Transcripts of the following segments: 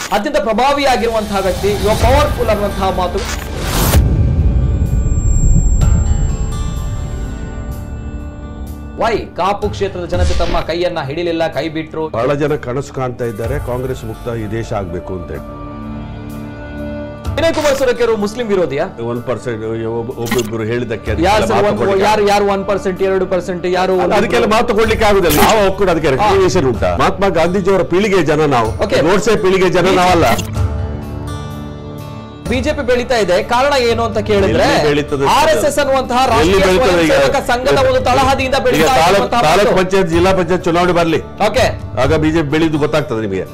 ಅತ್ಯಂತ ಪ್ರಭಾವಿಯಾಗಿರುವಂತಹ ವ್ಯಕ್ತಿ you powerful ಅನ್ನುವಂತಹ ಮಾತು ವೈ ಕಾಪು ಕ್ಷೇತ್ರದ ಜನತೆ ತಮ್ಮ ಕೈಯನ್ನ ಹಿಡಿಲಿಲ್ಲ ಕೈ ಬಿಟ್ರು ಬಹಳ ಜನ ಕನಸು ಕಾಣ್ತಾ ಇದ್ದಾರೆ ಕಾಂಗ್ರೆಸ್ ಮುಕ್ತ ಈ ದೇಶ ಆಗ್ಬೇಕು ಅಂತ ಹೇಳಿ ವಿನಯ್ ಕುಮಾರ್ ಸೊರಕೆ ಅವರು ಮುಸ್ಲಿಂ ವಿರೋಧಿಯ ಒನ್ ಪರ್ಸೆಂಟ್ ಒಬ್ಬೊಬ್ಬರು ಹೇಳಿದಕ್ಕೆ ಯಾರು ಅದಕ್ಕೆಲ್ಲ ಸರ್ ಮಾತು ಒಂದು ಕೊಡ್ಲಿಕ್ಕೆ ಯಾರು ಯಾರು ಒನ್ ಪರ್ಸೆಂಟ್ ಎರಡು ಪರ್ಸೆಂಟ್ ಯಾರು ಅಲ್ಲ, ಅದಕ್ಕೆಲ್ಲ ಮಾತು ಕೊಡ್ಲಿಕ್ಕೆ ಆಗುದಿಲ್ಲ ಯಾವ ಒಕ್ಕೂಟ ಅದಕ್ಕೆ ರೆಕಗ್ನಿಷನ್ ಉಂಟಾ ಮಹಾತ್ಮ ಗಾಂಧೀಜಿಯವರ ಪೀಳಿಗೆ ಜನ ನಾವು Okay. ಗೋಡ್ಸೆ ಪೀಳಿಗೆ ಜನ ನಾವಲ್ಲ ಬಿಜೆಪಿ ಬೆಳೀತಾ ಇದೆ ಕಾರಣ ಏನು ಅಂತ ಕೇಳಿದ್ರೆ ಎಲ್ಲಿ ಬೆಳೀತದೆ? ಆರ್ ಎಸ್ ಎಸ್ ಅನ್ನುವಂತಹ ಎಲ್ಲಿ ರಾಷ್ಟ್ರೀಯ ಬೆಳೀತದೆ ಸ್ವಯಂ ಈಗ? ಸೇವಕ ಸಂಘದ ಒಂದು ತಳಹದಿಯಿಂದ ಈಗ ಬೆಳೀತಾ ತಾಲೂಕ್ ಇರುವಂತಹ ತಾಲೂಕ್ ಮಾತು. ಪಂಚಾಯತ್ ಜಿಲ್ಲಾ ಪಂಚಾಯತ್ ಚುನಾವಣೆ ಬರ್ಲಿ ಓಕೆ ಆಗ ಬಿಜೆಪಿ ಬೆಳೆದು ಗೊತ್ತಾಗ್ತದೆ ನಿಮಗೆ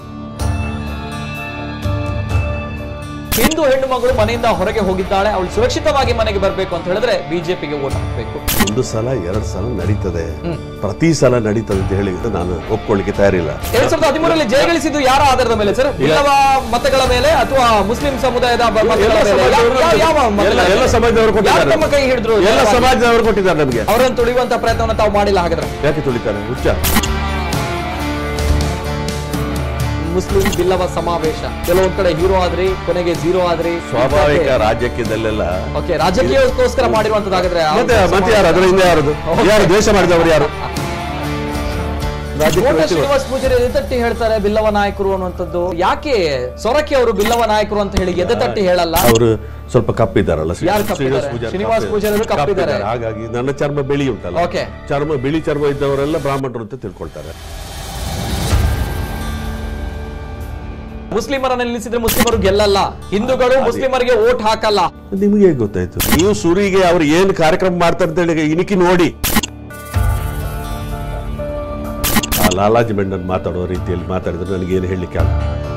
ಹಿಂದೂ ಹೆಣ್ಣು ಮಗಳು ಮನೆಯಿಂದ ಹೊರಗೆ ಹೋಗಿದ್ದಾಳೆ ಅವಳು ಸುರಕ್ಷಿತವಾಗಿ ಮನೆಗೆ ಬರಬೇಕು ಅಂತ ಹೇಳಿದ್ರೆ ಬಿಜೆಪಿಗೆ ವೋಟ್ ಹಾಕಬೇಕು ಒಂದು ಸಲ ಎರಡ್ ಸಲ ನಡೀತದೆ ಪ್ರತಿ ಸಲ ನಡೀತದೆ ಅಂತ ಹೇಳಿ ನಾನು ಒಪ್ಕೊಳ್ಳಿಕ್ಕೆ ತಯಾರಿಲ್ಲ ಎರಡ್ ಸಾವಿರದ ಹದಿಮೂರರಲ್ಲಿ ಜಯಗಳಿಸಿದ್ದು ಯಾರ ಆಧಾರದ ಮೇಲೆ ಸರ್ ಬಿಲ್ಲವ ಮತಗಳ ಮೇಲೆ ಅಥವಾ ಮುಸ್ಲಿಂ ಸಮುದಾಯದ ಬ- ಮತಗಳ ಎಲ್ಲ ಮೇಲೆ? ಯಾವ- ಯಾವ- ಯಾವ ಸಮಾಜದವರು ಮತಗಳ ಎಲ್ಲ- ಎಲ್ಲ ಮೇಲೆ? ಸಮಾಜದವರು ಯಾರು ಕೊಟ್ಟಿದ್ದಾರೆ ತಮ್ಮ ಕೈ ಹಿಡಿದ್ರು ಎಲ್ಲ ಸಮಾಜದವರು ಕೊಟ್ಟಿದ್ದಾರೆ ನಮಗೆ ಅವರನ್ನು ತುಳಿಯುವಂತ ಪ್ರಯತ್ನವನ್ನು ತಾವು ಮಾಡಿಲ್ಲ ಹಾಗಾದ್ರೆ ಯಾಕೆ ತುಳಿತಾರೆ ಹುಚ್ಚ ಮುಸ್ಲಿಂ ಬಿಲ್ಲವ ಸಮಾವೇಶ ಕೆಲವೊಂದ್ ಕಡೆ ಹೀರೋ ಆದ್ರಿ ಕೊನೆಗೆ ಝೀರೋ ಆದ್ರಿ ಸ್ವಾಭಾವಿಕ ರಾಜ್ಯಕ್ಕಿದಲ್ಲೆಲ್ಲ ಓಕೆ ರಾಜಕೀಯಕ್ಕೋಸ್ಕರ ಮಾಡಿರುವಂತದ್ದಾಗಿದ್ರೆ ಮತ್ತೆ ಮತ್ತೆ ಯಾರು ಅದರ ಹಿಂದೆ ಯಾರದು ಯಾರು ದೇಶ ಮಾಡಿದವರು ಯಾರು ರಾಜ್ಯಕ್ಕೆ ಕೋಟ ವ್ಯಕ್ತಿಗಳು. ಶ್ರೀನಿವಾಸ್ ಪೂಜಾರಿ ಎದೆತಟ್ಟಿ ಹೇಳ್ತಾರೆ ಬಿಲ್ಲವ ನಾಯಕರು ಅನ್ನುವಂಥದ್ದು ಯಾಕೆ ಸೊರಕೆ ಅವರು ಬಿಲ್ಲವ ನಾಯಕರು ಅಂತ ಹೇಳಿ ಎದೆತಟ್ಟಿ ಹೇಳಲ್ಲ ಅವರು ಸ್ವಲ್ಪ ಕಪ್ಪಿದ್ದಾರಲ್ಲ ಶ್ರೀ- ಯಾರು ಕಪ್ಪಿದ್ದಾರೆ? ಶ್ರೀನಿವಾಸ್ ಪೂಜಾರಿ ಶ್ರೀನಿವಾಸ್ ಕಪ್ಪಿ- ಪೂಜಾರಿ ಅವರು ಕಪ್ಪಿದ್ದಾರೆ. ಹಾಗಾಗಿ ನನ್ನ ಚರ್ಮ ಬಿಳಿ ಉಂಟಲ್ಲ Okay. ಚರ್ಮ ಬಿಳಿ ಚರ್ಮ ಇದ್ದವರೆಲ್ಲ ಬ್ರಾಹ್ಮಣರು ಅಂತ ತಿಳ್ಕೊಳ್ತಾರೆ ಮುಸ್ಲಿಮರನ್ನ ನಿಲ್ಲಿಸಿದ್ರೆ ಮುಸ್ಲಿಮರು ಗೆಲ್ಲಲ್ಲ ಹಿಂದೂಗಳು ಮುಸ್ಲಿಮರಿಗೆ ವೋಟ್ ಹಾಕಲ್ಲ ನಿಮಗೆ ಹೇಗೆ ಗೊತ್ತಾಯ್ತು ನೀವು ಸುರಿಗೆ ಅವ್ರು ಏನ್ ಕಾರ್ಯಕ್ರಮ ಮಾಡ್ತಾರೆ ಅಂತ ಹೇಳಿ ಇಣಿಕಿ ನೋಡಿ ಆ ಲಾಲಾಜಿ ಮೆಂಡನ್ ಮಾತಾಡೋ ರೀತಿಯಲ್ಲಿ ಮಾತಾಡಿದ್ರೆ ನನಗೆ ಏನು ಹೇಳಲಿಕ್ಕೆ ಆಗ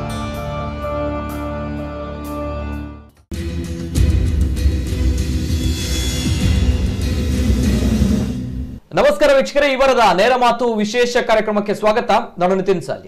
ನಮಸ್ಕಾರ ವೀಕ್ಷಕರೇ ಇವರದ ನೇರ ಮಾತು ವಿಶೇಷ ಕಾರ್ಯಕ್ರಮಕ್ಕೆ ಸ್ವಾಗತ ನಾನು ನಿತಿನ್ ಸಾಲ್ಯ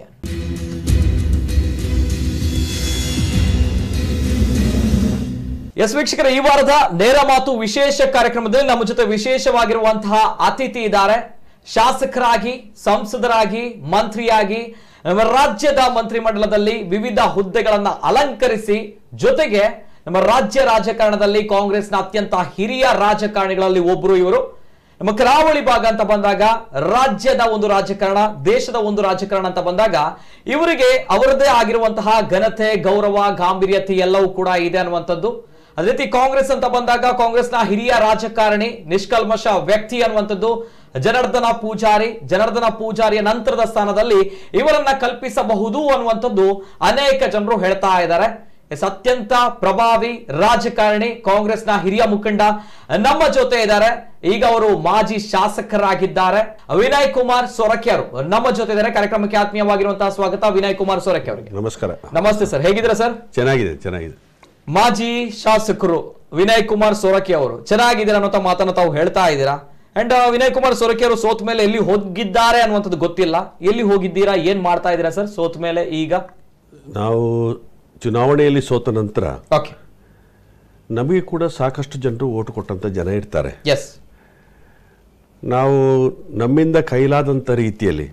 ಎಸ್ ವೀಕ್ಷಕರ ಈ ವಾರದ ನೇರ ಮಾತು ವಿಶೇಷ ಕಾರ್ಯಕ್ರಮದಲ್ಲಿ ನಮ್ಮ ಜೊತೆ ವಿಶೇಷವಾಗಿರುವಂತಹ ಅತಿಥಿ ಇದ್ದಾರೆ ಶಾಸಕರಾಗಿ ಸಂಸದರಾಗಿ ಮಂತ್ರಿಯಾಗಿ ನಮ್ಮ ರಾಜ್ಯದ ಮಂತ್ರಿಮಂಡಲದಲ್ಲಿ ವಿವಿಧ ಹುದ್ದೆಗಳನ್ನ ಅಲಂಕರಿಸಿ ಜೊತೆಗೆ ನಮ್ಮ ರಾಜ್ಯ ರಾಜಕಾರಣದಲ್ಲಿ ಕಾಂಗ್ರೆಸ್ನ ಅತ್ಯಂತ ಹಿರಿಯ ರಾಜಕಾರಣಿಗಳಲ್ಲಿ ಒಬ್ಬರು ಇವರು ನಮ್ಮ ಕರಾವಳಿ ಭಾಗ ಅಂತ ಬಂದಾಗ ರಾಜ್ಯದ ಒಂದು ರಾಜಕಾರಣ ದೇಶದ ಒಂದು ರಾಜಕಾರಣ ಅಂತ ಬಂದಾಗ ಇವರಿಗೆ ಅವರದೇ ಆಗಿರುವಂತಹ ಘನತೆ ಗೌರವ ಗಾಂಭೀರ್ಯತೆ ಎಲ್ಲವೂ ಕೂಡ ಇದೆ ಅನ್ನುವಂಥದ್ದು ಅದೇ ರೀತಿ ಕಾಂಗ್ರೆಸ್ ಅಂತ ಬಂದಾಗ ಕಾಂಗ್ರೆಸ್ನ ಹಿರಿಯ ರಾಜಕಾರಣಿ ನಿಷ್ಕಲ್ಮಶ ವ್ಯಕ್ತಿ ಅನ್ನುವಂಥದ್ದು ಜನಾರ್ದನ ಪೂಜಾರಿ ಜನಾರ್ದನ ಪೂಜಾರಿಯ ನಂತರದ ಸ್ಥಾನದಲ್ಲಿ ಇವರನ್ನ ಕಲ್ಪಿಸಬಹುದು ಅನ್ನುವಂಥದ್ದು ಅನೇಕ ಜನರು ಹೇಳ್ತಾ ಇದ್ದಾರೆ ಎಸ್ ಅತ್ಯಂತ ಪ್ರಭಾವಿ ರಾಜಕಾರಣಿ ಕಾಂಗ್ರೆಸ್ನ ಹಿರಿಯ ಮುಖಂಡ ನಮ್ಮ ಜೊತೆ ಇದ್ದಾರೆ ಈಗ ಅವರು ಮಾಜಿ ಶಾಸಕರಾಗಿದ್ದಾರೆ ವಿನಯ್ ಕುಮಾರ್ ಸೊರಕೆ ಅವರು ನಮ್ಮ ಜೊತೆ ಇದ್ದಾರೆ ಕಾರ್ಯಕ್ರಮಕ್ಕೆ ಆತ್ಮೀಯವಾಗಿರುವಂತಹ ಸ್ವಾಗತ ವಿನಯ್ ಕುಮಾರ್ ಸೊರಕೆ ಅವರಿಗೆ ನಮಸ್ಕಾರ ನಮಸ್ತೆ ಸರ್ ಹೇಗಿದ್ದೀರಾ ಸರ್ ಚೆನ್ನಾಗಿದೆ ಚೆನ್ನಾಗಿದೆ ಮಾಜಿ ಶಾಸಕರು ವಿನಯ್ ಕುಮಾರ್ ಸೊರಕೆ ಅವರು ಚೆನ್ನಾಗಿದ್ದೀರಾ ಅನ್ನೋ ಮಾತನ್ನ ತಾವು ಹೇಳ್ತಾ ಇದ್ದೀರಾ ಅಂಡ್ ವಿನಯ್ ಕುಮಾರ್ ಸೊರಕೆ ಅವರು ಸೋತ್ ಮೇಲೆ ಎಲ್ಲಿ ಹೋಗಿದ್ದಾರೆ ಅನ್ನುವಂಥದ್ದು ಗೊತ್ತಿಲ್ಲ ಎಲ್ಲಿ ಹೋಗಿದ್ದೀರಾ ಏನ್ ಮಾಡ್ತಾ ಇದ್ದೀರಾ ಸರ್ ಸೋತ್ ಮೇಲೆ ಈಗ ನಾವು ಚುನಾವಣೆಯಲ್ಲಿ ಸೋತ ನಂತರ ಓಕೆ ನಮಗೆ ಕೂಡ ಸಾಕಷ್ಟು ಜನರು ಓಟು ಕೊಟ್ಟಂತ ಜನ ಇರ್ತಾರೆ ಎಸ್ ನಾವು ನಮ್ಮಿಂದ ಕೈಲಾದಂಥ ರೀತಿಯಲ್ಲಿ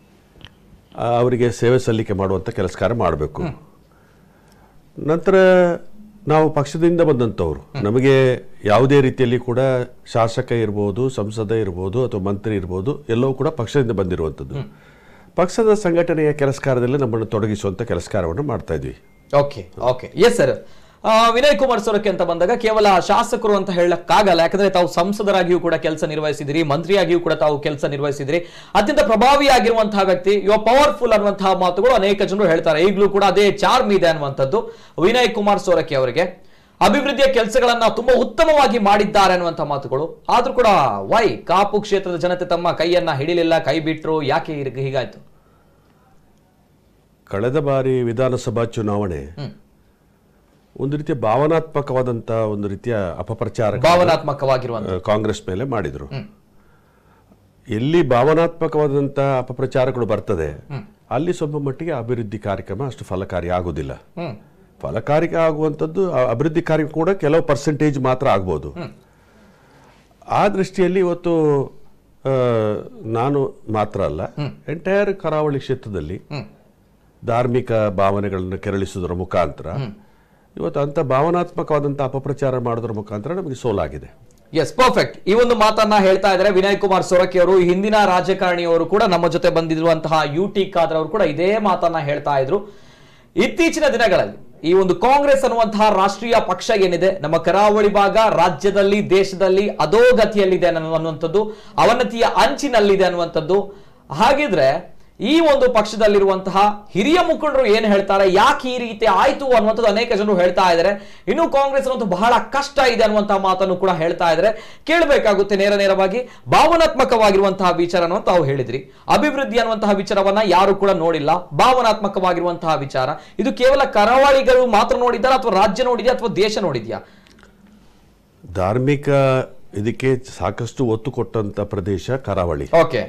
ಆ, ಅವರಿಗೆ ಸೇವೆ ಸಲ್ಲಿಕೆ ಮಾಡುವಂಥ ಕೆಲಸ ಕಾರ್ಯ ಮಾಡಬೇಕು ನಂತರ ನಾವು ಪಕ್ಷದಿಂದ ಬಂದಂಥವ್ರು ನಮಗೆ ಯಾವುದೇ ರೀತಿಯಲ್ಲಿ ಕೂಡ ಶಾಸಕ ಇರ್ಬೋದು ಸಂಸದ ಇರ್ಬೋದು ಅಥವಾ ಮಂತ್ರಿ ಇರ್ಬೋದು ಎಲ್ಲವೂ ಕೂಡ ಪಕ್ಷದಿಂದ ಬಂದಿರುವಂಥದ್ದು ಪಕ್ಷದ ಸಂಘಟನೆಯ ಕೆಲಸ ಕಾರ್ಯದಲ್ಲಿ ನಮ್ಮನ್ನು ತೊಡಗಿಸುವಂಥ ಕೆಲಸ ಕಾರ್ಯವನ್ನು ಮಾಡ್ತಾ ಇದ್ವಿ okay okay yes sir Vinay Kumar Sorake ಅಂತ ಬಂದಾಗ ಕೇವಲ ಶಾಸಕರು ಅಂತ ಹೇಳಕ್ಕಾಗಲ್ಲ ಯಾಕಂದ್ರೆ ತಾವು ಸಂಸದರಾಗಿಯೂ ಕೂಡ ಕೆಲಸ ನಿರ್ವಹಿಸಿದಿರಿ ಮಂತ್ರಿಯಾಗಿಯೂ ಕೂಡ ತಾವು ಕೆಲಸ ನಿರ್ವಹಿಸಿದಿರಿ ಅತ್ಯಂತ ಪ್ರಭಾವಿಯಾಗಿರುವಂತಹ ವ್ಯಕ್ತಿ ಯು ಪವರ್ಫುಲ್ ಅನ್ನುವಂತಹ ಮಾತುಗಳು ಅನೇಕ ಜನರು ಹೇಳ್ತಾರೆ ಈಗಲೂ ಕೂಡ ಅದೇ ಚಾರ್ಮ್ ಇದೆ ಅನ್ನುವಂಥದ್ದು ವಿನಯ್ ಕುಮಾರ್ ಸೊರಕೆ ಅವರಿಗೆ ಅಭಿವೃದ್ಧಿಯ ಕೆಲಸಗಳನ್ನ ತುಂಬಾ ಉತ್ತಮವಾಗಿ ಮಾಡಿದ್ದಾರೆ ಅನ್ನುವಂಥ ಮಾತುಗಳು ಆದ್ರೂ ಕೂಡ ವೈ ಕಾಪು ಕ್ಷೇತ್ರದ ಜನತೆ ತಮ್ಮ ಕೈಯನ್ನ ಹಿಡಿಲಿಲ್ಲ ಕೈ ಬಿಟ್ರು ಯಾಕೆ ಹೀಗ್- ಹೀಗಾಯ್ತು ಕಳೆದ ಬಾರಿ ವಿಧಾನಸಭಾ ಚುನಾವಣೆ ಒಂದು ರೀತಿಯ ಭಾವನಾತ್ಮಕವಾದಂಥ ಒಂದು ರೀತಿಯ ಅಪಪ್ರಚಾರ ಭಾವನಾತ್ಮಕವಾಗಿರುವಂತ ಕಾಂಗ್ರೆಸ್ ಮೇಲೆ ಮಾಡಿದ್ರು ಎಲ್ಲಿ ಭಾವನಾತ್ಮಕವಾದಂಥ ಅಪಪ್ರಚಾರಗಳು ಬರ್ತದೆ ಅಲ್ಲಿ ಸ್ವಲ್ಪ ಮಟ್ಟಿಗೆ ಅಭಿವೃದ್ಧಿ ಕಾರ್ಯಕ್ರಮ ಅಷ್ಟು ಫಲಕಾರಿ ಆಗುವುದಿಲ್ಲ ಹ್ಮ್ ಫಲಕಾರಿ ಆಗುವಂಥದ್ದು ಆ ಅಭಿವೃದ್ಧಿ ಕಾರ್ಯ ಕೂಡ ಕೆಲವು ಪರ್ಸೆಂಟೇಜ್ ಮಾತ್ರ ಆಗ್ಬೋದು ಆ ದೃಷ್ಟಿಯಲ್ಲಿ ಇವತ್ತು ಆ, ನಾನು ಮಾತ್ರ ಅಲ್ಲ ಎಂಟೈರ್ ಕರಾವಳಿ ಕ್ಷೇತ್ರದಲ್ಲಿ ಧಾರ್ಮಿಕ ಭಾವನೆಗಳನ್ನು ಕೆರಳಿಸೋದ್ರ ಮುಖಾಂತರ ಇವತ್ತು ಅಂತ ಭಾವನಾತ್ಮಕವಾದಂಥ ಅಪಪ್ರಚಾರ ಮಾಡೋದ್ರ ಮುಖಾಂತರ ನಮಗೆ ಸೋಲಾಗಿದೆ ಎಸ್ ಪರ್ಫೆಕ್ಟ್ ಈ ಒಂದು ಮಾತನ್ನ ಹೇಳ್ತಾ ಇದ್ದಾರೆ ವಿನಯ್ ಕುಮಾರ್ ಸೊರಕೆ ಅವರು ಈ ಹಿಂದಿನ ರಾಜಕಾರಣಿಯವರು ಕೂಡ ನಮ್ಮ ಜೊತೆ ಬಂದಿರುವಂತಹ ಯು ಟಿ ಖಾದರ್ ಅವರು ಕೂಡ ಇದೇ ಮಾತನ್ನ ಹೇಳ್ತಾ ಇದ್ರು ಇತ್ತೀಚಿನ ದಿನಗಳಲ್ಲಿ ಈ ಒಂದು ಕಾಂಗ್ರೆಸ್ ಅನ್ನುವಂತಹ ರಾಷ್ಟ್ರೀಯ ಪಕ್ಷ ಏನಿದೆ ನಮ್ಮ ಕರಾವಳಿ ಭಾಗ ರಾಜ್ಯದಲ್ಲಿ ದೇಶದಲ್ಲಿ ಅಧೋಗತಿಯಲ್ಲಿದೆ ಅನ್ನೋ- ಅನ್ನುವಂಥದ್ದು ಅವನತಿಯ ಅಂಚಿನಲ್ಲಿದೆ ಅನ್ನುವಂಥದ್ದು ಹಾಗಿದ್ರೆ ಈ ಒಂದು ಪಕ್ಷದಲ್ಲಿರುವಂತಹ ಹಿರಿಯ ಮುಖಂಡರು ಏನ್ ಹೇಳ್ತಾರೆ ಯಾಕೆ ಈ ರೀತಿ ಆಯ್ತು ಅನ್ನುವಂಥದ್ದು ಅನೇಕ ಜನರು ಹೇಳ್ತಾ ಇದ್ದಾರೆ ಇನ್ನು ಕಾಂಗ್ರೆಸ್ ಅನ್ನೋದು ಬಹಳ ಕಷ್ಟ ಇದೆ ಅನ್ನುವಂತಹ ಮಾತನ್ನು ಕೂಡ ಹೇಳ್ತಾ ಇದ್ದಾರೆ ಕೇಳಬೇಕಾಗುತ್ತೆ ನೇರ ನೇರವಾಗಿ ಭಾವನಾತ್ಮಕವಾಗಿರುವಂತಹ ವಿಚಾರವನ್ನು ತಾವು ಹೇಳಿದ್ರಿ ಅಭಿವೃದ್ಧಿ ಅನ್ನುವಂತಹ ವಿಚಾರವನ್ನ ಯಾರು ಕೂಡ ನೋಡಿಲ್ಲ ಭಾವನಾತ್ಮಕವಾಗಿರುವಂತಹ ವಿಚಾರ ಇದು ಕೇವಲ ಕರಾವಳಿಗಳು ಮಾತ್ರ ನೋಡಿದ್ದಾರೆ ಅಥವಾ ರಾಜ್ಯ ನೋಡಿದ್ಯಾ ಅಥವಾ ದೇಶ ನೋಡಿದ್ಯಾ ಧಾರ್ಮಿಕ ಇದಕ್ಕೆ ಸಾಕಷ್ಟು ಒತ್ತು ಕೊಟ್ಟಂತ ಪ್ರದೇಶ ಕರಾವಳಿ ಓಕೆ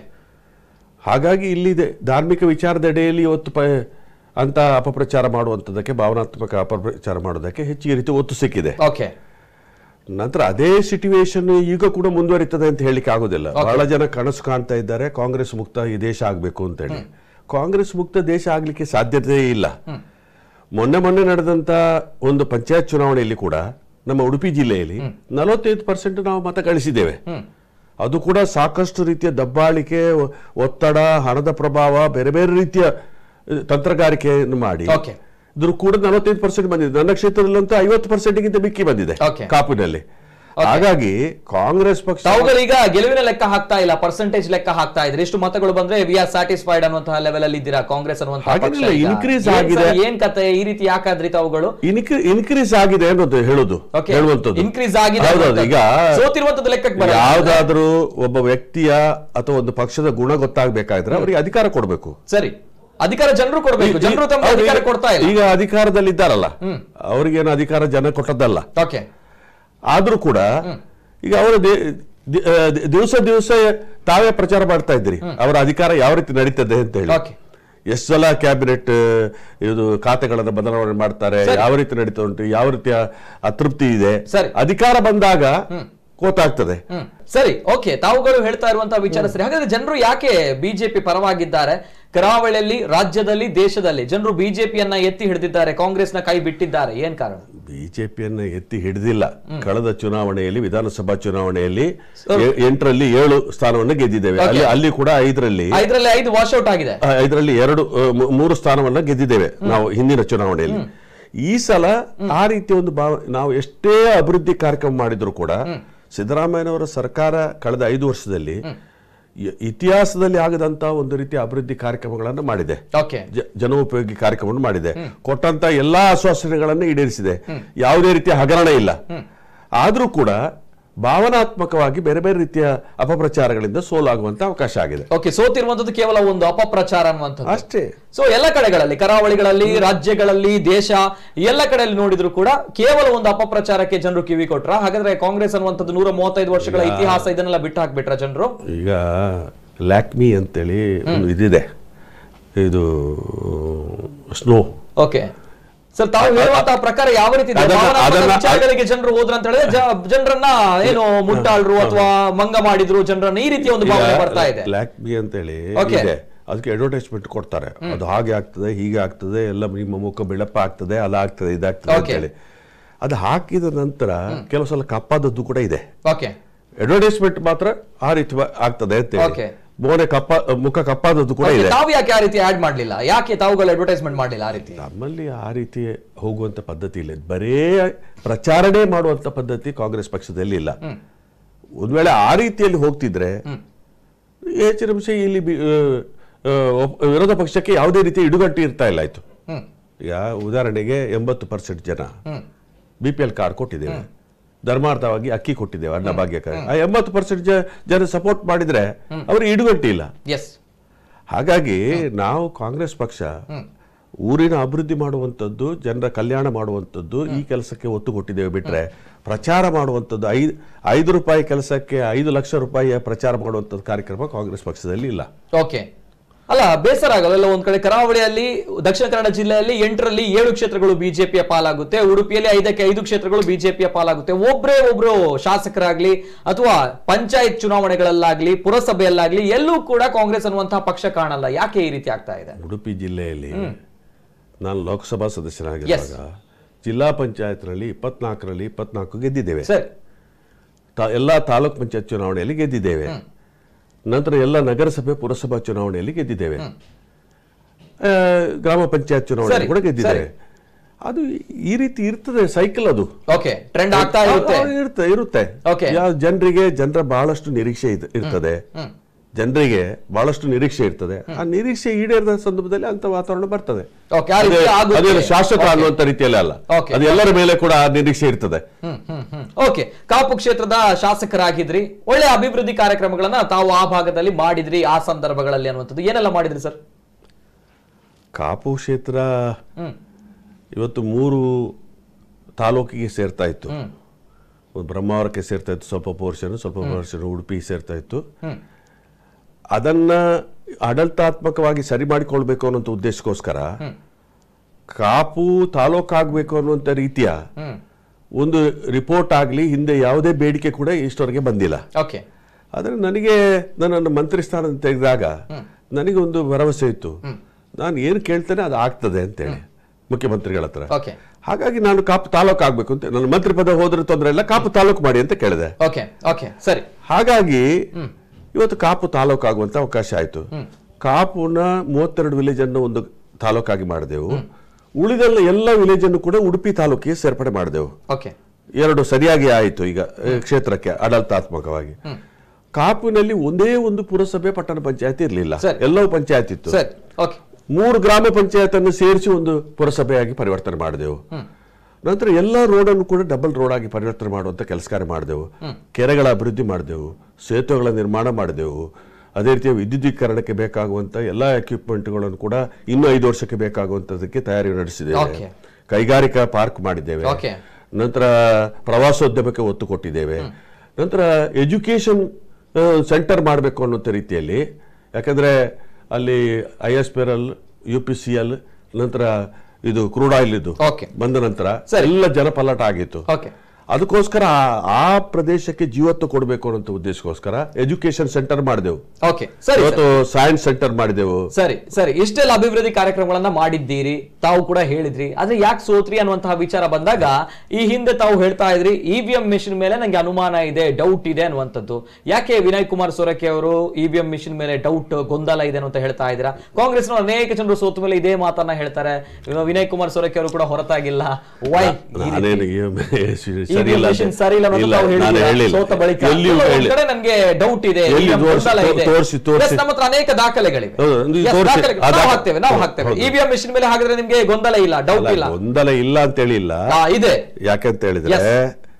ಹಾಗಾಗಿ ಇಲ್ಲಿದೆ ಧಾರ್ಮಿಕ ವಿಚಾರದಡಿಯಲ್ಲಿ ಇವತ್ತು ಪ ಅಂತ ಅಪಪ್ರಚಾರ ಮಾಡುವಂಥದ್ದಕ್ಕೆ ಭಾವನಾತ್ಮಕ ಅಪಪ್ರಚಾರ ಮಾಡೋದಕ್ಕೆ ಹೆಚ್ಚಿನ ರೀತಿ ಒತ್ತು ಸಿಕ್ಕಿದೆ ಓಕೆ ನಂತರ ಅದೇ ಸಿಚುವೇಶನ್ ಈಗ ಕೂಡ ಮುಂದುವರಿತದೆ ಅಂತ ಹೇಳಿಕ್ಕೆ ಆಗೋದಿಲ್ಲ ಬಹಳ ಜನ ಕನಸು ಕಾಣ್ತಾ ಇದ್ದಾರೆ ಕಾಂಗ್ರೆಸ್ ಮುಕ್ತ ಈ ದೇಶ ಆಗಬೇಕು ಅಂತೇಳಿ ಕಾಂಗ್ರೆಸ್ ಮುಕ್ತ ದೇಶ ಆಗ್ಲಿಕ್ಕೆ ಸಾಧ್ಯತೆ ಇಲ್ಲ ಮೊನ್ನೆ ಮೊನ್ನೆ ನಡೆದಂತ ಒಂದು ಪಂಚಾಯತ್ ಚುನಾವಣೆಯಲ್ಲಿ ಕೂಡ ನಮ್ಮ ಉಡುಪಿ ಜಿಲ್ಲೆಯಲ್ಲಿ ನಲವತ್ತೈದು ಪರ್ಸೆಂಟ್ ನಾವು ಮತ ಗಳಿಸಿದ್ದೇವೆ ಅದು ಕೂಡ ಸಾಕಷ್ಟು ರೀತಿಯ ದಬ್ಬಾಳಿಕೆ ಒ- ಒತ್ತಡ ಹಣದ ಪ್ರಭಾವ ಬೇರೆ ಬೇರೆ ರೀತಿಯ ಅಹ್, ತಂತ್ರಗಾರಿಕೆಯನ್ನು ಮಾಡಿ Okay. ಇದ್ರ ಕೂಡ ನಲವತ್ತೈದು ಪರ್ಸೆಂಟ್ ಬಂದಿದೆ ನನ್ನ ಕ್ಷೇತ್ರದಲ್ಲಂತೂ ಐವತ್ತು ಪರ್ಸೆಂಟ್ಗಿಂತ ಮಿಕ್ಕಿ ಬಂದಿದೆ Okay. ಕಾಪಿನಲ್ಲಿ ಹಾಗಾಗಿ ಕಾಂಗ್ರೆಸ್ ಪಕ್ಷ ತಾವುಗಳೀಗ ಗೆಲುವಿನ ಲೆಕ್ಕ ಹಾಕ್ತಾ ಇಲ್ಲ ಪರ್ಸೆಂಟೇಜ್ ಲೆಕ್ಕ ಹಾಕ್ತಾ ಇದ್ರೆ ಎಷ್ಟು ಮತಗಳು ಬಂದ್ರೆ ವಿ ಆರ್ ಸ್ಯಾಟಿಸ್ಫೈಡ್ ಅನ್ನುವಂತಹ ಲೆವೆಲ್ ಅಲ್ಲಿ ಇದ್ದೀರಾ ಕಾಂಗ್ರೆಸ್ ಅನ್ನುವಂತಹ ಪಕ್ಷ ಹಾಗೇನಿಲ್ಲ, ಈಗ. increase ಏನ್ ಆಗಿದೆ. ಸರ್, ಏನ್ ಕತೆ ಈ ರೀತಿ ಯಾಕಾದ್ರಿ ತಾವುಗಳು ಇನ್ಕ್ರೀಸ್ ಆಗಿದೆ ಅನ್ನೋದು ಹೇಳುದು Okay. ಹೇಳುವಂಥದ್ದು Increase ಆಗಿದೆ ಹೌದೌದು ಈಗ ಅನ್ನುವಂಥದ್ದು. ಸೋತಿರುವಂಥದ್ದು ಲೆಕ್ಕಕ್ಕೆ ಬರಲ್ಲ. ಯಾವ್ದಾದ್ರೂ ಒಬ್ಬ ವ್ಯಕ್ತಿಯ ಅಥವಾ ಒಂದು ಪಕ್ಷದ ಗುಣ ಗೊತ್ತಾಗ್ಬೇಕಾದ್ರೆ ಅವರಿಗೆ ಅಧಿಕಾರ ಕೊಡಬೇಕು ಸರಿ ಅಧಿಕಾರ ಜನರು ಕೊಡ್ಬೇಕು ಜನರು ತಮ್ಮ ಹೌದು, ಅಧಿಕಾರ ಈಗ- ಕೊಡ್ತಾ ಇಲ್ಲ ಈಗ ಅಧಿಕಾರದಲ್ಲಿ ಇದ್ದಾರಲ್ಲ ಅವ್ರಿಗೇನು ಅಧಿಕಾರ ಜನ ಕೊಟ್ಟದ್ದಲ್ಲ ಓಕೆ ಆದ್ರೂ ಕೂಡ ಈಗ ಅವರು ದಿವಸ ದಿವಸ ತಾವೇ ಪ್ರಚಾರ ಮಾಡ್ತಾ ಇದ್ರಿ ಅವರ ಅಧಿಕಾರ ಯಾವ ರೀತಿ ನಡೀತದೆ ಅಂತ ಹೇಳಿ Okay. ಎಷ್ಟು ಸಲ ಕ್ಯಾಬಿನೆಟ್ ಇದು ಖಾತೆಗಳನ್ನು ಬದಲಾವಣೆ ಮಾಡ್ತಾರೆ ಸರಿ. ಯಾವ ರೀತಿ ನಡೀತಾ ಉಂಟು ಯಾವ ರೀತಿಯ ಅತೃಪ್ತಿ ಇದೆ ಸರಿ. ಅಧಿಕಾರ ಬಂದಾಗ ಗೊತ್ತಾಗ್ತದೆ ಹ್ಮ್ ಸರಿ ಓಕೆ ತಾವುಗಳು ಹೇಳ್ತಾ ಇರುವಂತಹ ವಿಚಾರ ಸರಿ ಹಾಗಾದ್ರೆ ಜನರು ಯಾಕೆ ಬಿಜೆಪಿ ಪರವಾಗಿದ್ದಾರೆ ಕರಾವಳಿಯಲ್ಲಿ ರಾಜ್ಯದಲ್ಲಿ ದೇಶದಲ್ಲಿ ಜನರು ಬಿಜೆಪಿಯನ್ನ ಎತ್ತಿ ಹಿಡಿದಿದ್ದಾರೆ ಕಾಂಗ್ರೆಸ್ನ ಕೈ ಬಿಟ್ಟಿದ್ದಾರೆ ಏನ್ ಕಾರಣ ಬಿಜೆಪಿಯನ್ನ ಎತ್ತಿ ಹಿಡಿದಿಲ್ಲ ಕಳೆದ ಚುನಾವಣೆಯಲ್ಲಿ ವಿಧಾನಸಭಾ ಚುನಾವಣೆಯಲ್ಲಿ ಎ- ಎಂಟರಲ್ಲಿ ಏಳು ಸ್ಥಾನವನ್ನು ಗೆದ್ದಿದ್ದೇವೆ ಅಲ್ಲಿ ಅಲ್ಲಿ ಕೂಡ ಐದರಲ್ಲಿ ಐದರಲ್ಲಿ ಐದು ವಾಶೌಟ್ ಆಗಿದೆ ಆ, ಇದರಲ್ಲಿ ಎರಡು ಆ, ಮೂ- ಮೂರು ಸ್ಥಾನವನ್ನ ಗೆದ್ದಿದ್ದೇವೆ ನಾವು ಹಿಂದಿನ ಚುನಾವಣೆಯಲ್ಲಿ ಈ ಸಲ ಆ ರೀತಿಯ ಒಂದು ಭಾವ ನಾವು ಎಷ್ಟೇ ಅಭಿವೃದ್ಧಿ ಕಾರ್ಯಕ್ರಮ ಮಾಡಿದ್ರು ಕೂಡ ಸಿದ್ದರಾಮಯ್ಯನವರ ಸರ್ಕಾರ ಕಳೆದ ಐದು ವರ್ಷದಲ್ಲಿ ಇ- ಇತಿಹಾಸದಲ್ಲಿ ಆಗದಂತ ಒಂದು ರೀತಿಯ ಅಭಿವೃದ್ಧಿ ಕಾರ್ಯಕ್ರಮಗಳನ್ನು ಮಾಡಿದೆ ಓಕೆ ಜ- ಜನೋಪಯೋಗಿ ಕಾರ್ಯಕ್ರಮವನ್ನು ಮಾಡಿದೆ ಕೊಟ್ಟಂತ ಎಲ್ಲಾ ಆಶ್ವಾಸನೆಗಳನ್ನು ಈಡೇರಿಸಿದೆ ಯಾವುದೇ ರೀತಿಯ ಹಗರಣ ಇಲ್ಲ ಆದ್ರೂ ಕೂಡ ಭಾವನಾತ್ಮಕವಾಗಿ ಬೇರೆ ಬೇರೆ ರೀತಿಯ ಅಪಪ್ರಚಾರಗಳಿಂದ ಸೋಲಾಗುವಂತ ಅವಕಾಶ ಆಗಿದೆ ಓಕೆ ಸೋತಿರುವಂತದ್ದು ಕೇವಲ ಒಂದು ಅಪಪ್ರಚಾರ ಅನ್ನುವಂಥದ್ದು ಅಷ್ಟೇ ಸೊ ಎಲ್ಲ ಕಡೆಗಳಲ್ಲಿ ಕರಾವಳಿಗಳಲ್ಲಿ ರಾಜ್ಯಗಳಲ್ಲಿ ದೇಶ ಎಲ್ಲ ಕಡೆಯಲ್ಲಿ ನೋಡಿದ್ರು ಕೂಡ ಕೇವಲ ಒಂದು ಅಪಪ್ರಚಾರಕ್ಕೆ ಜನರು ಕಿವಿ ಕೊಟ್ರ ಹಾಗಾದ್ರೆ ಕಾಂಗ್ರೆಸ್ ಅನ್ನುವಂಥದ್ದು ನೂರ ಮೂವತ್ತೈದು ವರ್ಷಗಳ ಇತಿಹಾಸ ಇದನ್ನೆಲ್ಲ ಬಿಟ್ಟು ಹಾಕ್ಬಿಟ್ರ ಜನರು ಈಗ ಲ್ಯಾಕ್ಮಿ ಅಂತೇಳಿ ಒಂದು ಇದಿದೆ ಇದು ಸ್ನೋ ಓಕೆ ಸರ್ ತಾವು ಹೇಳುವಂತಹ ಪ್ರಕಾರ ಯಾವ ರೀತಿ ಇದೆ? ಅದನ್ನ- ಭಾವನಾತ್ಮಕ ಅದನ್ನ- ವಿಚಾರಗಳಿಗೆ ಜನರು ಹೋದ್ರ ಅಂತ ಹೇಳಿದ್ರೆ ಜ- ಜನರನ್ನ ಏನು ಮುಟ್ಟಾಳ್ರು ಅಥವಾ ಮಂಗ ಮಾಡಿದ್ರು ಜನರನ್ನ ಈ ರೀತಿಯ ಒಂದು ಭಾವನೆ ಬರ್ತಾ ಇದೆ ಲ್ಯಾಕ್ಮಿ ಅಂತೇಳಿ Okay. ಇದೆ ಅದಕ್ಕೆ ಅಡ್ವರ್ಟೈಸ್ಮೆಂಟ್ ಕೊಡ್ತಾರೆ ಅದು ಹಾಗೆ ಆಗ್ತದೆ ಹೀಗೆ ಆಗ್ತದೆ ಎಲ್ಲ ನಿಮ್ಮ ಮುಖ ಬೆಳಪ ಆಗ್ತದೆ ಅದಾಗ್ತದೆ ಇದಾಗ್ತದೆ Okay. ಅಂತೇಳಿ ಅದು ಹಾಕಿದ ನಂತರ ಕೆಲವು ಸಲ ಕಪ್ಪಾದದ್ದು ಕೂಡ ಇದೆ ಓಕೆ ಅಡ್ವರ್ಟೈಸ್ಮೆಂಟ್ ಮಾತ್ರ ಆ ರೀತಿ ವ- ಆಗ್ತದೆ ಅಂತ Okay. ಮೋನೆ ಕಪ್ಪ ಮುಖ ಕಪ್ಪಾದದ್ದು ಕೂಡ ಇದೆ ತಾವು ಯಾಕೆ ಆ ರೀತಿ ಆಡ್ ಮಾಡ್ಲಿಲ್ಲ ಯಾಕೆ ತಾವುಗಳು ಅಡ್ವರ್ಟೈಸ್ಮೆಂಟ್ ಮಾಡ್ಲಿಲ್ಲ ಆ ರೀತಿ ನಮ್ಮಲ್ಲಿ ಆ ರೀತಿ ಹೋಗುವಂತ ಪದ್ಧತಿ ಇಲ್ಲ ಬರೇ ಪ್ರಚಾರಣೆ ಮಾಡುವಂತ ಪದ್ಧತಿ ಕಾಂಗ್ರೆಸ್ ಪಕ್ಷದಲ್ಲಿ ಇಲ್ಲ ಒಂದ್ ವೇಳೆ ಆ ರೀತಿಯಲ್ಲಿ ಹೋಗ್ತಿದ್ರೆ ಹೆಚ್ಚಿನ ಅಂಶ ಇಲ್ಲಿ ಬಿ- ಆ, ಆ, ಒಪ್- ವಿರೋಧ ಪಕ್ಷಕ್ಕೆ ಯಾವುದೇ ರೀತಿ ಇಡುಗಂಟು ಇರ್ತಾ ಇಲ್ಲ ಆಯ್ತು ಹ್ಮ್ ಈಗ ಉದಾಹರಣೆಗೆ ಎಂಬತ್ತು ಪರ್ಸೆಂಟ್ ಜನ hmm B P L card ಕೊಟ್ಟಿದ್ದೇವೆ ಧರ್ಮಾರ್ಥವಾಗಿ ಅಕ್ಕಿ ಕೊಟ್ಟಿದ್ದೇವೆ ಅನ್ನ ಭಾಗ್ಯಕ್ಕೆ ಆ ಎಂಬತ್ತು ಪರ್ಸೆಂಟ್ ಜನ ಸಪೋರ್ಟ್ ಮಾಡಿದ್ರೆ ಅವ್ರಿಗೆ ಇಡುಗಂಟು ಇಲ್ಲ ಎಸ್ ಹಾಗಾಗಿ ನಾವು ಕಾಂಗ್ರೆಸ್ ಪಕ್ಷ ಊರಿನ ಅಭಿವೃದ್ಧಿ ಮಾಡುವಂಥದ್ದು ಜನರ ಕಲ್ಯಾಣ ಮಾಡುವಂಥದ್ದು ಈ ಕೆಲಸಕ್ಕೆ ಒತ್ತು ಕೊಟ್ಟಿದ್ದೇವೆ ಬಿಟ್ರೆ ಪ್ರಚಾರ ಮಾಡುವಂಥದ್ದು ಐದು ಐದು ರೂಪಾಯಿ ಕೆಲಸಕ್ಕೆ ಐದು ಲಕ್ಷ ರೂಪಾಯಿಯ ಪ್ರಚಾರ ಮಾಡುವಂಥದ್ದು ಕಾರ್ಯಕ್ರಮ ಕಾಂಗ್ರೆಸ್ ಪಕ್ಷದಲ್ಲಿ ಇಲ್ಲ ಓಕೆ ಅಲ್ಲ ಬೇಸರ ಆಗಲ್ಲ ಎಲ್ಲ ಒಂದ್ ಕಡೆ ಕರಾವಳಿಯಲ್ಲಿ ದಕ್ಷಿಣ ಕನ್ನಡ ಜಿಲ್ಲೆಯಲ್ಲಿ ಎಂಟರಲ್ಲಿ ಏಳು ಕ್ಷೇತ್ರಗಳು ಬಿಜೆಪಿಯ ಪಾಲಾಗುತ್ತೆ ಉಡುಪಿಯಲ್ಲಿ ಐದಕ್ಕೆ ಐದು ಕ್ಷೇತ್ರಗಳು ಬಿಜೆಪಿಯ ಪಾಲಾಗುತ್ತೆ ಒಬ್ರೇ ಒಬ್ರು ಶಾಸಕರಾಗ್ಲಿ ಅಥವಾ ಪಂಚಾಯತ್ ಚುನಾವಣೆಗಳಲ್ಲಾಗ್ಲಿ ಪುರಸಭೆಯಲ್ಲಾಗ್ಲಿ ಎಲ್ಲೂ ಕೂಡ ಕಾಂಗ್ರೆಸ್ ಅನ್ನುವಂತಹ ಪಕ್ಷ ಕಾಣಲ್ಲ ಯಾಕೆ ಈ ರೀತಿ ಆಗ್ತಾ ಇದೆ ಉಡುಪಿ ಜಿಲ್ಲೆಯಲ್ಲಿ ನಾನು ಲೋಕಸಭಾ ಸದಸ್ಯನಾಗಿರುವಾಗ ಜಿಲ್ಲಾ ಪಂಚಾಯತ್ನಲ್ಲಿ ಇಪ್ಪತ್ನಾಲ್ಕರಲ್ಲಿ ಇಪ್ಪತ್ನಾಲ್ಕು ಗೆದ್ದಿದ್ದೇವೆ ಸರಿ ತಾ- ಎಲ್ಲ ತಾಲೂಕ್ ಪಂಚಾಯತ್ ಚುನಾವಣೆಯಲ್ಲಿ ಗೆದ್ದಿದ್ದೇವೆ ನಂತರ ಎಲ್ಲ ನಗರಸಭೆ ಪುರಸಭಾ ಚುನಾವಣೆಯಲ್ಲಿ ಗೆದ್ದಿದ್ದೇವೆ ಆ, ಗ್ರಾಮ ಪಂಚಾಯತ್ ಚುನಾವಣೆ ಸರಿ, ಕೂಡ ಗೆದ್ದಿದ್ದೇವೆ ಸರಿ. ಅದು ಈ ರೀತಿ ಇರ್ತದೆ ಸೈಕಲ್ ಅದು ಓಕೆ ಟ್ರೆಂಡ್ ಆಗ್ತಾ ಇರುತ್ತೆ ಆ, ಇರುತ್ತೆ ಇರುತ್ತೆ Okay. ಯಾವ ಜನರಿಗೆ ಜನರ ಬಹಳಷ್ಟು ನಿರೀಕ್ಷೆ ಇದ್- ಇರ್ತದೆ ಜನರಿಗೆ ಬಹಳಷ್ಟು ನಿರೀಕ್ಷೆ ಇರ್ತದೆ ಆ ನಿರೀಕ್ಷೆ ಈಡೇರದ ಸಂದರ್ಭದಲ್ಲಿ ಅಂತ ವಾತಾವರಣ ಬರ್ತದೆ Okay, ಆ ರೀತಿ ಅದೇ- ಆಗುತ್ತೆ. ಅದೇನು ಶಾಶ್ವತ Okay. ಅನ್ನುವಂತ ರೀತಿಯಲ್ಲಿ ಅಲ್ಲ Okay. ಅದು ಎಲ್ಲರ ಮೇಲೆ ಕೂಡ ಆ ನಿರೀಕ್ಷೆ ಇರ್ತದೆ ಹ್ಮ್ ಹ್ಮ್ ಹ್ಮ್ ಓಕೆ ಕಾಪು ಕ್ಷೇತ್ರದ ಶಾಸಕರಾಗಿದ್ರಿ ಒಳ್ಳೆ ಅಭಿವೃದ್ಧಿ ಕಾರ್ಯಕ್ರಮಗಳನ್ನ ತಾವು ಆ ಭಾಗದಲ್ಲಿ ಮಾಡಿದ್ರಿ ಆ ಸಂದರ್ಭಗಳಲ್ಲಿ ಅನ್ನುವಂಥದ್ದು ಏನೆಲ್ಲ ಮಾಡಿದ್ರಿ ಸರ್ ಕಾಪು ಕ್ಷೇತ್ರ ಹ್ಮ್ ಇವತ್ತು ಮೂರು ತಾಲೂಕಿಗೆ ಸೇರ್ತಾ ಇತ್ತು ಹ್ಮ್ ಒಂದು ಬ್ರಹ್ಮಾವರಕ್ಕೆ ಸೇರ್ತಾ ಇತ್ತು ಸ್ವಲ್ಪ ಪೋರ್ಷನ್ ಸ್ವಲ್ಪ ಪೋರ್ಷನ್ ಉಡುಪಿ ಸೇರ್ತಾ ಇತ್ತು ಹ್ಮ್ ಅದನ್ನ ಆಡಳಿತಾತ್ಮಕವಾಗಿ ಸರಿ ಮಾಡಿಕೊಳ್ಬೇಕು ಅನ್ನೋಂಥ ಉದ್ದೇಶಕ್ಕೋಸ್ಕರ ಕಾಪು ತಾಲೂಕಾಗಬೇಕು ಅನ್ನುವಂಥ ರೀತಿಯ ಹ್ಮ್ ಒಂದು ರಿಪೋರ್ಟ್ ಆಗಲಿ ಹಿಂದೆ ಯಾವುದೇ ಬೇಡಿಕೆ ಕೂಡ ಇಷ್ಟವರೆಗೆ ಬಂದಿಲ್ಲ ಓಕೆ ಆದರೆ ನನಗೆ ನನ್ನನ್ನು ಮಂತ್ರಿ ಸ್ಥಾನ ತೆಗೆದಾಗ ನನಗೆ ಒಂದು ಭರವಸೆ ಇತ್ತು ನಾನು ಏನು ಕೇಳ್ತೇನೆ ಅದು ಆಗ್ತದೆ ಅಂತೇಳಿ ಮುಖ್ಯಮಂತ್ರಿಗಳ ಹತ್ರ ಓಕೆ ಹಾಗಾಗಿ ನಾನು ಕಾಪು ತಾಲೂಕು ಆಗ್ಬೇಕು ಅಂತ ನನ್ನ ಮಂತ್ರಿ ಪದ ಹೋದ್ರೆ ತೊಂದರೆ ಇಲ್ಲ ಕಾಪು ತಾಲೂಕು ಮಾಡಿ ಅಂತ ಕೇಳಿದೆ ಓಕೆ ಓಕೆ ಸರಿ ಹಾಗಾಗಿ ಇವತ್ತು ಕಾಪು ತಾಲೂಕು ಆಗುವಂತ ಅವಕಾಶ ಆಯಿತು ಕಾಪುನ ಮೂವತ್ತೆರಡು ವಿಲೇಜ್ ಅನ್ನು ಒಂದು ತಾಲೂಕಾಗಿ ಮಾಡಿದೆವು ಉಳಿದೆಲ್ಲ ಎಲ್ಲ ವಿಲೇಜ್ ಅನ್ನು ಕೂಡ ಉಡುಪಿ ತಾಲೂಕಿಗೆ ಸೇರ್ಪಡೆ ಮಾಡಿದೆವು ಓಕೆ ಎರಡು ಸರಿಯಾಗಿ ಆಯಿತು ಈಗ ಆ, ಕ್ಷೇತ್ರಕ್ಕೆ ಆಡಳಿತಾತ್ಮಕವಾಗಿ ಕಾಪುನಲ್ಲಿ ಒಂದೇ ಒಂದು ಪುರಸಭೆ ಪಟ್ಟಣ ಪಂಚಾಯತ್ ಇರಲಿಲ್ಲ ಸರಿ. ಎಲ್ಲವೂ ಪಂಚಾಯತ್ ಇತ್ತು ಸರಿ ಓಕೆ ಮೂರು ಗ್ರಾಮ ಪಂಚಾಯತ್ ಅನ್ನು ಸೇರಿಸಿ ಒಂದು ಪುರಸಭೆಯಾಗಿ ಪರಿವರ್ತನೆ ಮಾಡಿದೆವು ನಂತರ ಎಲ್ಲ ರೋಡನ್ನು ಕೂಡ ಡಬಲ್ ರೋಡ್ ಆಗಿ ಪರಿವರ್ತನೆ ಮಾಡುವಂತ ಕೆಲಸ ಕಾರ್ಯ ಮಾಡಿದೆವು ಕೆರೆಗಳ ಅಭಿವೃದ್ಧಿ ಮಾಡಿದೆವು ಸೇತುವೆಗಳ ನಿರ್ಮಾಣ ಮಾಡಿದೆವು ಅದೇ ರೀತಿ ವಿದ್ಯುದೀಕರಣಕ್ಕೆ ಬೇಕಾಗುವಂತ ಎಲ್ಲ ಎಕ್ವಿಪ್ಮೆಂಟ್ಗಳನ್ನು ಕೂಡ ಇನ್ನು ಐದು ವರ್ಷಕ್ಕೆ ಬೇಕಾಗುವಂತದಕ್ಕೆ ತಯಾರಿ ನಡೆಸಿದ್ದೇವೆ Okay. ಕೈಗಾರಿಕಾ ಪಾರ್ಕ್ ಮಾಡಿದ್ದೇವೆ Okay. ನಂತರ ಪ್ರವಾಸೋದ್ಯಮಕ್ಕೆ ಒತ್ತು ಕೊಟ್ಟಿದ್ದೇವೆ ನಂತರ ಎಜುಕೇಶನ್ ಸೆಂಟರ್ ಮಾಡಬೇಕು ಅನ್ನುವಂಥ ರೀತಿಯಲ್ಲಿ ಯಾಕಂದ್ರೆ ಅಲ್ಲಿ I S P L U P C L ನಂತರ ಇದು ಕ್ರೂಡ್ ಆಯಿಲ್ ಇದು Okay. ಬಂದ ನಂತರ ಸರಿ. ಎಲ್ಲ ಜನಪಲ್ಲಟ ಆಗಿತ್ತು ಓಕೆ ಅದಕ್ಕೋಸ್ಕರ ಆ- ಆ ಪ್ರದೇಶಕ್ಕೆ ಜೀವತ್ವ ಕೊಡಬೇಕು ಅನ್ನೋ ಉದ್ದೇಶಕ್ಕೋಸ್ಕರ ಎಜುಕೇಶನ್ ಸೆಂಟರ್ ಮಾಡಿದೆವು ಓಕೆ ಸರಿ ಇವತ್ತು ಸೈನ್ಸ್ ಸೆಂಟರ್ ಮಾಡಿದೆವು ಸರಿ ಸರಿ ಇಷ್ಟೆಲ್ಲ ಅಭಿವೃದ್ಧಿ ಕಾರ್ಯಕ್ರಮಗಳನ್ನ ಮಾಡಿದ್ದೀರಿ ತಾವು ಕೂಡ ಹೇಳಿದ್ರಿ ಆದ್ರೆ ಯಾಕೆ ಸೋತ್ರಿ ಅನ್ನುವಂತಹ ವಿಚಾರ ಬಂದಾಗ ಈ ಹಿಂದೆ ತಾವು ಹೇಳ್ತಾ ಇದ್ರಿ ಇವಿಎಂ ಮಿಷಿನ್ ಮೇಲೆ ನಂಗೆ ಅನುಮಾನ ಇದೆ ಡೌಟ್ ಇದೆ ಅನ್ನುವಂಥದ್ದು ಯಾಕೆ ವಿನಯ್ ಕುಮಾರ್ ಸೊರಕೆ ಅವರು ಇವಿಎಂ ಮಿಷಿನ್ ಮೇಲೆ ಡೌಟ್ ಗೊಂದಲ ಇದೆ ಅಂತ ಹೇಳ್ತಾ ಇದ್ದೀರಾ ಕಾಂಗ್ರೆಸ್ನ ಅನೇಕ ಜನರು ಸೋತ ಮೇಲೆ ಇದೇ ಮಾತನ್ನ ಹೇಳ್ತಾರೆ ಇನ್ನು ವಿನಯ್ ಕುಮಾರ್ ಸೊರಕೆ ಅವರು ಕೂಡ ಹೊರತಾಗಿಲ್ಲ ವೈ ನಾನೇನು ಸರಿ ಇಲ್ಲ ಮಿಷನ್ ಸರಿ ಇಲ್ಲ ಅನ್ನೋದು ಇಲ್ಲ, ತಾವು ನಾನು ಹೇಳಿದ್ದೀರಾ. ಹೇಳಿಲ್ಲ. ಸೋತ ಬಳಿಕ ಎಲ್ಲಿಯೂ ಎಲ್ಲೋ ಒಂದ್ ಹೇಳಿ- ಕಡೆ ನನ್ಗೆ ಡೌಟ್ ಇದೆ ಎಲ್ಲಿ EVM ತೋರ್ಸಿ- ಗೊಂದಲ ಇದೆ. ತೋರ್ಸಿ- ತೋರ್ಸಿ. Yes, ನಮ್ಮ ಹತ್ರ ಅನೇಕ ದಾಖಲೆಗಳಿವೆ ಹೌದು, ಒಂದು Yes, ತೋರ್ಸಿ. ದಾಖಲೆಗಳು. ಆ ನಾವು ದಾಖಲೆ- ಹಾಕ್ತೇವೆ ನಾವು ಹೌದು, ಹಾಕ್ತೇವೆ ಹೌದು. ಇವಿಎಂ ಮಿಷಿನ್ ಮೇಲೆ ಹಾಕಿದ್ರೆ ನಿಮ್ಗೆ ಗೊಂದಲ ಇಲ್ಲ ಡೌಟ್ ಅಲ್ಲ, ಇಲ್ಲ ಗೊಂದಲ ಇಲ್ಲ ಅಂತ ಹೇಳಿಲ್ಲ ಆ, ಇದೆ ಯಾಕಂತ ಹೇಳಿದ್ರೆ Yes.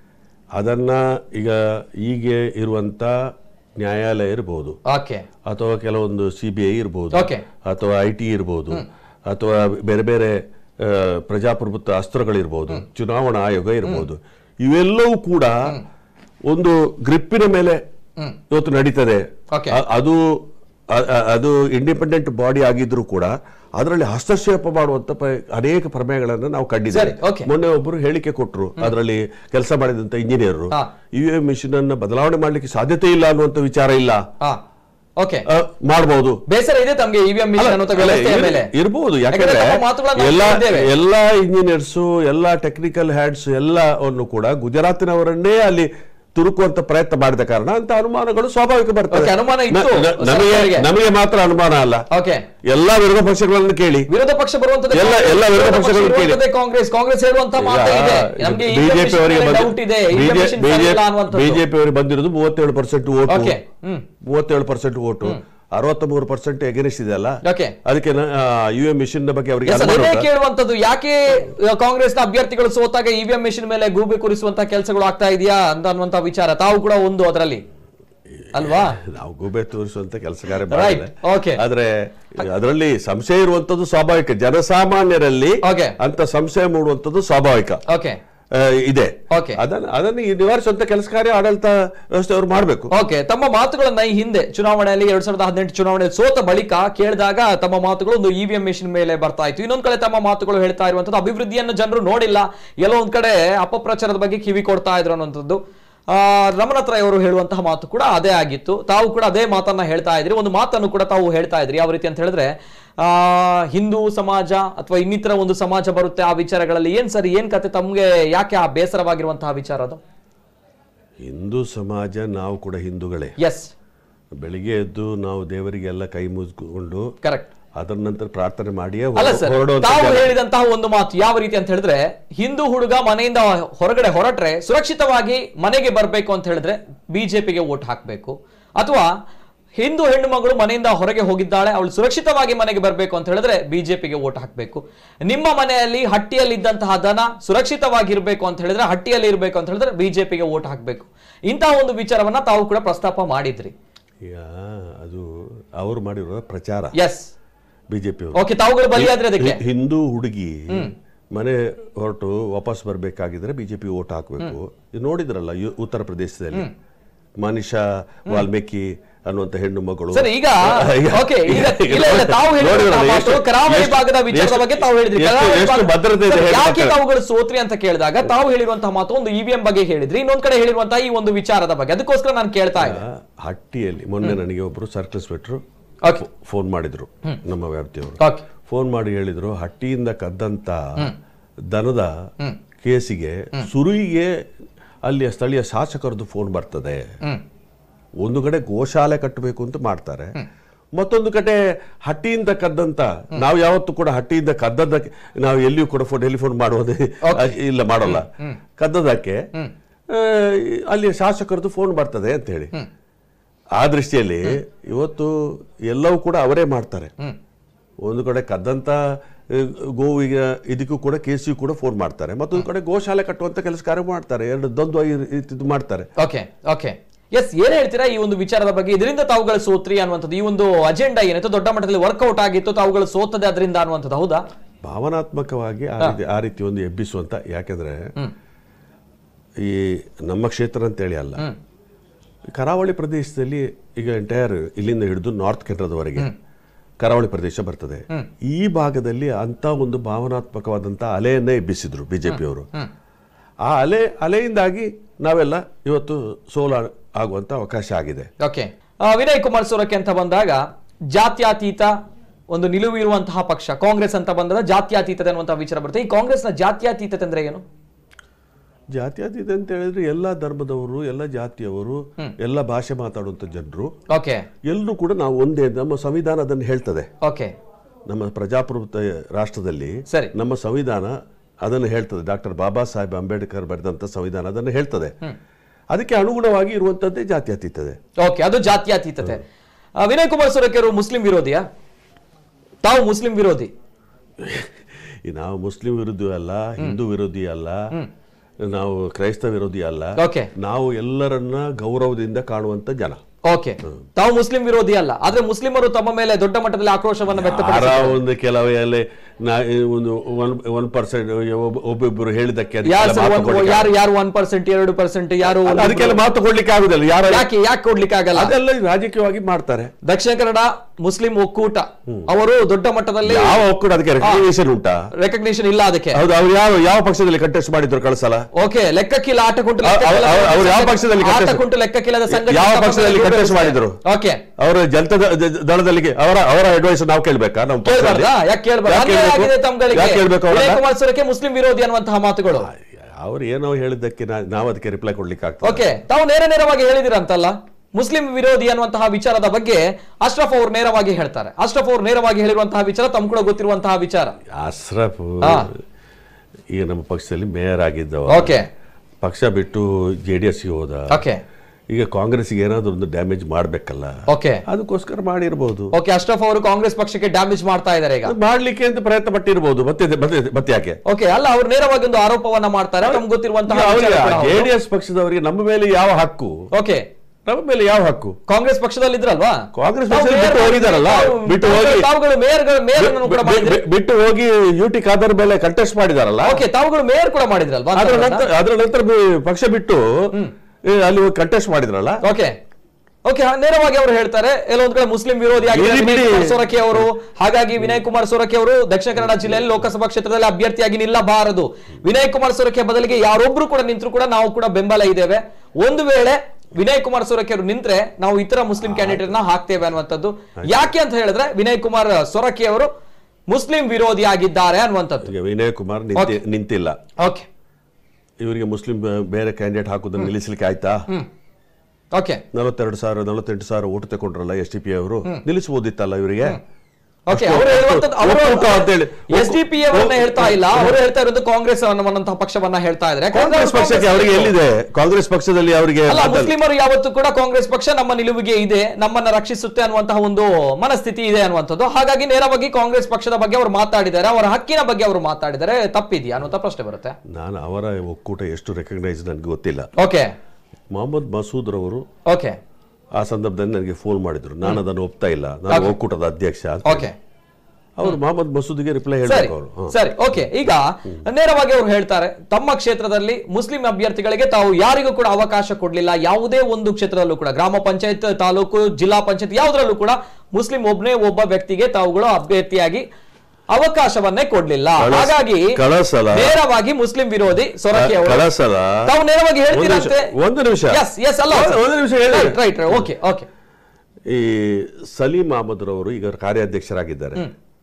ಅದನ್ನ ಈಗ ಹೀಗೆ ಇರುವಂತ ನ್ಯಾಯಾಲಯ ಇರಬಹುದು ಓಕೆ ಅಥವಾ ಕೆಲವೊಂದು ಸಿ ಬಿ ಐ ಇರಬಹುದು Okay. ಅಥವಾ ಐ ಟಿ ಇರಬಹುದು ಅಥವಾ ಬೇರೆ ಬೇರೆ ಆ, ಪ್ರಜಾಪ್ರಭುತ್ವ ಅಸ್ತ್ರಗಳಿರ್ಬೋದು ಚುನಾವಣಾ ಆಯೋಗ ಇರಬಹುದು ಇವೆಲ್ಲವೂ ಕೂಡ ಒಂದು ಗ್ರಿಪ್ಪಿನ ಮೇಲೆ ಇವತ್ತು ನಡೀತದೆ Okay. ಅ- ಅದು ಅ- ಅ- ಅದು ಇಂಡಿಪೆಂಡೆಂಟ್ ಬಾಡಿ ಆಗಿದ್ರು ಕೂಡ ಅದರಲ್ಲಿ ಹಸ್ತಕ್ಷೇಪ ಮಾಡುವಂತ ಪ- ಅನೇಕ ಪ್ರಮೇಯಗಳನ್ನು ನಾವು ಕಂಡಿದ್ದೇವೆ ಸರಿ, okay. ಮೊನ್ನೆ ಒಬ್ಬರು ಹೇಳಿಕೆ ಕೊಟ್ಟರು ಅದರಲ್ಲಿ ಕೆಲಸ ಮಾಡಿದಂತ ಇಂಜಿನಿಯರ್ ಹಾ. ಯು ಎ ಮಿಷನ್ ಅನ್ನ ಬದಲಾವಣೆ ಮಾಡ್ಲಿಕ್ಕೆ ಸಾಧ್ಯತೆ ಇಲ್ಲ ಅನ್ನುವಂತ ವಿಚಾರ ಇಲ್ಲ ಹಾ ಓಕೆ ಆ, ಮಾಡ್ಬೋದು ಬೇಸರ ಇದೆ ತಮ್ಗೆ ಇವಿಎಂ ಮಿಷನ್ ಅನ್ನುವಂಥ ಅಲ್ಲ, ವ್ಯವಸ್ಥೆಯ ಇರ್- ಮೇಲೆ ಇರ್ಬೋದು ಯಾಕಂದ್ರೆ ಯಾಕಂದ್ರೆ ತಮ್ಮ ಮಾತುಗಳನ್ನ ನಾವು ಎಲ್ಲ ಕೇಳಿದ್ದೇವೆ. ಎಲ್ಲ ಇಂಜಿನಿಯರ್ಸ್ ಎಲ್ಲ ಟೆಕ್ನಿಕಲ್ ಹ್ಯಾಡ್ಸ್ ಎಲ್ಲವನ್ನು ಕೂಡ ಗುಜರಾತಿನವರನ್ನೇ ಅಲ್ಲಿ ತುರುಕುವಂತ ಪ್ರಯತ್ನ ಮಾಡಿದ ಕಾರಣ ಅಂತ ಅನುಮಾನಗಳು ಸ್ವಾಭಾವಿಕ ಬರ್ತವೆ Okay, ಅನುಮಾನ ಇತ್ತು ನ- ನ- ನಮಗೆ ಸರ್ಕಾರಿಗೆ. ನಮಗೆ ಮಾತ್ರ ಅನುಮಾನ ಅಲ್ಲ ಓಕೆ ಎಲ್ಲಾ ವಿರೋಧ ಪಕ್ಷಗಳನ್ನು ಕೇಳಿ ವಿರೋಧ ಪಕ್ಷ ಬರುವಂತದ್ದು ಎಲ್ಲ- ಕಾಂಗ್ರೆಸ್, ಎಲ್ಲ ವಿರೋಧ ಪಕ್ಷಗಳು ಕೇಳಿ. ಇರುವಂತದ್ದೇ ಕಾಂಗ್ರೆಸ್ ಕಾಂಗ್ರೆಸ್ ಹೇಳುವಂತ ಮಾತು ಇದೆ ನಮ್ಗೆ ಈ ಬಿಜೆಪಿ ಅವರಿಗೆ ಡೌಟ್ ಇದೆ EVM machine ಸರಿ ಇಲ್ಲ ಅನ್ನುವಂಥದ್ದು. ಬಿಜೆಪಿ ಅವರಿಗೆ ಬಂದಿರೋದು ಮೂವತ್ತೇಳು ಪರ್ಸೆಂಟ್ ಓಟು Okay, ಹ್ಮ್. ಮೂವತ್ತೇಳು ಪರ್ಸೆಂಟ್ ಓಟು ಅರವತ್ತ ಮೂರು ಪರ್ಸೆಂಟ್ ಎಗನಿಸ್ಟ್ ಇದೆ ಅಲ್ಲ Okay. ಅದಕ್ಕೆ ಯು ಎಂ ಮಿಷನ್ ಬಗ್ಗೆ ಅವರಿಗೆ Yes, ಅನುಮಾನ ಅದನ್ನೇ ಉಂಟಾ? ಕೇಳುವಂತದ್ದು ಯಾಕೆ ಆ, ಕಾಂಗ್ರೆಸ್ನ ಅಭ್ಯರ್ಥಿಗಳು ಸೋತಾಗ ಇವಿಎಂ ಮಿಷಿನ್ ಮೇಲೆ ಗೂಬೆ ಕೂರಿಸುವಂತ ಕೆಲಸಗಳು ಆಗ್ತಾ ಇದೆಯಾ ಅಂತ ಅನ್ನುವಂತ ವಿಚಾರ ತಾವು ಕೂಡ ಒಂದು ಅದರಲ್ಲಿ ಅಲ್ವಾ ನಾವು ಗೂಬೆ ತೋರಿಸುವಂತ ಕೆಲಸ ಕಾರ್ಯ Right, ಮಾಡಿಲ್ಲ. okay. ಆದ್ರೆ ಅದರಲ್ಲಿ ಸಂಶಯ ಇರುವಂತದ್ದು ಸ್ವಾಭಾವಿಕ ಜನಸಾಮಾನ್ಯರಲ್ಲಿ Okay. ಅಂತ ಸಂಶಯ ಮೂಡುವಂತದ್ದು ಸ್ವಾಭಾವಿಕ ಓಕೆ ಆ, ಇದೆ Okay. ಅದನ್ನ ಅದನ್ನು ಈ ನಿವಾರಿಸುವಂತ ಕೆಲಸ ಕಾರ್ಯ ಆಡಳಿತ ವ್ಯವಸ್ಥೆ ಅವರು ಮಾಡಬೇಕು ಓಕೆ ತಮ್ಮ ಮಾತುಗಳನ್ನ ಈ ಹಿಂದೆ ಚುನಾವಣೆಯಲ್ಲಿ ಎರಡ್ ಸಾವಿರದ ಹದಿನೆಂಟು ಚುನಾವಣೆಯಲ್ಲಿ ಸೋತ ಬಳಿಕ ಕೇಳಿದಾಗ ತಮ್ಮ ಮಾತುಗಳು ಒಂದು ಇವಿಎಂ ಮಿಷಿನ್ ಮೇಲೆ ಬರ್ತಾ ಇತ್ತು ಇನ್ನೊಂದ್ ಕಡೆ ತಮ್ಮ ಮಾತುಗಳು ಹೇಳ್ತಾ ಇರುವಂತದ್ದು ಅಭಿವೃದ್ಧಿಯನ್ನು ಜನರು ನೋಡಿಲ್ಲ ಎಲ್ಲೋ ಒಂದ್ ಕಡೆ ಅಪಪ್ರಚಾರದ ಬಗ್ಗೆ ಕಿವಿ ಕೊಡ್ತಾ ಇದ್ರು ಅನ್ನುವಂಥದ್ದು ಆ, ರಮಣತ್ರ ಅವರು ಹೇಳುವಂತಹ ಮಾತು ಕೂಡ ಅದೇ ಆಗಿತ್ತು ತಾವು ಕೂಡ ಅದೇ ಮಾತನ್ನ ಹೇಳ್ತಾ ಇದ್ರಿ ಒಂದು ಮಾತನ್ನು ಕೂಡ ತಾವು ಹೇಳ್ತಾ ಇದ್ರಿ ಯಾವ ರೀತಿ ಅಂತ ಹೇಳಿದ್ರೆ ಆ ಹಿಂದೂ ಸಮಾಜ ಅಥವಾ ಇನ್ನಿತರ ಒಂದು ಸಮಾಜ ಬರುತ್ತೆ ಆ ವಿಚಾರಗಳಲ್ಲಿ ಏನ್ ಸರಿ ಏನ್ ಕತೆ ತಮ್ಗೆ ಯಾಕೆ ಆ ಬೇಸರವಾಗಿರುವಂತಹ ವಿಚಾರ ಅದು ಹಿಂದೂ ಸಮಾಜ ನಾವು ಕೂಡ ಹಿಂದೂಗಳೇ ಎಸ್ ಬೆಳಿಗ್ಗೆ ಎದ್ದು ನಾವು ದೇವರಿಗೆಲ್ಲ ಕೈ ಮುಗಿಸ್ಕೊಂಡು ಕರೆಕ್ಟ್ ಅದರ ನಂತರ ಪ್ರಾರ್ಥನೆ ಮಾಡಿಯೇ ಅಲ್ಲ ಸರ್ ಹೊರಡುವಂತ ತಾವು ಜನ. ಹೇಳಿದಂತಹ ಒಂದು ಮಾತು ಯಾವ ರೀತಿ ಅಂತ ಹೇಳಿದ್ರೆ ಹಿಂದೂ ಹುಡುಗ ಮನೆಯಿಂದ ಹೊರಗಡೆ ಹೊರಟ್ರೆ ಸುರಕ್ಷಿತವಾಗಿ ಮನೆಗೆ ಬರಬೇಕು ಅಂತ ಹೇಳಿದ್ರೆ ಬಿಜೆಪಿಗೆ ವೋಟ್ ಹಾಕಬೇಕು ಅಥವಾ ಹಿಂದೂ ಹೆಣ್ಣು ಮಗಳು ಮನೆಯಿಂದ ಹೊರಗೆ ಹೋಗಿದ್ದಾಳೆ ಅವಳು ಸುರಕ್ಷಿತವಾಗಿ ಮನೆಗೆ ಬರಬೇಕು ಅಂತ ಹೇಳಿದ್ರೆ ಬಿಜೆಪಿಗೆ ವೋಟ್ ಹಾಕಬೇಕು ನಿಮ್ಮ ಮನೆಯಲ್ಲಿ ಹಟ್ಟಿಯಲ್ಲಿ ಇದ್ದಂತಹ ದನ ಸುರಕ್ಷಿತವಾಗಿ ಇರಬೇಕು ಅಂತ ಹೇಳಿದ್ರೆ ಹಟ್ಟಿಯಲ್ಲಿ ಇರಬೇಕು ಅಂತ ಹೇಳಿದ್ರೆ ಬಿಜೆಪಿಗೆ ವೋಟ್ ಹಾಕಬೇಕು ಇಂತಹ ಒಂದು ವಿಚಾರವನ್ನ ತಾವು ಕೂಡ ಪ್ರಸ್ತಾಪ ಮಾಡಿದ್ರಿ ಈಗ ಅದು ಅವರು ಮಾಡಿರೋ ಪ್ರಚಾರ ಎಸ್ ಬಿಜೆಪಿ ಓಕೆ ತಾವುಗಳು ಬಲಿಯಾದ್ರೆ ಅದಕ್ಕೆ ಹಿಂದೂ ಹುಡುಗಿ ಮನೆ ಹೊರಟು ವಾಪಸ್ ಬರಬೇಕಾಗಿದ್ರೆ ಬಿಜೆಪಿ ಓಟ್ ಹಾಕಬೇಕು ಇದು ನೋಡಿದ್ರಲ್ಲ ಯು- ಉತ್ತರ ಪ್ರದೇಶದಲ್ಲಿ ಮನಿಷಾ ವಾಲ್ಮೀಕಿ ಅನ್ನುವಂತ ಹೆಣ್ಣು ಮಗಳು ಸರ್ ಈಗ ಈಗ- ಓಕೆ ಈಗ ಈಗ ಇಲ್ಲ ಇಲ್ಲ ತಾವು ಹೇಳಿದ ನೋಡಿದ್ರಲ್ಲ, ಮಾತು ಎಷ್ಟು- ಕರಾವಳಿ ಎಷ್ಟು- ಭಾಗದ ವಿಚಾರದ ಎಷ್ಟು- ಬಗ್ಗೆ ತಾವು ಹೇಳಿದ್ರಿ ಎಷ್ಟು- ಕರಾವಳಿ ಎಷ್ಟು ಭಾಗ- ಭದ್ರತೆ ಇದೆ ಸರ್, ಹೇಳಿ ಯಾಕೆ ಗೊತ್ತಾ? ತಾವುಗಳು ಸೋತ್ರಿ ಅಂತ ಕೇಳಿದಾಗ ತಾವು ಹೇಳಿರುವಂತಹ ಮಾತು ಒಂದು ಇವಿಎಂ ಬಗ್ಗೆ ಹೇಳಿದ್ರಿ ಇನ್ನೊಂದ್ ಕಡೆ ಹೇಳಿರುವಂತಹ ಈ ಒಂದು ವಿಚಾರದ ಬಗ್ಗೆ ಅದಕ್ಕೋಸ್ಕರ ನಾನು ಕೇಳ್ತಾ ಇದ್ದೆ ಹಟ್ಟಿಯಲ್ಲಿ ಮೊನ್ನೆ ನನಗೆ ಒಬ್ರು ಸರ್ಕಲ್ ಸ್ವೆಟ್ರು ಓಕೆ ಫೋನ್ ಮಾಡಿದ್ರು ನಮ್ಮ ವ್ಯಾಪ್ತಿಯವರು ಓಕೆ ಫೋನ್ ಮಾಡಿ ಹೇಳಿದ್ರು ಹಟ್ಟಿಯಿಂದ ಕದ್ದಂತ ದನದ ಕೇಸಿಗೆ ಸುರುಯಿಗೆ ಅಲ್ಲಿಯ ಸ್ಥಳೀಯ ಶಾಸಕರದ್ದು ಫೋನ್ ಬರ್ತದೆ ಹ್ಮ್ ಒಂದು ಕಡೆ ಗೋಶಾಲೆ ಕಟ್ಟಬೇಕು ಅಂತ ಮಾಡ್ತಾರೆ ಮತ್ತೊಂದು ಕಡೆ ಹಟ್ಟಿಯಿಂದ ಕದ್ದಂತ ನಾವು ಯಾವತ್ತೂ ಕೂಡ ಹಟ್ಟಿಯಿಂದ ಕದ್ದದ್ದಕ್ಕೆ ನಾವು ಎಲ್ಲಿಯೂ ಕೂಡ ಫೋನ್ ಟೆಲಿಫೋನ್ ಮಾಡೋದು ಇಲ್ಲ ಮಾಡಲ್ಲ ಕದ್ದದಕ್ಕೆ ಆ, ಅಲ್ಲಿ ಶಾಸಕರದ್ದು ಫೋನ್ ಬರ್ತದೆ ಅಂತ ಹೇಳಿ ಆ ದೃಷ್ಟಿಯಲ್ಲಿ ಇವತ್ತು ಎಲ್ಲವೂ ಕೂಡ ಅವರೇ ಮಾಡ್ತಾರೆ ಒಂದು ಕಡೆ ಕದ್ದಂತ ಆ, ಗೋವಿಗೆ ಇದಕ್ಕೂ ಕೂಡ ಕೇಸಿಗೂ ಕೂಡ ಫೋನ್ ಮಾಡ್ತಾರೆ ಮತ್ತೊಂದು ಕಡೆ ಗೋಶಾಲೆ ಕಟ್ಟುವಂತ ಕೆಲಸ ಕಾರ್ಯ ಮಾಡ್ತಾರೆ ಎರಡು ದ್ವಂದ್ವ ಈ ರೀತಿದ್ದು ಮಾಡ್ತಾರೆ ಓಕೆ ಓಕೆ ಎಸ್ ಏನ್ ಹೇಳ್ತೀರಾ ಈ ಒಂದು ವಿಚಾರದ ಬಗ್ಗೆ ಇದರಿಂದ ತಾವುಗಳು ಸೋತ್ರಿ ಅನ್ನುವಂಥದ್ದು ಈ ಒಂದು ಅಜೆಂಡಾ ಏನಿತ್ತು ದೊಡ್ಡ ಮಟ್ಟದಲ್ಲಿ ವರ್ಕೌಟ್ ಆಗಿತ್ತು ತಾವುಗಳು ಸೋತದೆ ಅದರಿಂದ ಅನ್ನುವಂಥದ್ದು ಹೌದಾ ಭಾವನಾತ್ಮಕವಾಗಿ ಆ ರೀತಿ ಆ ರೀತಿ ಒಂದು ಎಬ್ಬಿಸುವಂತ ಯಾಕೆಂದ್ರೆ ಈ ನಮ್ಮ ಕ್ಷೇತ್ರ ಅಂತೇಳಿ ಅಲ್ಲ ಕರಾವಳಿ ಪ್ರದೇಶದಲ್ಲಿ ಈಗ ಎಂಟೈರ್ ಇಲ್ಲಿಂದ ಹಿಡಿದು ನಾರ್ತ್ ಕೆನಡಾದವರೆಗೆ ಕರಾವಳಿ ಪ್ರದೇಶ ಬರ್ತದೆ ಈ ಭಾಗದಲ್ಲಿ ಅಂತ ಒಂದು ಭಾವನಾತ್ಮಕವಾದಂತ ಅಲೆಯನ್ನೇ ಎಬ್ಬಿಸಿದ್ರು ಬಿಜೆಪಿಯವರು ಆ ಅಲೆ ಅಲೆಯಿಂದಾಗಿ ನಾವೆಲ್ಲ ಇವತ್ತು ಸೋಲ ಆಗುವಂತ ಅವಕಾಶ ಆಗಿದೆ ಓಕೆ ವಿನಯ್ ಕುಮಾರ್ ಸೊರಕೆ ಅಂತ ಬಂದಾಗ ಜಾತ್ಯತೀತ ಒಂದು ನಿಲುವು ಇರುವಂತಹ ಪಕ್ಷ ಕಾಂಗ್ರೆಸ್ ಅಂತ ಬಂದಾಗ ಜಾತ್ಯತೀತತೆ ಅನ್ನುವಂತಹ ವಿಚಾರ ಬರುತ್ತೆ ಈ ಕಾಂಗ್ರೆಸ್ನ ಜಾತ್ಯತೀತತೆ ಅಂದ್ರೆ ಏನು ಜಾತ್ಯತೀತ ಅಂತ ಹೇಳಿದ್ರೆ ಎಲ್ಲ ಧರ್ಮದವರು ಎಲ್ಲ ಜಾತಿಯವರು ಎಲ್ಲ ಭಾಷೆ ಮಾತಾಡುವಂತ ಜನರು ಓಕೆ ಎಲ್ಲರೂ ಕೂಡ ನಾವು ಒಂದೇ ನಮ್ಮ ಸಂವಿಧಾನ ಅದನ್ನು ಹೇಳ್ತದೆ ಓಕೆ ನಮ್ಮ ಪ್ರಜಾಪ್ರಭುತ್ವ ರಾಷ್ಟ್ರದಲ್ಲಿ ಸರಿ. ನಮ್ಮ ಸಂವಿಧಾನ ಅದನ್ನು ಹೇಳ್ತದೆ ಡಾಕ್ಟರ್ ಬಾಬಾ ಸಾಹೇಬ್ ಅಂಬೇಡ್ಕರ್ ಬರೆದಂತ ಸಂವಿಧಾನ ಅದನ್ನು ಹೇಳ್ತದೆ ಅದಕ್ಕೆ ಅನುಗುಣವಾಗಿ ಇರುವಂತದ್ದೇ ಜಾತ್ಯತೀತದೆ ಓಕೆ ಅದು ಜಾತ್ಯತೀತತೆ ಆ, ವಿನಯ್ ಕುಮಾರ್ ಸೊರಕೆ ಅವರು ಮುಸ್ಲಿಂ ವಿರೋಧಿಯಾ ತಾವು ಮುಸ್ಲಿಂ ವಿರೋಧಿ ಈ ನಾವು ಮುಸ್ಲಿಂ ವಿರೋಧಿ ಅಲ್ಲ ಹಿಂದೂ ವಿರೋಧಿ ಅಲ್ಲ ನಾವು ಕ್ರೈಸ್ತ ವಿರೋಧಿ ಅಲ್ಲ ಓಕೆ ನಾವು ಎಲ್ಲರನ್ನ ಗೌರವದಿಂದ ಕಾಣುವಂತ ಜನ ಓಕೆ ತಾವು ಮುಸ್ಲಿಂ ವಿರೋಧಿ ಅಲ್ಲ ಆದ್ರೆ ಮುಸ್ಲಿಮರು ತಮ್ಮ ಮೇಲೆ ದೊಡ್ಡ ಮಟ್ಟದಲ್ಲಿ ಆಕ್ರೋಶವನ್ನು ಯಾರ ವ್ಯಕ್ತಪಡಿಸಿದ್ದಾರೆ ಒಂದು ಕೆಲವೆಯಲ್ಲಿ ನಾ ಒಂದು ಒನ್ ಒನ್ ಪರ್ಸೆಂಟ್ ಒಬ್ಬೊಬ್ಬರು ಹೇಳಿದಕ್ಕೆ ಯಾರು ಅದಕ್ಕೆಲ್ಲ ಸರ್ ಮಾತು ಒಂದು- ಕೊಡ್ಲಿಕ್ಕೆ ಯಾರು ಯಾರು ಒನ್ ಪರ್ಸೆಂಟ್ ಎರಡು ಪರ್ಸೆಂಟ್ ಯಾರು ಅಲ್ಲ, ಅದಕ್ಕೆಲ್ಲ ಮಾತು ಕೊಡ್ಲಿಕ್ಕೆ ಆಗುದಿಲ್ಲ ಯಾರು ಯಾಕೆ ಯಾಕೆ ಕೊಡ್ಲಿಕ್ಕೆ ಆಗಲ್ಲ ಅದೆಲ್ಲ ರಾಜಕೀಯವಾಗಿ ಮಾಡ್ತಾರೆ ದಕ್ಷಿಣ ಕನ್ನಡ ಮುಸ್ಲಿಂ ಒಕ್ಕೂಟ ಅವರು ದೊಡ್ಡ ಮಟ್ಟದಲ್ಲಿ ಯಾವ ಒಕ್ಕೂಟ ಅದಕ್ಕೆ ರೆಕಗ್ನಿಷನ್ ಉಂಟಾ ರೆಕಗ್ನಿಷನ್ ಇಲ್ಲ ಅದಕ್ಕೆ ಹೌದು ಅವ್ರು ಯಾವ ಯಾವ ಪಕ್ಷದಲ್ಲಿ ಕಂಟೆಸ್ಟ್ ಮಾಡಿದ್ರು ಕಳ್ಸಲ ಓಕೆ ಲೆಕ್ಕಕ್ಕಿಲ್ಲ ಆಟ ಕುಂಟು ಅವ್ರು- ಅವ್ರು- ಅವ್ರು ಯಾವ ಪಕ್ಷದಲ್ಲಿ ಆಟ contest- ಕುಂಟು ಲೆಕ್ಕಕ್ಕಿಲ್ಲದ ಸಂಘಟನೆ ಯಾವ ತಮ್ಮ ಪಕ್ಷದಲ್ಲಿ ಮೇಲೆ contest ದುಡ್ಡು ಮಾಡಿದ್ರು? ಓಕೆ ಅವರ ಜನತಾ ದ- ದ- ದಳದಲ್ಲಿ ಅವರ ಅವರ ಅಡ್ವೈಸ್ ನಾವು ಕೇಳ್ಬೇಕಾ ನಮ್ಮ ಪಕ್ಷದಲ್ಲಿ? ಕೇಳ್ಬಾರ್ದಾ ಯಾಕೆ ಕೇಳ್ಬಾರ್ದು ಯಾಕೆ ಅನ್ಯಾಯ ಕೇಳ್ಬೇಕು? ಆಗಿದೆ ತಮ್ಗಳಿಗೆ ಯಾಕೆ ಕೇಳ್ಬೇಕು ಅವ್ರನ್ನ? ವಿನಯ್ ಕುಮಾರ್ ಸೊರಕೆ ಮುಸ್ಲಿಂ ವಿರೋಧಿ ಅನ್ನುವಂತಹ ಮಾತುಗಳು ಅವ್ರು ಏನೋ ಹೇಳಿದ್ದಕ್ಕೆ ನಾ- ನಾವು ಅದಕ್ಕೆ ರಿಪ್ಲೈ ಕೊಡ್ಲಿಕ್ಕೆ ಆಗ್ತದೆ ಓಕೆ ತಾವು ನೇರ ನೇರವಾಗಿ ಹೇಳಿದಿರಂತಲ್ಲ ಮುಸ್ಲಿಂ ವಿರೋಧಿ ಅನ್ನುವಂತಹ ವಿಚಾರದ ಬಗ್ಗೆ ಅಶ್ರಫ್ ಅವರು ನೇರವಾಗಿ ಹೇಳ್ತಾರೆ ಅಶ್ರಫ್ ಅವರು ನೇರವಾಗಿ ಹೇಳಿರುವಂತಹ ವಿಚಾರ ತಮ್ ಕೂಡ ಗೊತ್ತಿರುವಂತಹ ವಿಚಾರ ಅಶ್ರಫ್ ಹಾ. ಈಗ ನಮ್ಮ ಪಕ್ಷದಲ್ಲಿ ಮೇಯರ್ ಆಗಿದ್ದವ ಓಕೆ ಪಕ್ಷ ಬಿಟ್ಟು ಜೆ ಡಿ ಎಸ್ಗೆ ಹೋದ ಓಕೆ ಈಗ ಕಾಂಗ್ರೆಸ್ಗೆ ಏನಾದ್ರು ಒಂದು ಡ್ಯಾಮೇಜ್ ಮಾಡ್ಬೇಕಲ್ಲ ಓಕೆ ಅದಕ್ಕೋಸ್ಕರ ಮಾಡಿರ್ಬೋದು ಓಕೆ ಅಶ್ರಫ್ ಅವರು ಕಾಂಗ್ರೆಸ್ ಪಕ್ಷಕ್ಕೆ ಡ್ಯಾಮೇಜ್ ಮಾಡ್ತಾ ಇದ್ದಾರೆ ಈಗ ಅದು ಮಾಡ್ಲಿಕ್ಕೆ ಅಂತ ಪ್ರಯತ್ನ ಪಟ್ಟಿರ್ಬೋದು ಮತ್ತೆ ಮತ್ತೆ ಮತ್ತೆ ಯಾಕೆ ಓಕೆ ಅಲ್ಲ ಅವ್ರು ನೇರವಾಗಿ ಒಂದು ಆರೋಪವನ್ನ ಮಾಡ್ತಾರೆ ನಮ್ಗೆ ಗೊತ್ತಿರುವಂತಹ ಜೆ ಡಿ ಎಸ್ ಪಕ್ಷದವರಿಗೆ ನಮ್ಮ ಮೇಲೆ ಯಾವ ಹಕ್ಕು ಓಕೆ ನಮ್ಮ ಮೇಲೆ ಯಾವ ಹಕ್ಕು ಕಾಂಗ್ರೆಸ್ ಪಕ್ಷದಲ್ಲಿ ಇದ್ರಲ್ವಾ ಕಾಂಗ್ರೆಸ್ ತಾವು ಪಕ್ಷದಲ್ಲಿ ಮೇಯರ್ ಬಿಟ್ಟು ಹೋಗಿದಾರಲ್ಲ ತಾವು- ಬಿಟ್ಟು ತಾವುಗಳು- ಹೋಗಿ ತಾವುಗಳು ಮೇಯರ್ ಮೇಯರ್ ಅನ್ನು ಕೂಡ ಬಿ- ಮಾಡಿದ್ರಿ ಬಿ- ಬಿಟ್ಟು ಹೋಗಿ ಯು ಟಿ ಖಾದರ್ ಮೇಲೆ ಕಂಟೆಸ್ಟ್ ಮಾಡಿದಾರಲ್ಲ ಓಕೆ ತಾವುಗಳು ಮೇಯರ್ ಕೂಡ ಮಾಡಿದ್ರಲ್ವಾ ಅದರ ಅಂತ ನಂತರ ಅದರ ನಂತರ ಬಿ- ಪಕ್ಷ ಬಿಟ್ಟು ಏ, ಅಲ್ಲಿ ಕಂಟೆಸ್ಟ್ ಮಾಡಿದ್ರಲ್ಲ ಓಕೆ ಓಕೆ ನೇರವಾಗಿ ಅವರು ಹೇಳ್ತಾರೆ ಎಲ್ಲೊಂದ್ ಕಡೆ ಮುಸ್ಲಿಂ ವಿರೋಧಿ ಆಗಿದ್ದಾರೆ ಇರ್ಲಿ ವಿನಯ್ ಬಿಡಿ. ಕುಮಾರ್ ಸೊರಕೆ ಅವರು ಹಾಗಾಗಿ ವಿನಯ್ ಕುಮಾರ್ ಸೊರಕೆ ಅವರು ದಕ್ಷಿಣ ಕನ್ನಡ ಜಿಲ್ಲೆಯಲ್ಲಿ ಲೋಕಸಭಾ ಕ್ಷೇತ್ರದಲ್ಲಿ ಅಭ್ಯರ್ಥಿಯಾಗಿ ನಿಲ್ಲಬಾರದು ವಿನಯ್ ಕುಮಾರ್ ಸೊರಕೆ ಬದಲಿಗೆ ಯಾರೊಬ್ರು ಕೂಡ ನಿಂತರು ಕೂಡ ನಾವು ಕೂಡ ಬೆಂಬಲ ಇದ್ದೇವೆ ಒಂದು ವೇಳೆ ವಿನಯ್ ಕುಮಾರ್ ಸೊರಕೆ ಅವರು ನಿಂತ್ರೆ ನಾವು ಇತರ ಮುಸ್ಲಿಂ ಕ್ಯಾಂಡಿಡೇಟ್ ನ ಹಾಕ್ತೇವೆ ಅನ್ನುವಂಥದ್ದು ಯಾಕೆ ಅಂತ ಹೇಳಿದ್ರೆ ವಿನಯ್ ಕುಮಾರ್ ಸೊರಕೆ ಅವರು ಮುಸ್ಲಿಂ ವಿರೋಧಿ ಆಗಿದ್ದಾರೆ ಅನ್ನುವಂಥದ್ದು ಈಗ ವಿನಯ್ ಕುಮಾರ್ ನಿಂತಿ ನಿಂತಿಲ್ಲ ಓಕೆ ಇವರಿಗೆ ಮುಸ್ಲಿಂ ಬ- ಬೇರೆ ಕ್ಯಾಂಡಿಡೇಟ್ ಹಾಕೋದನ್ನ ನಿಲ್ಲಿಸ್ಲಿಕ್ಕೆ ಆಯ್ತಾ ಓಕೆ ನಲವತ್ತೆರಡು ಸಾವಿರ ನಲವತ್ತೆಂಟು ಸಾವಿರ ಓಟು ತಗೊಂಡ್ರಲ್ಲ ಎಸ್ ಡಿ ಪಿ ಅವರು ನಿಲ್ಲಿಸಬಹುದಿತ್ತಲ್ಲ ಇವರಿಗೆ ಓಕೆ ಅಷ್ಟು- ಅವರು ಹೇಳುವಂತದ್ದು ಅಷ್ಟು ಒಕ್ಕೂಟ ಅಂತೇಳಿ. ಎಸ್ ಡಿ ಪಿ ಅವರನ್ನ ಹೇಳ್ತಾ ಇಲ್ಲ ಅವರು ಹೇಳ್ತಾ ಇರೋದು ಕಾಂಗ್ರೆಸ್ ಅನ್ನುವಂತಹ ಪಕ್ಷವನ್ನ ಹೇಳ್ತಾ ಇದ್ದಾರೆ ಕಾಂಗ್ರೆಸ್ ಪಕ್ಷಕ್ಕೆ ಅವರಿಗೆ ಎಲ್ಲಿದೆ ಕಾಂಗ್ರೆಸ್ ಪಕ್ಷದಲ್ಲಿ ಅವರಿಗೆ ಅಲ್ಲ ಮಾತಲ್ಲ. ಮುಸ್ಲಿಮರು ಯಾವತ್ತೂ ಕೂಡ ಕಾಂಗ್ರೆಸ್ ಪಕ್ಷ ನಮ್ಮ ನಿಲುವಿಗೆ ಇದೆ ನಮ್ಮನ್ನ ರಕ್ಷಿಸುತ್ತೆ ಅನ್ನುವಂತಹ ಒಂದು ಮನಸ್ಥಿತಿ ಇದೆ ಅನ್ನುವಂಥದ್ದು ಹಾಗಾಗಿ ನೇರವಾಗಿ ಕಾಂಗ್ರೆಸ್ ಪಕ್ಷದ ಬಗ್ಗೆ ಅವರು ಮಾತಾಡಿದ್ದಾರೆ ಅವರ ಹಕ್ಕಿನ ಬಗ್ಗೆ ಅವರು ಮಾತಾಡಿದ್ದಾರೆ ತಪ್ಪಿದೆಯಾ ಅನ್ನುವಂಥ ಪ್ರಶ್ನೆ ಬರುತ್ತೆ ನಾನು ಅವರ ಒಕ್ಕೂಟ ಎಷ್ಟು ರೆಕಗ್ನೈಸ್ ನನಗೆ ಗೊತ್ತಿಲ್ಲ ಓಕೆ ಮೊಹಮ್ಮದ್ ಮಸೂದ್ ರವರು ಓಕೆ ಆ ಸಂದರ್ಭದಲ್ಲಿ ನನಗೆ ಫೋನ್ ಮಾಡಿದ್ರು ನಾನು ಅದನ್ನು ಒಪ್ತಾ ಇಲ್ಲ ನಾನು ಒಕ್ಕೂಟದ ಅಧ್ಯಕ್ಷ ಅಂತ ಓಕೆ ಅವರು ಮೊಹಮ್ಮದ್ ಮಸೂದ್ಗೆ ರಿಪ್ಲೈ ಸರಿ ಹೇಳ್ಬೇಕು ಅವರು ಹ. ಸರಿ ಓಕೆ ಈಗ ನೇರವಾಗಿ ಅವರು ಹೇಳ್ತಾರೆ ತಮ್ಮ ಕ್ಷೇತ್ರದಲ್ಲಿ ಮುಸ್ಲಿಂ ಅಭ್ಯರ್ಥಿಗಳಿಗೆ ತಾವು ಯಾರಿಗೂ ಕೂಡ ಅವಕಾಶ ಕೊಡ್ಲಿಲ್ಲ ಯಾವುದೇ ಒಂದು ಕ್ಷೇತ್ರದಲ್ಲೂ ಕೂಡ ಗ್ರಾಮ ಪಂಚಾಯತ್ ತಾಲೂಕು ಜಿಲ್ಲಾ ಪಂಚಾಯತ್ ಯಾವುದರಲ್ಲೂ ಕೂಡ ಮುಸ್ಲಿಂ ಒಬ್ಬನೇ ಒಬ್ಬ ವ್ಯಕ್ತಿಗೆ ತಾವುಗಳು ಅಭ್ಯರ್ಥಿಯಾಗಿ ಅವಕಾಶವನ್ನೇ ಕೊಡ್ಲಿಲ್ಲ ಕಳಸ- ಹಾಗಾಗಿ ಕಳಸಲ. ನೇರವಾಗಿ ಮುಸ್ಲಿಂ ವಿರೋಧಿ ಸೊರಕೆ ಅವರು ಕಳಸಲ ತಾವು ನೇರವಾಗಿ ಹೇಳ್ತೀರಂತೆ ಒಂದು ನಿಮಿಷ ಎಸ್ ಎಸ್ ಅಲ್ಲ ಒಂದು- ಒಂದು ನಿಮಿಷ ಹೇಳಿ ರೈಟ್ ರೈಟ್ ಓಕೆ ಓಕೆ ಈ ಸಲೀಂ ಅಹಮದ್ ರವರು ಈಗ ಕಾರ್ಯಾಧ್ಯಕ್ಷರಾಗಿದ್ದಾರೆ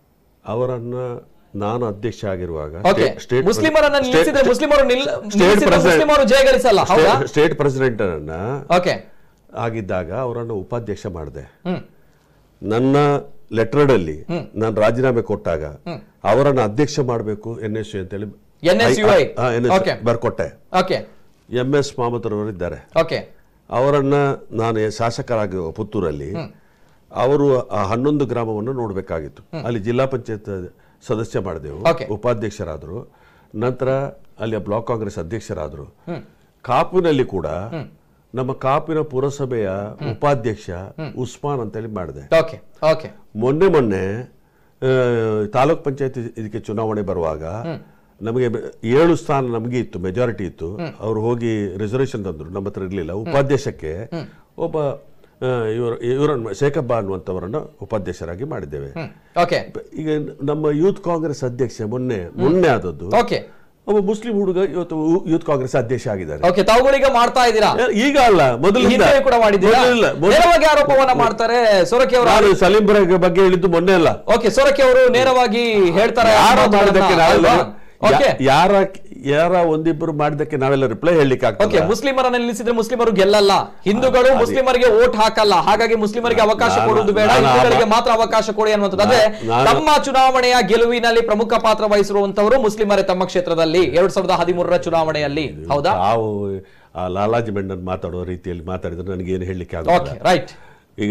ಅವರನ್ನ ನಾನು ಅಧ್ಯಕ್ಷ ಆಗಿರುವಾಗ ಓಕೆ ಸ್ಟೇಟ್ ಮುಸ್ಲಿಮರನ್ನ ನಿಲ್ಲಿಸಿದ್ರೆ ಮುಸ್ಲಿಮರು ನಿಲ್ ಸ್ಟೇಟ್ ನಿಲ್ಲಿಸಿದ್ರೆ ಪ್ರೆಸಿಡೆಂಟ್- ಮುಸ್ಲಿಮರು ಜಯಗಳಿಸಲ್ಲ ಹೌದಾ ಸ್ಟೇಟ್ ಪ್ರೆಸಿಡೆಂಟ್ ಅನ್ನ ಓಕೆ ಆಗಿದ್ದಾಗ ಅವರನ್ನು ಉಪಾಧ್ಯಕ್ಷ ಮಾಡಿದೆ ಹ್ಮ್ ನನ್ನ ಲೆಟರ್ಡ್ ಅಲ್ಲಿ ನಾನು ರಾಜೀನಾಮೆ ಕೊಟ್ಟಾಗ ಅವರನ್ನ ಅಧ್ಯಕ್ಷ ಮಾಡಬೇಕು ಎನ್ ಎಸ್ ಯು ಅಂತೇಳಿ NSUI. Okay. ಬರ್ಕೊಟ್ಟೆ ಓಕೆ ಎಂ ಎಸ್ ಮಹಮ್ಮದ್ ರವರು ಇದ್ದಾರೆ ಓಕೆ ಅವರನ್ನ ನಾನು ಶಾಸಕರಾಗಿ ಪುತ್ತೂರಲ್ಲಿ ಅವರು ಆ ಹನ್ನೊಂದು ಗ್ರಾಮವನ್ನು ನೋಡಬೇಕಾಗಿತ್ತು ಅಲ್ಲಿ ಜಿಲ್ಲಾ ಪಂಚಾಯತ್ ಸದಸ್ಯ ಮಾಡಿದೆವು Okay. ಉಪಾಧ್ಯಕ್ಷರಾದರು ನಂತರ ಅಲ್ಲಿ ಬ್ಲಾಕ್ ಕಾಂಗ್ರೆಸ್ ಅಧ್ಯಕ್ಷರಾದರು ಕಾಪುನಲ್ಲಿ ಕೂಡ ನಮ್ಮ ಕಾಪಿನ ಪುರಸಭೆಯ ಉಪಾಧ್ಯಕ್ಷ ಉಸ್ಮಾನ್ ಅಂತೇಳಿ ಮಾಡಿದೆ ಓಕೆ ಓಕೆ ಮೊನ್ನೆ ಮೊನ್ನೆ ಆ, ತಾಲೂಕ್ ಪಂಚಾಯತ್ ಇದಕ್ಕೆ ಚುನಾವಣೆ ಬರುವಾಗ ನಮಗೆ ಬೆ- ಏಳು ಸ್ಥಾನ ನಮಗೆ ಇತ್ತು ಮೆಜಾರಿಟಿ ಇತ್ತು ಅವ್ರು ಹೋಗಿ ರಿಸರ್ವೇಶನ್ ತಂದ್ರು ನಮ್ಮ ಹತ್ರ ಇರಲಿಲ್ಲ ಉಪಾಧ್ಯಕ್ಷಕ್ಕೆ ಒಬ್ಬ ಆ, ಇವರು ಇವರನ್ನು ಶೇಖಬ್ಬ ಅನ್ನುವಂಥವರನ್ನು ಉಪಾಧ್ಯಕ್ಷರಾಗಿ ಮಾಡಿದ್ದೇವೆ ಓಕೆ ಈಗ ನಮ್ಮ ಯೂತ್ ಕಾಂಗ್ರೆಸ್ ಅಧ್ಯಕ್ಷ ಮೊನ್ನೆ ಮೊನ್ನೆ ಆದದ್ದು ಓಕೆ ಒಬ್ಬ ಮುಸ್ಲಿಂ ಹುಡುಗ ಇವತ್ತು ಯೂತ್ ಕಾಂಗ್ರೆಸ್ ಅಧ್ಯಕ್ಷ ಆಗಿದ್ದಾರೆ ಓಕೆ ತಾವುಗಳೀಗ ಮಾಡ್ತಾ ಇದ್ದೀರಾ ಈಗ ಅಲ್ಲ ಮೊದಲಿಂದ ಹಿಂದೆ ಕೂಡ ಮಾಡಿದ್ದೀರಾ ಮೊದಲಿಲ್ಲ. ಮೊದಲು- ನೇರವಾಗಿ ಆರೋಪವನ್ನ ಮಾಡ್ತಾರೆ ಸೊರಕೆ ಅವರು ನಾನು ಸಲೀಂ ಬರ ಬಗ್ಗೆ ಹೇಳಿದ್ದು ಮೊನ್ನೆ ಅಲ್ಲ ಓಕೆ ಸೊರಕೆ ಅವರು ನೇರವಾಗಿ ಹೇಳ್ತಾರೆ ಆ ಯಾರ ಮಾಡಿದ್ದಕ್ಕೆ ಮಾತುಗಳನ್ನ, ನಾವೆಲ್ಲ ಅಲ್ವಾ? ಓಕೆ ಯಾ- ಯಾರ ಯಾರ ಒಂದಿಬ್ಬರು ಮಾಡಿದ್ದಕ್ಕೆ ನಾವೆಲ್ಲ ರಿಪ್ಲೈ ಹೇಳಲಿಕ್ಕೆ ಓಕೆ ಆಗ್ತದೆ ಮುಸ್ಲಿಮರನ್ನ ನಿಲ್ಲಿಸಿದ್ರೆ ಮುಸ್ಲಿಮರು ಗೆಲ್ಲಲ್ಲ ಹಿಂದೂಗಳು ಮುಸ್ಲಿಮರಿಗೆ ವೋಟ್ ಹಾಕಲ್ಲ ಹಾಗಾಗಿ ಮುಸ್ಲಿಮರಿಗೆ ಅವಕಾಶ ನಾನು- ಕೊಡುವುದು ಬೇಡ ನಾನು ಆ ಹಿಂದೂಗಳಿಗೆ ಮಾತ್ರ ಅವಕಾಶ ಕೊಡಿ ಅನ್ನುವಂಥದ್ದು ಅದೇ ನಾನು- ತಮ್ಮ ಚುನಾವಣೆಯ ಗೆಲುವಿನಲ್ಲಿ ಪ್ರಮುಖ ಪಾತ್ರ ವಹಿಸಿರುವಂತವರು ಮುಸ್ಲಿಮರೇ ತಮ್ಮ ಕ್ಷೇತ್ರದಲ್ಲಿ ಎರಡ್ ಸಾವಿರದ ಹದಿಮೂರರ ಚುನಾವಣೆಯಲ್ಲಿ ಹೌದಾ ತಾವು ಆ ಲಾಲಾಜಿ ಮೆಂಡನ್ ಮಾತಾಡುವ ರೀತಿಯಲ್ಲಿ ಮಾತಾಡಿದ್ರೆ ನನಗೆ ಏನು ಹೇಳಲಿಕ್ಕೆ ಆಗೋದಿಲ್ಲ ಓಕೆ ರೈಟ್ ಈಗ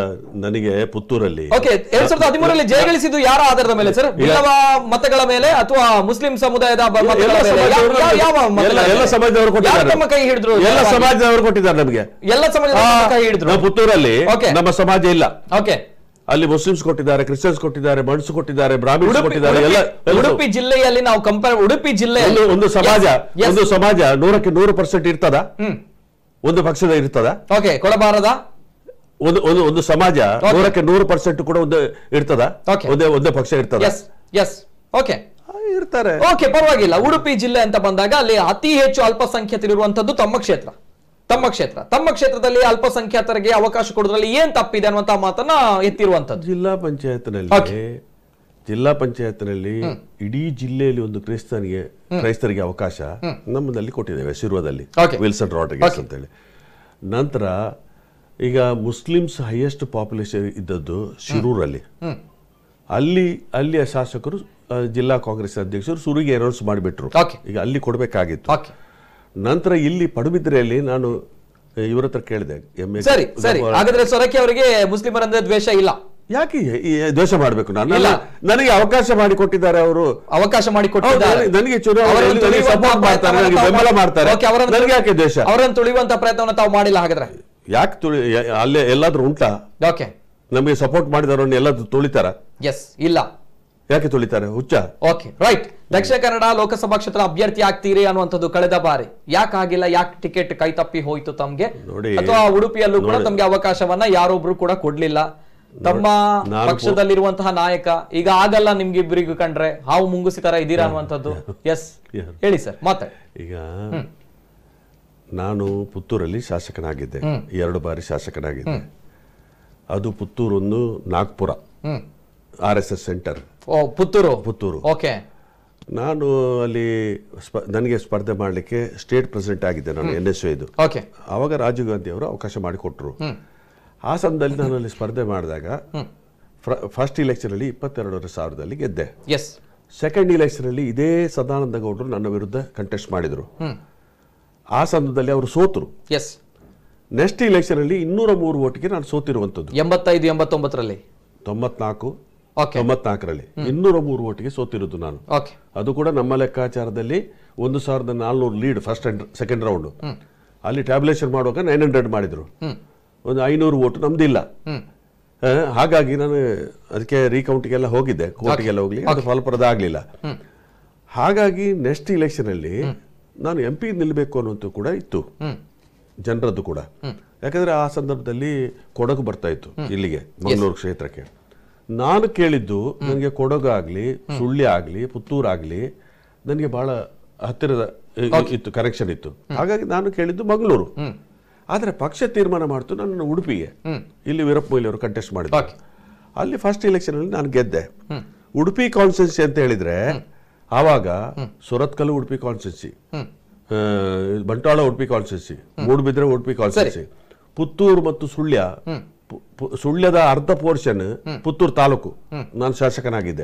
ನನಗೆ ಪುತ್ತೂರಲ್ಲಿ ಓಕೆ ಎರಡ್ ಸಾವಿರದ ಹದಿಮೂರರಲ್ಲಿ ಜಯಗಳಿಸಿದ್ದು ಯಾರ ಆಧಾರದ ಮೇಲೆ ಸರ್ ಬಿಲ್ಲವ ಮತಗಳ ಮೇಲೆ ಅಥವಾ ಮುಸ್ಲಿಂ ಸಮುದಾಯದ ಬ- ಮತಗಳ ಎಲ್ಲ ಮೇಲೆ? ಯಾವ- ಸಮಾಜದವರು ಯಾವ- ಯಾವ ಮತಗಳ ಎಲ್ಲ- ಎಲ್ಲ ಮೇಲೆ? ಸಮಾಜದವರು ಯಾರು ಕೊಟ್ಟಿದ್ದಾರೆ ತಮ್ಮ ಕೈ ಹಿಡಿದ್ರು ಎಲ್ಲ ಸಮಾಜದವರು ಕೊಟ್ಟಿದ್ದಾರೆ ನಮಗೆ ಎಲ್ಲ ಸಮಾಜದ ಕೈ ಹಿಡಿದ್ರು ನಮ್ಮ ಪುತ್ತೂರಲ್ಲಿ Okay. ನಮ್ಮ ಸಮಾಜ ಇಲ್ಲ ಓಕೆ ಅಲ್ಲಿ ಮುಸ್ಲಿಮ್ಸ್ ಕೊಟ್ಟಿದ್ದಾರೆ ಕ್ರಿಶ್ಚಿಯನ್ಸ್ ಕೊಟ್ಟಿದ್ದಾರೆ ಮಣ್ಸು ಕೊಟ್ಟಿದ್ದಾರೆ ಬ್ರಾಹ್ಮಿಣ್ಸ್ ಉಡುಪಿ ಕೊಟ್ಟಿದ್ದಾರೆ ಎಲ್ಲ ಉಡುಪಿ- ಎಲ್ಲ ಉಡುಪಿ ಜಿಲ್ಲೆಯಲ್ಲಿ ನಾವು ಕಂಪೇರ್ ಉಡುಪಿ ಜಿಲ್ಲೆ ಒಂದು ಒಂದು ಸಮಾಜ Yes, ಒಂದು ಸಮಾಜ ನೂರಕ್ಕೆ ನೂರು ಪರ್ಸೆಂಟ್ ಇರ್ತದ ಹ್ಮ್ ಒಂದು ಪಕ್ಷದ ಇರ್ತದ ಓಕೆ ಕೊಡಬಾರದ ಒಂದು ಒಂದು ಒಂದು ಸಮಾಜ ನೂರಕ್ಕೆ ನೂರು ಪರ್ಸೆಂಟ್ ಕೂಡ ಒಂದು ಇರ್ತದ Okay. ಒಂದೇ ಒಂದೇ ಪಕ್ಷ ಇರ್ತದ ಎಸ್ ಎಸ್ ಓಕೆ ಆ, ಇರ್ತಾರೆ ಓಕೆ ಪರವಾಗಿಲ್ಲ ಉಡುಪಿ ಜಿಲ್ಲೆ ಅಂತ ಬಂದಾಗ ಅಲ್ಲಿ ಅತಿ ಹೆಚ್ಚು ಅಲ್ಪಸಂಖ್ಯಾತರಿರುವಂತದ್ದು ತಮ್ಮ ಕ್ಷೇತ್ರ ತಮ್ಮ ಕ್ಷೇತ್ರ ತಮ್ಮ ಕ್ಷೇತ್ರದಲ್ಲಿ ಅಲ್ಪಸಂಖ್ಯಾತರಿಗೆ ಅವಕಾಶ ಕೊಡೋದ್ರಲ್ಲಿ ಏನ್ ತಪ್ಪಿದೆ ಅನ್ನುವಂತ ಮಾತನ್ನ ಎತ್ತಿರುವಂತದ್ದು ಜಿಲ್ಲಾ ಪಂಚಾಯತ್ನಲ್ಲಿ Okay. ಜಿಲ್ಲಾ ಪಂಚಾಯತ್ನಲ್ಲಿ ಇಡೀ ಜಿಲ್ಲೆಯಲ್ಲಿ ಒಂದು ಕ್ರೈಸ್ತನಿಗೆ ಕ್ರೈಸ್ತರಿಗೆ ಅವಕಾಶ ನಮ್ಮದಲ್ಲಿ ಕೊಟ್ಟಿದ್ದೇವೆ ಶಿರ್ವದಲ್ಲಿ Okay. Wilson Rodrigues Okay. ಅಂತೇಳಿ ನಂತರ ಈಗ ಮುಸ್ಲಿಮ್ಸ್ ಹೈಯೆಸ್ಟ್ ಪಾಪ್ಯುಲೇಷನ್ ಇದ್ದದ್ದು ಶಿರೂರಲ್ಲಿ ಅಲ್ಲಿ ಅಲ್ಲಿಯ ಶಾಸಕರು ಆ, ಜಿಲ್ಲಾ ಕಾಂಗ್ರೆಸ್ ಅಧ್ಯಕ್ಷರು ಸುರಿಗೆ ಅನೌನ್ಸ್ ಮಾಡಿಬಿಟ್ರು Okay. ಈಗ ಅಲ್ಲಿ ಕೊಡಬೇಕಾಗಿತ್ತು ಓಕೆ ನಂತರ ಇಲ್ಲಿ ಪಡುಬಿದ್ರೆಯಲ್ಲಿ ನಾನು ಇವ್ರ ಹತ್ರ ಕೇಳಿದೆ ಎಂ ಎ ಸರಿ ಸರಿ ಹಾಗಾದ್ರೆ ಸೊರಕೆ ಅವರಿಗೆ ಮುಸ್ಲಿಮರಂದ್ರೆ ದ್ವೇಷ ಇಲ್ಲ ಯಾಕೆ ಈ ದ್ವೇಷ ಮಾಡಬೇಕು ನಾನು ಇಲ್ಲ. ನನಗೆ ಅವಕಾಶ ಮಾಡಿ ಕೊಟ್ಟಿದ್ದಾರೆ ಅವರು ಅವಕಾಶ ಮಾಡಿ ಕೊಟ್ಟಿದ್ದಾರೆ ಹೌದು, ನನಗೆ ಚುನಾವಣೆಯಲ್ಲಿ ನನಗೆ support ಮಾಡ್ತಾರೆ, ನನಗೆ ಬೆಂಬಲ ಮಾಡ್ತಾರೆ. ನನಗೆ ಯಾಕೆ ದ್ವೇಷ? ಅವರನ್ನು ತುಳಿಯುವಂತ ಪ್ರಯತ್ನವನ್ನು ತಾವು ಮಾಡಿಲ್ಲ ಹಾಗಾದ್ರೆ ಯಾಕೆ ತುಳಿ ಯ- ಅಲ್ಲೇ ಎಲ್ಲಾದ್ರೂ ಉಂಟಾ ಓಕೆ ನಮಗೆ ಸಪೋರ್ಟ್ ಮಾಡಿದವರನ್ನ ಎಲ್ಲಾದ್ರೂ ತುಳಿತಾರ ಎಸ್ ಇಲ್ಲ ಯಾಕೆ ತುಳಿತಾರೆ ಹುಚ್ಚ ಓಕೆ ರೈಟ್ ದಕ್ಷಿಣ ಕನ್ನಡ ಲೋಕಸಭಾ ಕ್ಷೇತ್ರ ಅಭ್ಯರ್ಥಿ ಆಗ್ತೀರಿ ಅನ್ನುವಂಥದ್ದು ಕಳೆದ ಬಾರಿ ಯಾಕೆ ಆಗಿಲ್ಲ ಯಾಕೆ ಟಿಕೆಟ್ ಕೈ ತಪ್ಪಿ ಹೋಯ್ತು ತಮ್ಗೆ ನೋಡಿ, ಅಥವಾ ಉಡುಪಿಯಲ್ಲೂ ಕೂಡ ನೋಡಿ. ತಮ್ಗೆ ಅವಕಾಶವನ್ನ ಯಾರೊಬ್ರು ಕೂಡ ಕೊಡ್ಲಿಲ್ಲ ತಮ್ಮ ನಾನು ಪಕ್ಷದಲ್ಲಿರುವಂತಹ ನಾಯಕ ಈಗ ಆಗಲ್ಲ ನಿಮ್ಗೆ ಇಬ್ಬರಿಗೂ ಕಂಡ್ರೆ ಹಾವು ಮುಂಗುಸಿ ತರ ಇದೀರಾ ಅನ್ನುವಂಥದ್ದು ಎಸ್ ಯಾರು? ಹೇಳಿ ಸರ್ ಮಾತಾಡಿ ಈಗ ನಾನು ಪುತ್ತೂರಲ್ಲಿ ಶಾಸಕನಾಗಿದ್ದೆ ಎರಡು ಬಾರಿ ಶಾಸಕನಾಗಿದ್ದೆ ಅದು ಪುತ್ತೂರೊಂದು Nagpur hmm R S S centre ಓ ಪುತ್ತೂರು ಪುತ್ತೂರು ಓಕೆ ನಾನು ಅಲ್ಲಿ ಸ್ಪ ನನಗೆ ಸ್ಪರ್ಧೆ ಮಾಡಲಿಕ್ಕೆ ಸ್ಟೇಟ್ ಪ್ರೆಸಿಡೆಂಟ್ ಆಗಿದ್ದೆ ನಾನು ಎನ್ ಎಸ್ ಇದು ಓಕೆ ಆವಾಗ ರಾಜೀವ್ ಗಾಂಧಿ ಅವರು ಅವಕಾಶ ಮಾಡಿಕೊಟ್ರು ಆ ಸಮಯದಲ್ಲಿ ನಾನು ಅಲ್ಲಿ ಸ್ಪರ್ಧೆ ಮಾಡಿದಾಗ ಫಸ್ಟ್ ಇಲೆಕ್ಷನಲ್ಲಿ ಇಪ್ಪತ್ತೆರಡೂವರೆ ಸಾವಿರದಲ್ಲಿ ಗೆದ್ದೆ ಎಸ್ ಸೆಕೆಂಡ್ ಇಲೆಕ್ಷನಲ್ಲಿ ಇದೇ ಸದಾನಂದ ಗೌಡರು ನನ್ನ ವಿರುದ್ಧ ಕಂಟೆಸ್ಟ್ ಮಾಡಿದರು ಆ ಸಂದರ್ಭದಲ್ಲಿ ಅವರು ಸೋತರು ಎಸ್ ನೆಕ್ಸ್ಟ್ ಇಲೆಕ್ಷನಲ್ಲಿ ಇನ್ನೂರ ಮೂರು ಓಟಿಗೆ ನಾನು ಸೋತಿರುವಂಥದ್ದು ಎಂಬತ್ತೈದು ಎಂಬತ್ತೊಂಬತ್ತರಲ್ಲಿ ತೊಂಬತ್ನಾಲ್ಕು ಓಕೆ ತೊಂಬತ್ನಾಲ್ಕರಲ್ಲಿ ಇನ್ನೂರ ಮೂರು ಓಟಿಗೆ ಸೋತಿರೋದು ನಾನು ಓಕೆ ಅದು ಕೂಡ ನಮ್ಮ ಲೆಕ್ಕಾಚಾರದಲ್ಲಿ ಒಂದು ಸಾವಿರದ ನಾಲ್ನೂರು lead first and second round ಅಲ್ಲಿ ಟ್ಯಾಬ್ಲೇಷನ್ ಮಾಡುವಾಗ ನೈನ್ ಹಂಡ್ರೆಡ್ ಮಾಡಿದ್ರು ಒಂದು ಐನೂರು ಓಟು ನಮ್ದಿಲ್ಲ ಆ, ಹಾಗಾಗಿ ನಾನು ಅದಕ್ಕೆ ರೀಕೌಂಟಿಗೆಲ್ಲ ಹೋಗಿದ್ದೆ ಕೋರ್ಟಿಗೆಲ್ಲ ಹೋಗ್ಲಿ ಅದು ಫಲಪ್ರದ ಆಗಲಿಲ್ಲ ಹಾಗಾಗಿ ನೆಕ್ಸ್ಟ್ ಇಲೆಕ್ಷನ್ ಅಲ್ಲಿ ನಾನು ಎಂ ಪಿ ನಿಲ್ಲಬೇಕು ಅನ್ನೋದು ಕೂಡ ಇತ್ತು ಜನರದ್ದು ಕೂಡ ಯಾಕಂದ್ರೆ ಆ ಸಂದರ್ಭದಲ್ಲಿ ಕೊಡಗು ಬರ್ತಾ ಇತ್ತು ಇಲ್ಲಿಗೆ ಮಂಗಳೂರು ಕ್ಷೇತ್ರಕ್ಕೆ ನಾನು ಕೇಳಿದ್ದು ನನಗೆ ಕೊಡಗು ಆಗ್ಲಿ ಸುಳ್ಯ ಆಗ್ಲಿ ಪುತ್ತೂರು ಆಗ್ಲಿ ನನಗೆ ಬಹಳ ಹತ್ತಿರದ ಇ- ಇತ್ತು ಕನೆಕ್ಷನ್ ಇತ್ತು ಹಾಗಾಗಿ ನಾನು ಕೇಳಿದ್ದು ಮಂಗಳೂರು ಆದ್ರೆ ಪಕ್ಷ ತೀರ್ಮಾನ ಮಾಡ್ತು ನನ್ನ ಉಡುಪಿಗೆ ಇಲ್ಲಿ ವೀರಪ್ಪ ಮೊಯ್ಲಿ ಅವರು ಕಂಟೆಸ್ಟ್ ಮಾಡಿದ್ರು Okay. ಅಲ್ಲಿ ಫಸ್ಟ್ ಇಲೆಕ್ಷನ್ ಅಲ್ಲಿ ನಾನು ಗೆದ್ದೆ ಉಡುಪಿ ಕಾನ್ಸ್ಟಿಟ್ಯೂನ್ಸಿ ಅಂತ ಹೇಳಿದ್ರೆ ಆವಾಗ Surathkal Udupi constituency Bantwal Udupi constituency Moodbidri Udupi constituency Puttur ಮತ್ತು ಸುಳ್ಯ ಪು- ಪು- ಸುಳ್ಯದ ಅರ್ಧ ಪೋರ್ಷನ್ ಪುತ್ತೂರು ತಾಲೂಕು ನಾನು ಶಾಸಕನಾಗಿದ್ದೆ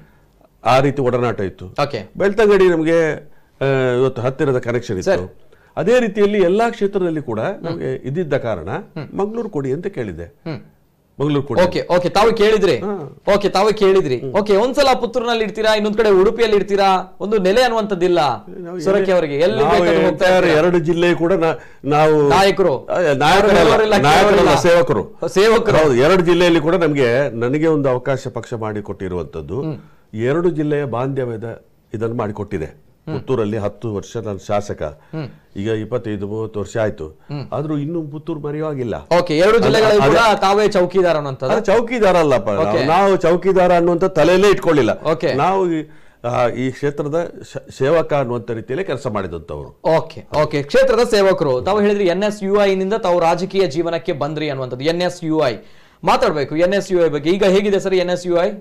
ಆ ರೀತಿ ಒಡನಾಟ ಇತ್ತು ಓಕೆ ಬೆಳ್ತಂಗಡಿ ನಮಗೆ ಆ, ಇವತ್ತು ಹತ್ತಿರದ ಕನೆಕ್ಷನ್ ಇತ್ತು ಅದೇ ರೀತಿಯಲ್ಲಿ ಎಲ್ಲಾ ಕ್ಷೇತ್ರದಲ್ಲಿ ಕೂಡ ನಮಗೆ ಇದ್ದಿದ್ದ ಕಾರಣ ಮಂಗಳೂರು ಕೊಡಿ ಅಂತ ಕೇಳಿದ್ದೆ ಮಂಗಳೂರು ಕೊಡಿ ಓಕೆ ಓಕೆ ತಾವು ಕೇಳಿದ್ರಿ ಓಕೆ ತಾವು ಕೇಳಿದ್ರಿ ಓಕೆ ಒಂದ್ಸಲ ಪುತ್ತೂರಿನಲ್ಲಿ ಇರ್ತೀರಾ ಇನ್ನೊಂದ್ ಕಡೆ ಉಡುಪಿಯಲ್ಲಿ ಇರ್ತೀರಾ ಒಂದು ನೆಲೆ ಅನ್ನುವಂಥದ್ದಿಲ್ಲ ಸುರಕ್ಕೆ ಅವರಿಗೆ ಎಲ್ಲಿ ನಾವು ಬೇಕಾದ್ರೂ ಹೋಗ್ತಾ entire ಇರ್ತೀರಾ. ಎರಡು ಜಿಲ್ಲೆ ಕೂಡ ನಾ- ನಾವು ನಾಯಕರು. ಆ, ನಾಯಕರಲ್ಲ, ಕೆಲವರೆಲ್ಲ ನಾಯಕರಲ್ಲ, ಕೆಲವರೆಲ್ಲ. ಸೇವಕರು ಸೇವಕರು. ಹೌದು ಎರಡು ಜಿಲ್ಲೆಯಲ್ಲಿ ಕೂಡ ನಮಗೆ ನನಗೆ ಒಂದು ಅವಕಾಶ ಪಕ್ಷ ಮಾಡಿಕೊಟ್ಟಿರುವಂತದ್ದು ಎರಡು ಜಿಲ್ಲೆಯ ಬಾಂಧವ್ಯದ ಇದನ್ನು ಮಾಡಿಕೊಟ್ಟಿದೆ ಪುತ್ತೂರಲ್ಲಿ ಹತ್ತು ವರ್ಷ ನಾನು ಶಾಸಕ ಈಗ ಇಪ್ಪತ್ತೈದು ಮೂವತ್ತು ವರ್ಷ ಆಯ್ತು ಆದ್ರೂ ಇನ್ನೂ ಪುತ್ತೂರು ಮರೆಯುವಾಗಿಲ್ಲ ಓಕೆ ಎರಡು ಜಿಲ್ಲೆಗಳಲ್ಲಿ ಕೂಡ ತಾವೇ ಚೌಕಿದಾರ ಅನ್ನುವಂಥದ್ದು ಅದು ಚೌಕಿದಾರ ಅಲ್ಲಪ್ಪ ನಾವು- Okay. ನಾವು ಚೌಕಿದಾರ ಅನ್ನುವಂಥ ತಲೆಯಲ್ಲೇ ಇಟ್ಕೊಳ್ಳಿಲ್ಲ Okay. ನಾವು ಈ- ಆ, ಈ ಕ್ಷೇತ್ರದ ಶ- ಸೇವಕ ಅನ್ನುವಂಥ ರೀತಿಯಲ್ಲಿ ಕೆಲಸ ಮಾಡಿದಂಥವ್ರು ಓಕೆ ಓಕೆ ಕ್ಷೇತ್ರದ ಸೇವಕರು ತಾವು ಹೇಳಿದ್ರಿ ಎನ್ ಎಸ್ ಯು ಐ ನಿಂದ ತಾವು ರಾಜಕೀಯ ಜೀವನಕ್ಕೆ ಬಂದ್ರಿ ಅನ್ನುವಂಥದ್ದು ಎನ್ ಎಸ್ ಯು ಐ ಮಾತಾಡ್ಬೇಕು ಎನ್ ಎಸ್ ಯು ಐ ಬಗ್ಗೆ ಈಗ ಹೇಗಿದೆ sir N S U I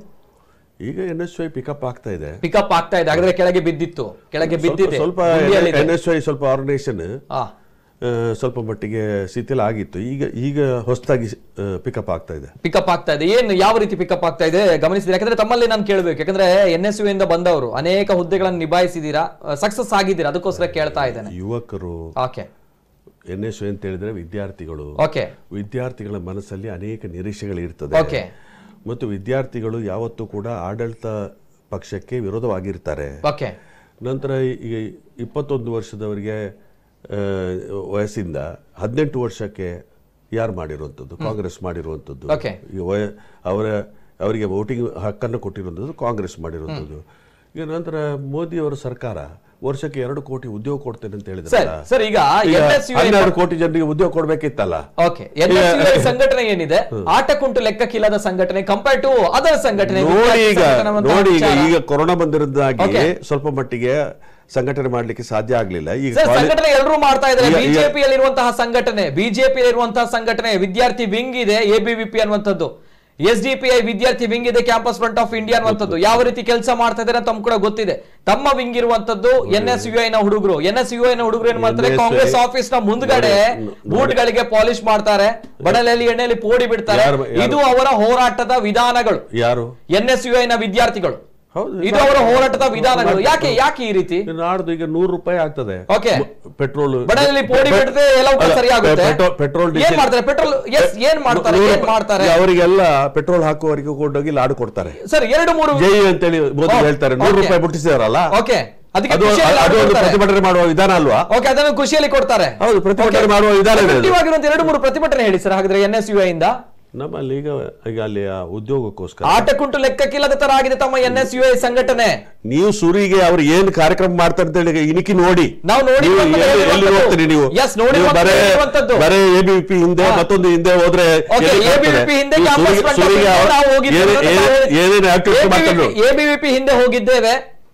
ಈಗ ಎನ್ ಎಸ್ ವೈ ಪಿಕಪ್ ಆಗ್ತಾ ಇದೆ ಪಿಕಪ್ ಆಗ್ತಾ ಇದೆ ಹಾಗಾದ್ರೆ ಕೆಳಗೆ ಬಿದ್ದಿತ್ತು ಕೆಳಗೆ ಸ್ವಲ್ಪ- ಬಿದ್ದಿದೆ ಸ್ವಲ್ಪ ಗುಂಡಿಯಲ್ಲಿದೆ. ಎನ್ ಎಸ್ ವೈ ಸ್ವಲ್ಪ ಆರ್ಗನೈಸೇಷನ್ ಆ, ಸ್ವಲ್ಪ ಮಟ್ಟಿಗೆ ಶಿಥಿಲ ಆಗಿತ್ತು ಈಗ ಈಗ ಹೊಸದಾಗಿ ಪಿಕಪ್ ಆಗ್ತಾ ಇದೆ ಪಿಕಪ್ ಆಗ್ತಾ ಇದೆ ಏನು ಯಾವ ರೀತಿ ಪಿಕಪ್ ಆಗ್ತಾ ಇದೆ ಗಮನಿಸಿದ್ರೆ ಯಾಕಂದ್ರೆ ತಮ್ಮಲ್ಲಿ ನಾನು ಕೇಳಬೇಕು ಯಾಕಂದ್ರೆ ಎನ್ ಎಸ್ ಯು ಇಂದ ಬಂದವರು ಅನೇಕ ಹುದ್ದೆಗಳನ್ನು ನಿಭಾಯಿಸಿದೀರಾ ಸಕ್ಸಸ್ ಆಗಿದ್ದೀರಾ ಅದಕ್ಕೋಸ್ಕರ ಕೇಳ್ತಾ ಇದ್ದೇನೆ ಯುವಕರು ಓಕೆ ಎನ್ ಎಸ್ ವೈ ಅಂತ ಹೇಳಿದ್ರೆ ವಿದ್ಯಾರ್ಥಿಗಳು ಓಕೆ ವಿದ್ಯಾರ್ಥಿಗಳ ಮನಸ್ಸಲ್ಲಿ ಅನೇಕ ನಿರೀಕ್ಷೆಗಳು ಇರ್ತದೆ ಓಕೆ ಮತ್ತು ವಿದ್ಯಾರ್ಥಿಗಳು ಯಾವತ್ತೂ ಕೂಡ ಆಡಳಿತ ಪಕ್ಷಕ್ಕೆ ವಿರೋಧವಾಗಿರ್ತಾರೆ ಓಕೆ ನಂತರ ಈಗ ಇಪ್ಪತ್ತೊಂದು ವರ್ಷದವರಿಗೆ ಆ, ವಯಸ್ಸಿಂದ ಹದಿನೆಂಟು ವರ್ಷಕ್ಕೆ ಯಾರು ಮಾಡಿರುವಂಥದ್ದು ಕಾಂಗ್ರೆಸ್ ಮಾಡಿರುವಂಥದ್ದು Okay. ಈಗ ವಯ ಅವರ ಅವರಿಗೆ ವೋಟಿಂಗ್ ಹಕ್ಕನ್ನು ಕೊಟ್ಟಿರುವಂಥದ್ದು ಕಾಂಗ್ರೆಸ್ ಮಾಡಿರುವಂಥದ್ದು ಈಗ ನಂತರ ಮೋದಿ ಅವರ ಸರ್ಕಾರ ವರ್ಷಕ್ಕೆ ಎರಡು ಕೋಟಿ ಉದ್ಯೋಗ ಕೊಡ್ತೇನೆ ಅಂತ ಸರ್ ಹೇಳಿದ್ರಲ್ಲ ಸರ್ ಈಗ ಈಗ ಎನ್ ಎಸ್ ಯು ಹನ್ನೆರಡು ಕೋಟಿ ಜನರಿಗೆ ಉದ್ಯೋಗ ಕೊಡ್ಬೇಕಿತ್ತಲ್ಲ ಓಕೆ ಎನ್ಎಸ್ಯುಐ ಸಂಘಟನೆ ಏನಿದೆ ಆಟ ಕುಂಟು ಲೆಕ್ಕಕ್ಕಿಲ್ಲದ ಸಂಘಟನೆ ಕಂಪೇರ್ ಟು ಅದರ್ ಸಂಘಟನೆ ನೋಡಿ ಈಗ ವಿದ್ಯಾರ್ಥಿ ಸಂಘಟನೆ ಅನ್ನುವಂತಹ ನೋಡಿ ಈಗ ವಿಚಾರ. ಈಗ ಕೊರೋನಾ ಬಂದಿರೋದಾಗಿ Okay. ಸ್ವಲ್ಪ ಮಟ್ಟಿಗೆ ಸಂಘಟನೆ ಮಾಡ್ಲಿಕ್ಕೆ ಸಾಧ್ಯ ಆಗ್ಲಿಲ್ಲ ಈಗ ಸರ್ ಕಾಲೇಜ್- ಸಂಘಟನೆ ಎಲ್ಲರೂ ಮಾಡ್ತಾ ಇದ್ದಾರೆ ಈಗ- ಈಗ- ಬಿಜೆಪಿಯಲ್ಲಿ ಇರುವಂತಹ ಸಂಘಟನೆ ಬಿಜೆಪಿ ಇರುವಂತಹ ಸಂಘಟನೆ ವಿದ್ಯಾರ್ಥಿ ವಿಂಗ್ ಇದೆ ಎಬಿವಿಪಿ ಅನ್ನುವಂಥದ್ದು ಎಸ್ ಡಿ ಪಿ ಐ ವಿದ್ಯಾರ್ಥಿ ವಿಂಗ್ ಇದೆ ಕ್ಯಾಂಪಸ್ ಫ್ರಂಟ್ ಆಫ್ ಇಂಡಿಯಾ ಅನ್ನುವಂಥದ್ದು ಯಾವ ರೀತಿ ಕೆಲಸ ಮಾಡ್ತಾ ಇದ್ದಾರೆ ಅಂತ ತಮ್ಗೆ ಕೂಡ ಗೊತ್ತಿದೆ ತಮ್ಮ ವಿಂಗ್ ಇರುವಂತದ್ದು ಎನ್ ಎಸ್ ಯು ಐ ನ ಹುಡುಗರು ಎನ್ ಎಸ್ ಯು ಐ ನ ಹುಡುಗರು ಏನ್ ಮಾಡ್ತಾರೆ NSUI ಕಾಂಗ್ರೆಸ್ ಆಫೀಸ್ ನ ಮುಂದ್ಗಡೆ ನೋಡಿ, ಬೂಟ್ ಗಳಿಗೆ ಪಾಲಿಶ್ ಮಾಡ್ತಾರೆ ಬಡಲೆಯಲ್ಲಿ ಎಣ್ಣೆಯಲ್ಲಿ ಪೋಡಿ ಬಿಡ್ತಾರೆ ಯಾರು- ಯಾರು- ಇದು ಅವರ ಹೋರಾಟದ ವಿಧಾನಗಳು ಯಾರು ಎನ್ ಎಸ್ ಯು ಐ ನ ವಿದ್ಯಾರ್ಥಿಗಳು ಹೌದು ಇದು ಅವರ ಹೋರಾಟದ ವಿಧಾನಗಳು ಯಾಕೆ ಯಾಕೆ ಈ ರೀತಿ ನಾಡ್ದು ಈಗ ನೂರು ರೂಪಾಯಿ ಆಗ್ತದೆ Okay. ಪೆಟ್ರೋಲ್ ಬಡಲಿ ಪೋಡಿ ಬಿಡದೆ ಎಲ್ಲ ಸರಿ ಆಗುತ್ತೆ ಪೆಟ್ರೋಲ್ ಏನ್ ಮಾಡ್ತಾರೆ ಪೆಟ್ರೋಲ್ ಎಸ್ ಏನ್ ಮಾಡ್ತಾರೆ ಏನ್ ಮಾಡ್ತಾರೆ ಅವರಿಗೆಲ್ಲ ಪೆಟ್ರೋಲ್ ಹಾಕುವವರಿಗೆ ಕೊಂಡೋಗಿ ಲಾಡು ಕೊಡ್ತಾರೆ ಸರ್ ಎರಡು ಮೂರು ಜೈ ಅಂತೇಳಿ ಮೋದಿ ಓ, ಹೇಳ್ತಾರೆ ನೂರು okay. ರೂಪಾಯಿ ಮುಟ್ಟಿಸಿದಾರಲ್ಲ ಓಕೆ ಅದಕ್ಕೆ ಅದು ಖುಷಿಯಲ್ಲಿ ಅದು ಒಂದು ಕೊಡ್ತಾರೆ. ಪ್ರತಿಭಟನೆ ಮಾಡುವ ವಿಧಾನ ಅಲ್ವಾ ಓಕೆ ಅದನ್ನು ಖುಷಿಯಲ್ಲಿ ಕೊಡ್ತಾರೆ ಹೌದು, ಪ್ರತಿಭಟನೆ ಮಾಡುವ ವಿಧಾನ ಇದೆ ಅದು. Effective ಆಗಿರುವಂತ ಎರಡು ಮೂರು ಪ್ರತಿಭಟನೆ ಹೇಳಿ ಸರ್ ಹಾಗಾದ್ರೆ ಎನ್ ಎಸ್ ಯು ಇಂದ ನಮ್ಮಲ್ಲಿ ಈಗ ಈಗ ಅಲ್ಲಿ ಆ ಉದ್ಯೋಗಕ್ಕೋಸ್ಕರ ಆಟ ಕುಂಟು ಲೆಕ್ಕಕ್ಕಿಲ್ಲದ ತರ ಆಗಿದೆ ತಮ್ಮ ಎನ್ ಎಸ್ ಯು ಐ ಸಂಘಟನೆ ನೀವು ಸೂರಿಗೆ ಅವ್ರು ಏನ್ ಕಾರ್ಯಕ್ರಮ ಮಾಡ್ತಾರೆ ಅಂತ ಹೇಳಿ ಇಣಿಕಿ ನೋಡಿ ನಾವು ನೋಡಿ ನೀವು ಬಂದು ಎಲ್ಲಿ- ಎಲ್ಲಿ ಹೇಳಿರುವಂತದ್ದು. ಹೋಗ್ತೀರಿ ನೀವು Yes, ನೋಡಿ ನೀವು ಬಂದು ಬರೇ ಹೇಳಿರುವಂತದ್ದು. ಬರೇ ಎಬಿಪಿ ಹಿಂದೆ ಹಾ. ಮತ್ತೊಂದು ಹಿಂದೆ ಹೋದ್ರೆ Okay, ಎಲ್ಲಿ ABVP ಹೋಗ್ತಾರೆ? ಹಿಂದೆ ನೀವು campus ಸೂರಿಗೆ- front of ಸೂರಿಗೆ India ಅವ್ರು ನಾವು ಹೋಗಿದ್ದೇವೆ ಏನೇ- ಅಂತ ಏನೇ- ನಾವು ಏನೇನು ಆಕ್ಟಿವಿಟಿ ಮಾಡ್ತಾರೆ ಹೇಳಿದ್ವಿ. ABVP ಹಿಂದೆ ಹೋಗಿದ್ದೇವೆ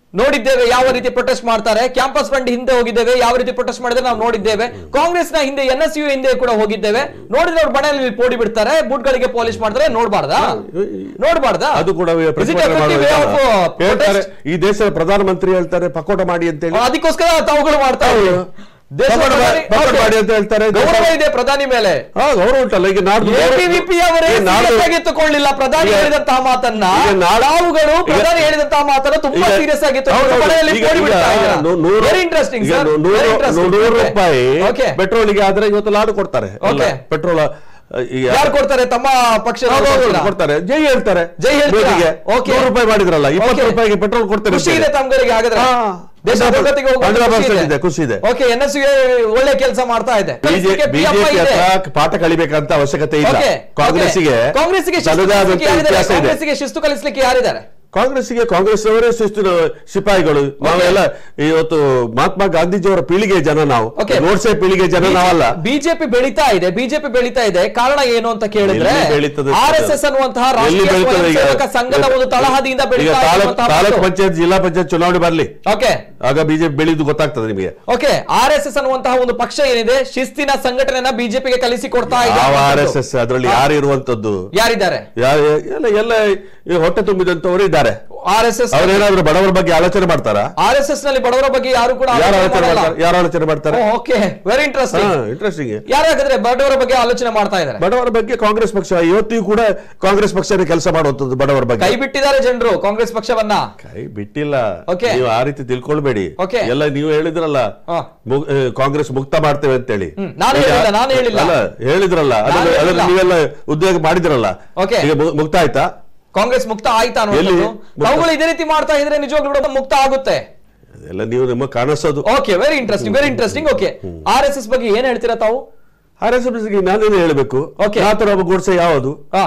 ನೋಡಿದ್ದೇವೆ ಯಾವ ರೀತಿ ಪ್ರೊಟೆಸ್ಟ್ ಮಾಡ್ತಾರೆ ಕ್ಯಾಂಪಸ್ ಫಂಡ್ ಹಿಂದೆ ಹೋಗಿದ್ದೇವೆ ಯಾವ ರೀತಿ ಪ್ರೊಟೆಸ್ಟ್ ಮಾಡಿದ್ರೆ ನಾವು ನೋಡಿದ್ದೇವೆ ಕಾಂಗ್ರೆಸ್ ನ ಹಿಂದೆ ಎನ್ ಎಸ್ ಯು ಹಿಂದೆ ಕೂಡ ಹೋಗಿದ್ದೇವೆ ನೋಡಿದ್ರೆ ಅವ್ರು ಬಣೆಯಲ್ಲಿ ಪೋಡಿ ಬಿಡ್ತಾರೆ ಬೂಟ್ಗಳಿಗೆ ಪಾಲಿಶ್ ಮಾಡ್ತಾರೆ ನೋಡ್ಬಾರ್ದಾ ನೋಡ್ಬಾರ್ದಾ ಅದು ಕೂಡ Is it ಪ್ರತಿಭಟನೆ effective way of, uh, ಮಾಡೋದು. ಹೇಳ್ತಾರೆ protest? ಈ ದೇಶದ ಪ್ರಧಾನಮಂತ್ರಿ ಹೇಳ್ತಾರೆ ಪಕೋಟ ಮಾಡಿ ಅಂತೇಳಿ ಅದಕ್ಕೋಸ್ಕರ ತಾವುಗಳು ಮಾಡ್ತಾ ಇದ್ದೀವಿ. ದೇಶದ ಪಕೋಟ ಮಾ- ಪ್ರಧಾನಿ- ಪಕೋಟ Okay. ಮಾಡಿ ಅಂತ ಹೇಳ್ತಾರೆ ಗೌರವ ಇದೆ ಪ್ರಧಾನಿ ಮೇಲೆ ಹಾ ಗೌರವ ಉಂಟಲ್ಲ ಈಗ ನಾಡ್ದು ಎಬಿವಿಪಿ ಅವರೇ ಈಗ ನಾಡ್ದು- ಸೀರಿಯಸ್ ಆಗಿ ಎತ್ತುಕೊಳ್ಳಿಲ್ಲ ಪ್ರಧಾನಿ ಈಗ- ಹೇಳಿದಂತಹ ಮಾತನ್ನ ಈಗ ನಾಳೆ- ನಾವುಗಳು ಈಗ- ಪ್ರಧಾನಿ ಹೇಳಿದಂತಹ ಮಾತನ್ನ ತುಂಬಾ ಈಗ- ಸೀರಿಯಸ್ ಆಗಿ ಹೌದು, ಹೌದು. ಮನೆಯಲ್ಲಿ ಈಗ- ಈಗ ನೂ- ನೂರು- ವೆರಿ ಇಂಟ್ರೆಸ್ಟಿಂಗ್ ಈಗ ಸರ್ ನೂ- ನೂರು ನೂರು ರೂಪಾಯಿ ಓಕೆ ಪೆಟ್ರೋಲ್ಗೆ ಆದ್ರೆ ಇವತ್ತು ಲಾಡು ಕೊಡ್ತಾರೆ Okay. ಪೆಟ್ರೋಲ್ ಯಾರು ಕೊಡ್ತಾರೆ ತಮ್ಮ ಪಕ್ಷ ಕೊಡ್ತಾರೆ ಜೈ ಹೇಳ್ತಾರೆ ಜೈ ಹೇಳ್ತೀರಾ? ಮೋದಿಗೆ Okay. ನೂರು ರೂಪಾಯಿ ಮಾಡಿದ್ರಲ್ಲ ಇಪ್ಪತ್ತು Okay. ರೂಪಾಯಿಗೆ ಪೆಟ್ರೋಲ್ ಕೊಡ್ತಾರೆ ಖುಷಿ ಇದೆ ತಮ್ಗಳಿಗೆ ಹಾಗಾದ್ರೆ ಹಾ. ದೇಶ ಹಂಡ್ರೆಡ್ ಪ್ರಗತಿಗೆ ಹೋಗುವ ಹಂಡ್ರೆಡ್ ಖುಷಿ ಪರ್ಸೆಂಟ್ ಇದೆ, ಖುಷಿ ಇದೆ. ಓಕೆ ಎನ್ ಎಸ್ ಒಳ್ಳೆ ಕೆಲಸ ಮಾಡ್ತಾ ಇದೆ ಬಿಜೆಪಿ PFI ಇದೆ. ಹತ್ರ ಪಾಠ ಕಲಿಬೇಕಂತ ಅವಶ್ಯಕತೆ ಇಲ್ಲ Okay, ಕಾಂಗ್ರೆಸ್ಸಿಗೆ okay. ಕಾಂಗ್ರೆಸ್ಸಿಗೆ ಶಿಸ್ತು ತನ್ನದೇ ಆದಂತ ಕಲಿಸ್ಲಿಕ್ಕೆ ಯಾರಿದ್ದಾರೆ? ಇತಿಹಾಸ ಇದೆ ಕಾಂಗ್ರೆಸ್ಸಿಗೆ ಶಿಸ್ತು ಕಲಿಸ್ಲಿಕ್ಕೆ ಯಾರಿದ್ದಾರೆ ಕಾಂಗ್ರೆಸ್ಸಿಗೆ ಕಾಂಗ್ರೆಸ್ ಅವರೇ ಶಿಸ್ತಿನ ಸಿಪಾಯಿಗಳು ನಾವೆಲ್ಲ ಇವತ್ತು ಮಹಾತ್ಮ ಗಾಂಧೀಜಿಯವರ ಪೀಳಿಗೆ ಜನ ನಾವು Okay. ನೋಡ್ಸೆ ಪೀಳಿಗೆ ಜನ ನಾವಲ್ಲ ಬಿಜೆಪಿ ಬೆಳೀತಾ ಇದೆ ಬಿಜೆಪಿ ಬೆಳೀತಾ ಇದೆ ಕಾರಣ ಏನು ಅಂತ ಕೇಳಿದ್ರೆ ಎಲ್ಲಿ ಬೆಳೀತದೆ? ಆರ್ ಎಸ್ ಎಸ್ ಅನ್ನುವಂತಹ ಎಲ್ಲಿ ರಾಷ್ಟ್ರೀಯ ಬೆಳೀತದೆ ಈಗ? ಸ್ವಯಂ ಸೇವಕ ಸಂಘದ ಒಂದು ತಳಹದಿಯಿಂದ ಈಗ ಬೆಳೀತಾ ತಾಲೂಕ್ ಇರುವಂತಹ ತಾಲೂಕ್ ಮಾತು. ಪಂಚಾಯತ್ ಜಿಲ್ಲಾ ಪಂಚಾಯತ್ ಚುನಾವಣೆ ಬರ್ಲಿ ಓಕೆ ಆಗ ಬಿಜೆಪಿ ಬೆಳೆದು ಗೊತ್ತಾಗ್ತದೆ ನಿಮಗೆ ಓಕೆ ಆರ್ ಎಸ್ ಎಸ್ ಅನ್ನುವಂತಹ ಒಂದು ಪಕ್ಷ ಏನಿದೆ ಶಿಸ್ತಿನ ಸಂಘಟನೆಯನ್ನ ಬಿಜೆಪಿಗೆ ಕಲಿಸಿ ಕೊಡ್ತಾ ಇದೆ ಯಾವ ಆರ್ ಅನ್ನುವಂಥದ್ದು. ಎಸ್ ಎಸ್ ಅದರಲ್ಲಿ ಯಾರು ಇರುವಂತದ್ದು ಯಾರಿದ್ದಾರೆ ಯಾರು ಎಲ್ಲ ಎಲ್ಲ ಈ ಹೊಟ್ಟೆ ತುಂಬಿದಂತವರು ಇದ್ದಾರೆ ಆರ್ ಎಸ್ ಎಸ್ ಅವ್ರೇನಾದ್ರೂ ಬಡವರ ಬಗ್ಗೆ ಆಲೋಚನೆ ಮಾಡ್ತಾರಾ ಆರ್ ಎಸ್ ಎಸ್ ನಲ್ಲಿ ಬಡವರ ಬಗ್ಗೆ ಯಾರು ಕೂಡ ಯಾರು ಆಲೋಚನೆ ಆಲೋಚನೆ ಮಾಡಲ್ಲ. ಮಾಡ್ತಾರೆ ಯಾರು ಆಲೋಚನೆ ಮಾಡ್ತಾರೆ oh, okay very interesting interesting ಯಾರಾಗಿದ್ರೆ ಬಡವರ ಬಗ್ಗೆ ಆಲೋಚನೆ ಮಾಡ್ತಾ ಇದ್ದಾರೆ ಬಡವರ ಬಗ್ಗೆ ಕಾಂಗ್ರೆಸ್ ಪಕ್ಷ ಇವತ್ತಿಗೂ ಕೂಡ ಕಾಂಗ್ರೆಸ್ ಪಕ್ಷನೇ ಕೆಲಸ ಮಾಡುವಂತದ್ದು ಬಡವರ ಬಗ್ಗೆ ಕೈ ಬಿಟ್ಟಿದ್ದಾರೆ ಜನರು ಕಾಂಗ್ರೆಸ್ ಪಕ್ಷವನ್ನ ಕೈ ಬಿಟ್ಟಿಲ್ಲ Okay. ನೀವು ಆ ರೀತಿ ತಿಳ್ಕೊಳ್ಬೇಡಿ Okay. ಎಲ್ಲ ನೀವು ಹೇಳಿದ್ರಲ್ಲ ಹಾ. ಮು- ಆ, ಕಾಂಗ್ರೆಸ್ ಮುಕ್ತ ಮಾಡ್ತೇವೆ ಅಂತೇಳಿ ಹ್ಮ್, ನಾನು ಈಗ- ಹೇಳಿಲ್ಲ, ನಾನು ಹೇಳಿಲ್ಲ. ಅಲ್ಲ ಹೇಳಿದ್ರಲ್ಲ ಅದನ್ನ- ನಾನು ಅದನ್ನ ಹೇಳಿಲ್ಲ. ನೀವೆಲ್ಲ ಉದ್ಯೋಗ ಮಾಡಿದ್ರಲ್ಲ Okay. ಈಗ ಮು- ಮುಕ್ತ ಆಯ್ತಾ ಕಾಂಗ್ರೆಸ್ ಮುಕ್ತ ಆಯ್ತಾ ಅನ್ನೋದು ಎಲ್ಲಿ? ತಾವುಗಳು ಇದೇ ರೀತಿ ಮಾಡ್ತಾ ಇದ್ರೆ ನಿಜವಾಗ್ಲೂ ಕೂಡ ಮುಕ್ತ ಆಗುತ್ತೆ ಅದೆಲ್ಲ ನೀವು ನಿಮ್ಮ ಕಾಣಿಸೋದು okay very interesting very interesting okay R S S ಬಗ್ಗೆ ಏನ್ ಹೇಳ್ತೀರಾ ತಾವು ಆರ್ ಎಸ್ ಎಸ್ ನಾನೇನು ಹೇಳಬೇಕು Okay. ನಾಥುರಾಮ ಗೋಡ್ಸೆ ಯಾವುದು ಹಾ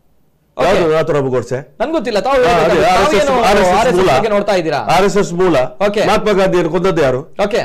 ಯಾವುದು ನಾಥುರಾಮ ಗೋಡ್ಸೆ ನನ್ ಗೊತ್ತಿಲ್ಲ ತಾವು ಹಾ, ಅದೇ, RSS R S RSS S ಮೂಲ. ಬಗ್ಗೆ ನೋಡ್ತಾ ಇದ್ದೀರಾ ಆರ್ ಎಸ್ ಎಸ್ ಮೂಲ Okay. ಮಹಾತ್ಮ ಗಾಂಧಿಯನ್ನು ಕೊಂದದ್ದು ಯಾರು ಓಕೆ